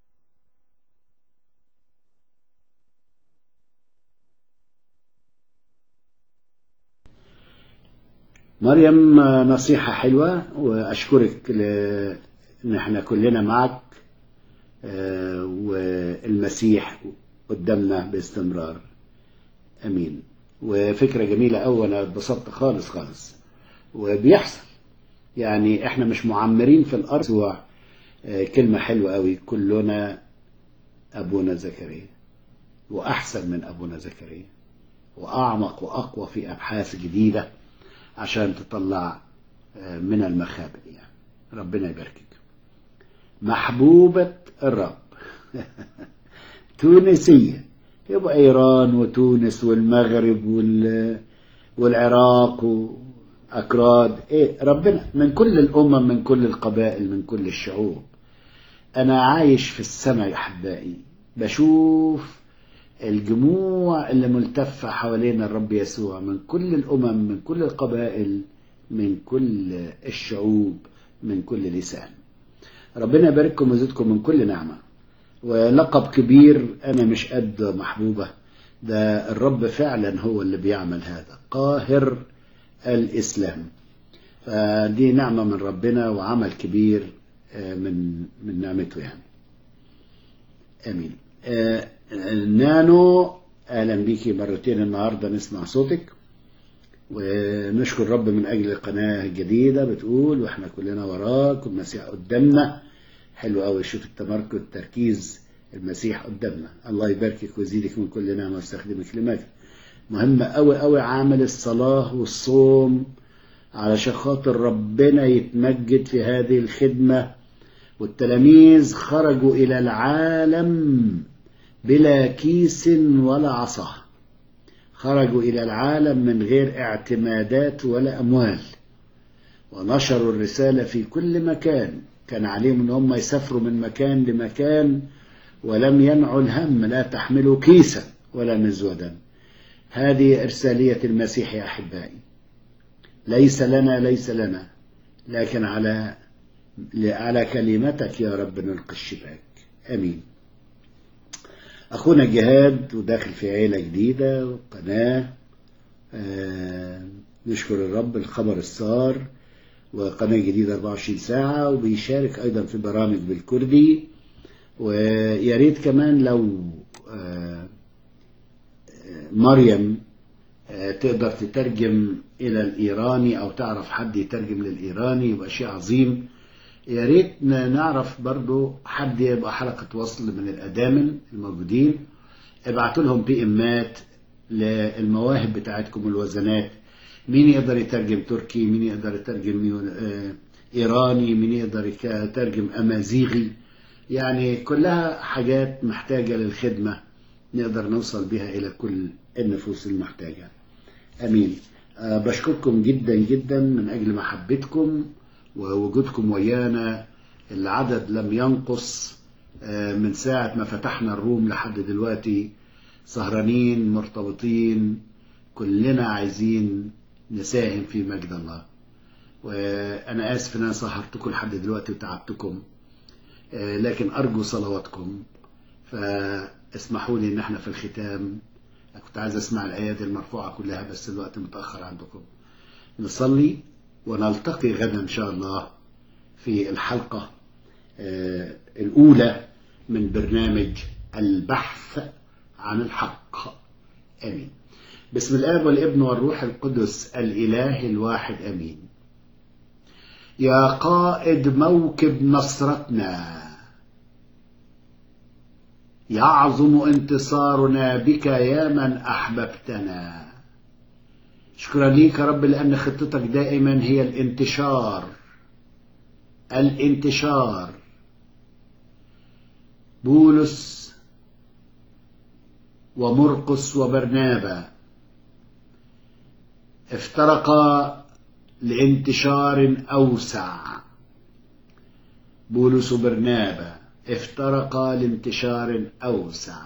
مريم آه، نصيحة حلوة وأشكرك ل... إن احنا كلنا معك آه، والمسيح قدامنا باستمرار أمين وفكرة جميلة أوي أنا اتبسطت خالص خالص وبيحصل يعني احنا مش معمرين في الأرض هو آه، كلمة حلوة أوي كلنا أبونا زكريا وأحسن من أبونا زكريا وأعمق وأقوى في أبحاث جديدة عشان تطلع آه، من المخابئ يعني ربنا يباركك محبوبة الرب تونسية يبقى إيران وتونس والمغرب وال... والعراق وأكراد إيه ربنا من كل الأمم من كل القبائل من كل الشعوب أنا عايش في السماء يا أحبائي بشوف الجموع اللي ملتفة حوالين الرب يسوع من كل الأمم من كل القبائل من كل الشعوب من كل لسان ربنا يبارككم ويزيدكم من كل نعمة ولقب كبير أنا مش قد محبوبة ده الرب فعلا هو اللي بيعمل هذا قاهر الإسلام فدي نعمة من ربنا وعمل كبير آه، من من نعمته يعني آمين آه، نانو أهلا بيكي مرتين النهاردة نسمع صوتك ونشكر الرب من أجل القناة الجديدة بتقول وإحنا كلنا وراك والمسيح قدامنا حلو قوي شوف التمركز التركيز المسيح قدامنا الله يباركك ويزيدك من كل نعمة ويستخدمك لمجد مهم قوي قوي عامل الصلاة والصوم علشان خاطر ربنا يتمجد في هذه الخدمة والتلاميذ خرجوا إلى العالم بلا كيس ولا عصا خرجوا إلى العالم من غير اعتمادات ولا أموال ونشروا الرسالة في كل مكان كان عليهم أن هم يسافروا من مكان لمكان ولم ينعوا الهم لا تحملوا كيسا ولا مزودا هذه إرسالية المسيح يا أحبائي ليس لنا ليس لنا لكن على على كلمتك يا رب نلقي الشباك امين اخونا جهاد وداخل في عيله جديده وقناه آه نشكر الرب الخبر السار وقناه جديده 24 ساعه وبيشارك ايضا في برامج بالكردي ويا ريت كمان لو آه مريم آه تقدر تترجم الى الايراني او تعرف حد يترجم للايراني يبقى شيء عظيم يا ريت نعرف برضو حد يبقى حلقة وصل من الأدامن الموجودين ابعتوا لهم بي امات للمواهب بتاعتكم الوزنات مين يقدر يترجم تركي مين يقدر يترجم إيراني مين يقدر يترجم أمازيغي يعني كلها حاجات محتاجة للخدمة نقدر نوصل بها إلى كل النفوس المحتاجة أمين أه بشكركم جدا جدا من أجل محبتكم ووجودكم ويانا العدد لم ينقص من ساعة ما فتحنا الروم لحد دلوقتي سهرانين مرتبطين كلنا عايزين نساهم في مجد الله وأنا آسف إن أنا سهرتكم لحد دلوقتي وتعبتكم لكن أرجو صلواتكم فاسمحوا لي إن احنا في الختام كنت عايز أسمع الآيات المرفوعة كلها بس الوقت متأخر عندكم نصلي ونلتقي غدا إن شاء الله في الحلقة الأولى من برنامج البحث عن الحق آمين بسم الآب والابن والروح القدس الإله الواحد آمين يا قائد موكب نصرتنا يعظم انتصارنا بك يا من أحببتنا شكرا ليك يا رب لأن خطتك دائما هي الانتشار الانتشار بولس ومرقس وبرنابا افترقا لانتشار أوسع بولس وبرنابا افترقا لانتشار أوسع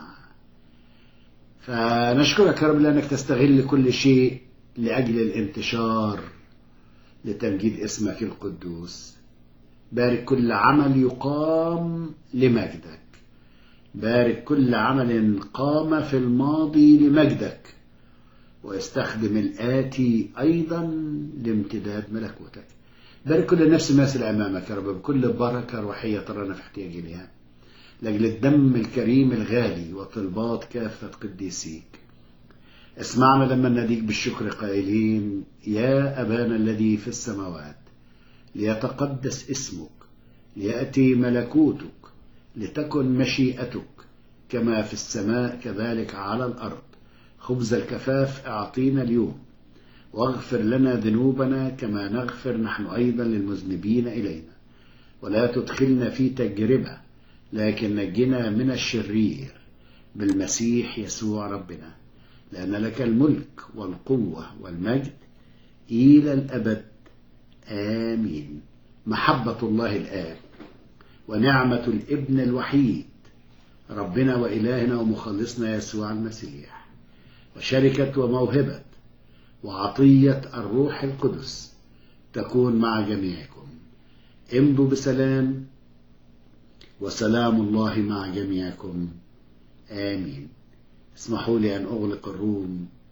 فنشكرك يا رب لأنك تستغل كل شيء لأجل الانتشار لتمجيد اسمك القدوس بارك كل عمل يقام لمجدك بارك كل عمل قام في الماضي لمجدك واستخدم الآتي أيضا لامتداد ملكوتك بارك كل نفس ماسل أمامك يا رب بكل بركة روحية ترانا في احتياج لها لأجل الدم الكريم الغالي وطلبات كافة قديسيك اسمعنا لما نديك بالشكر قائلين يا أبانا الذي في السماوات ليتقدس اسمك ليأتي ملكوتك لتكن مشيئتك كما في السماء كذلك على الأرض خبز الكفاف أعطينا اليوم واغفر لنا ذنوبنا كما نغفر نحن أيضا للمذنبين إلينا ولا تدخلنا في تجربة لكن نجنا من الشرير بالمسيح يسوع ربنا لأن لك الملك والقوة والمجد إلى الأبد آمين محبة الله الآب ونعمة الابن الوحيد ربنا وإلهنا ومخلصنا يسوع المسيح وشركة وموهبة وعطية الروح القدس تكون مع جميعكم امضوا بسلام وسلام الله مع جميعكم آمين اسمحوا لي أن أغلق الروم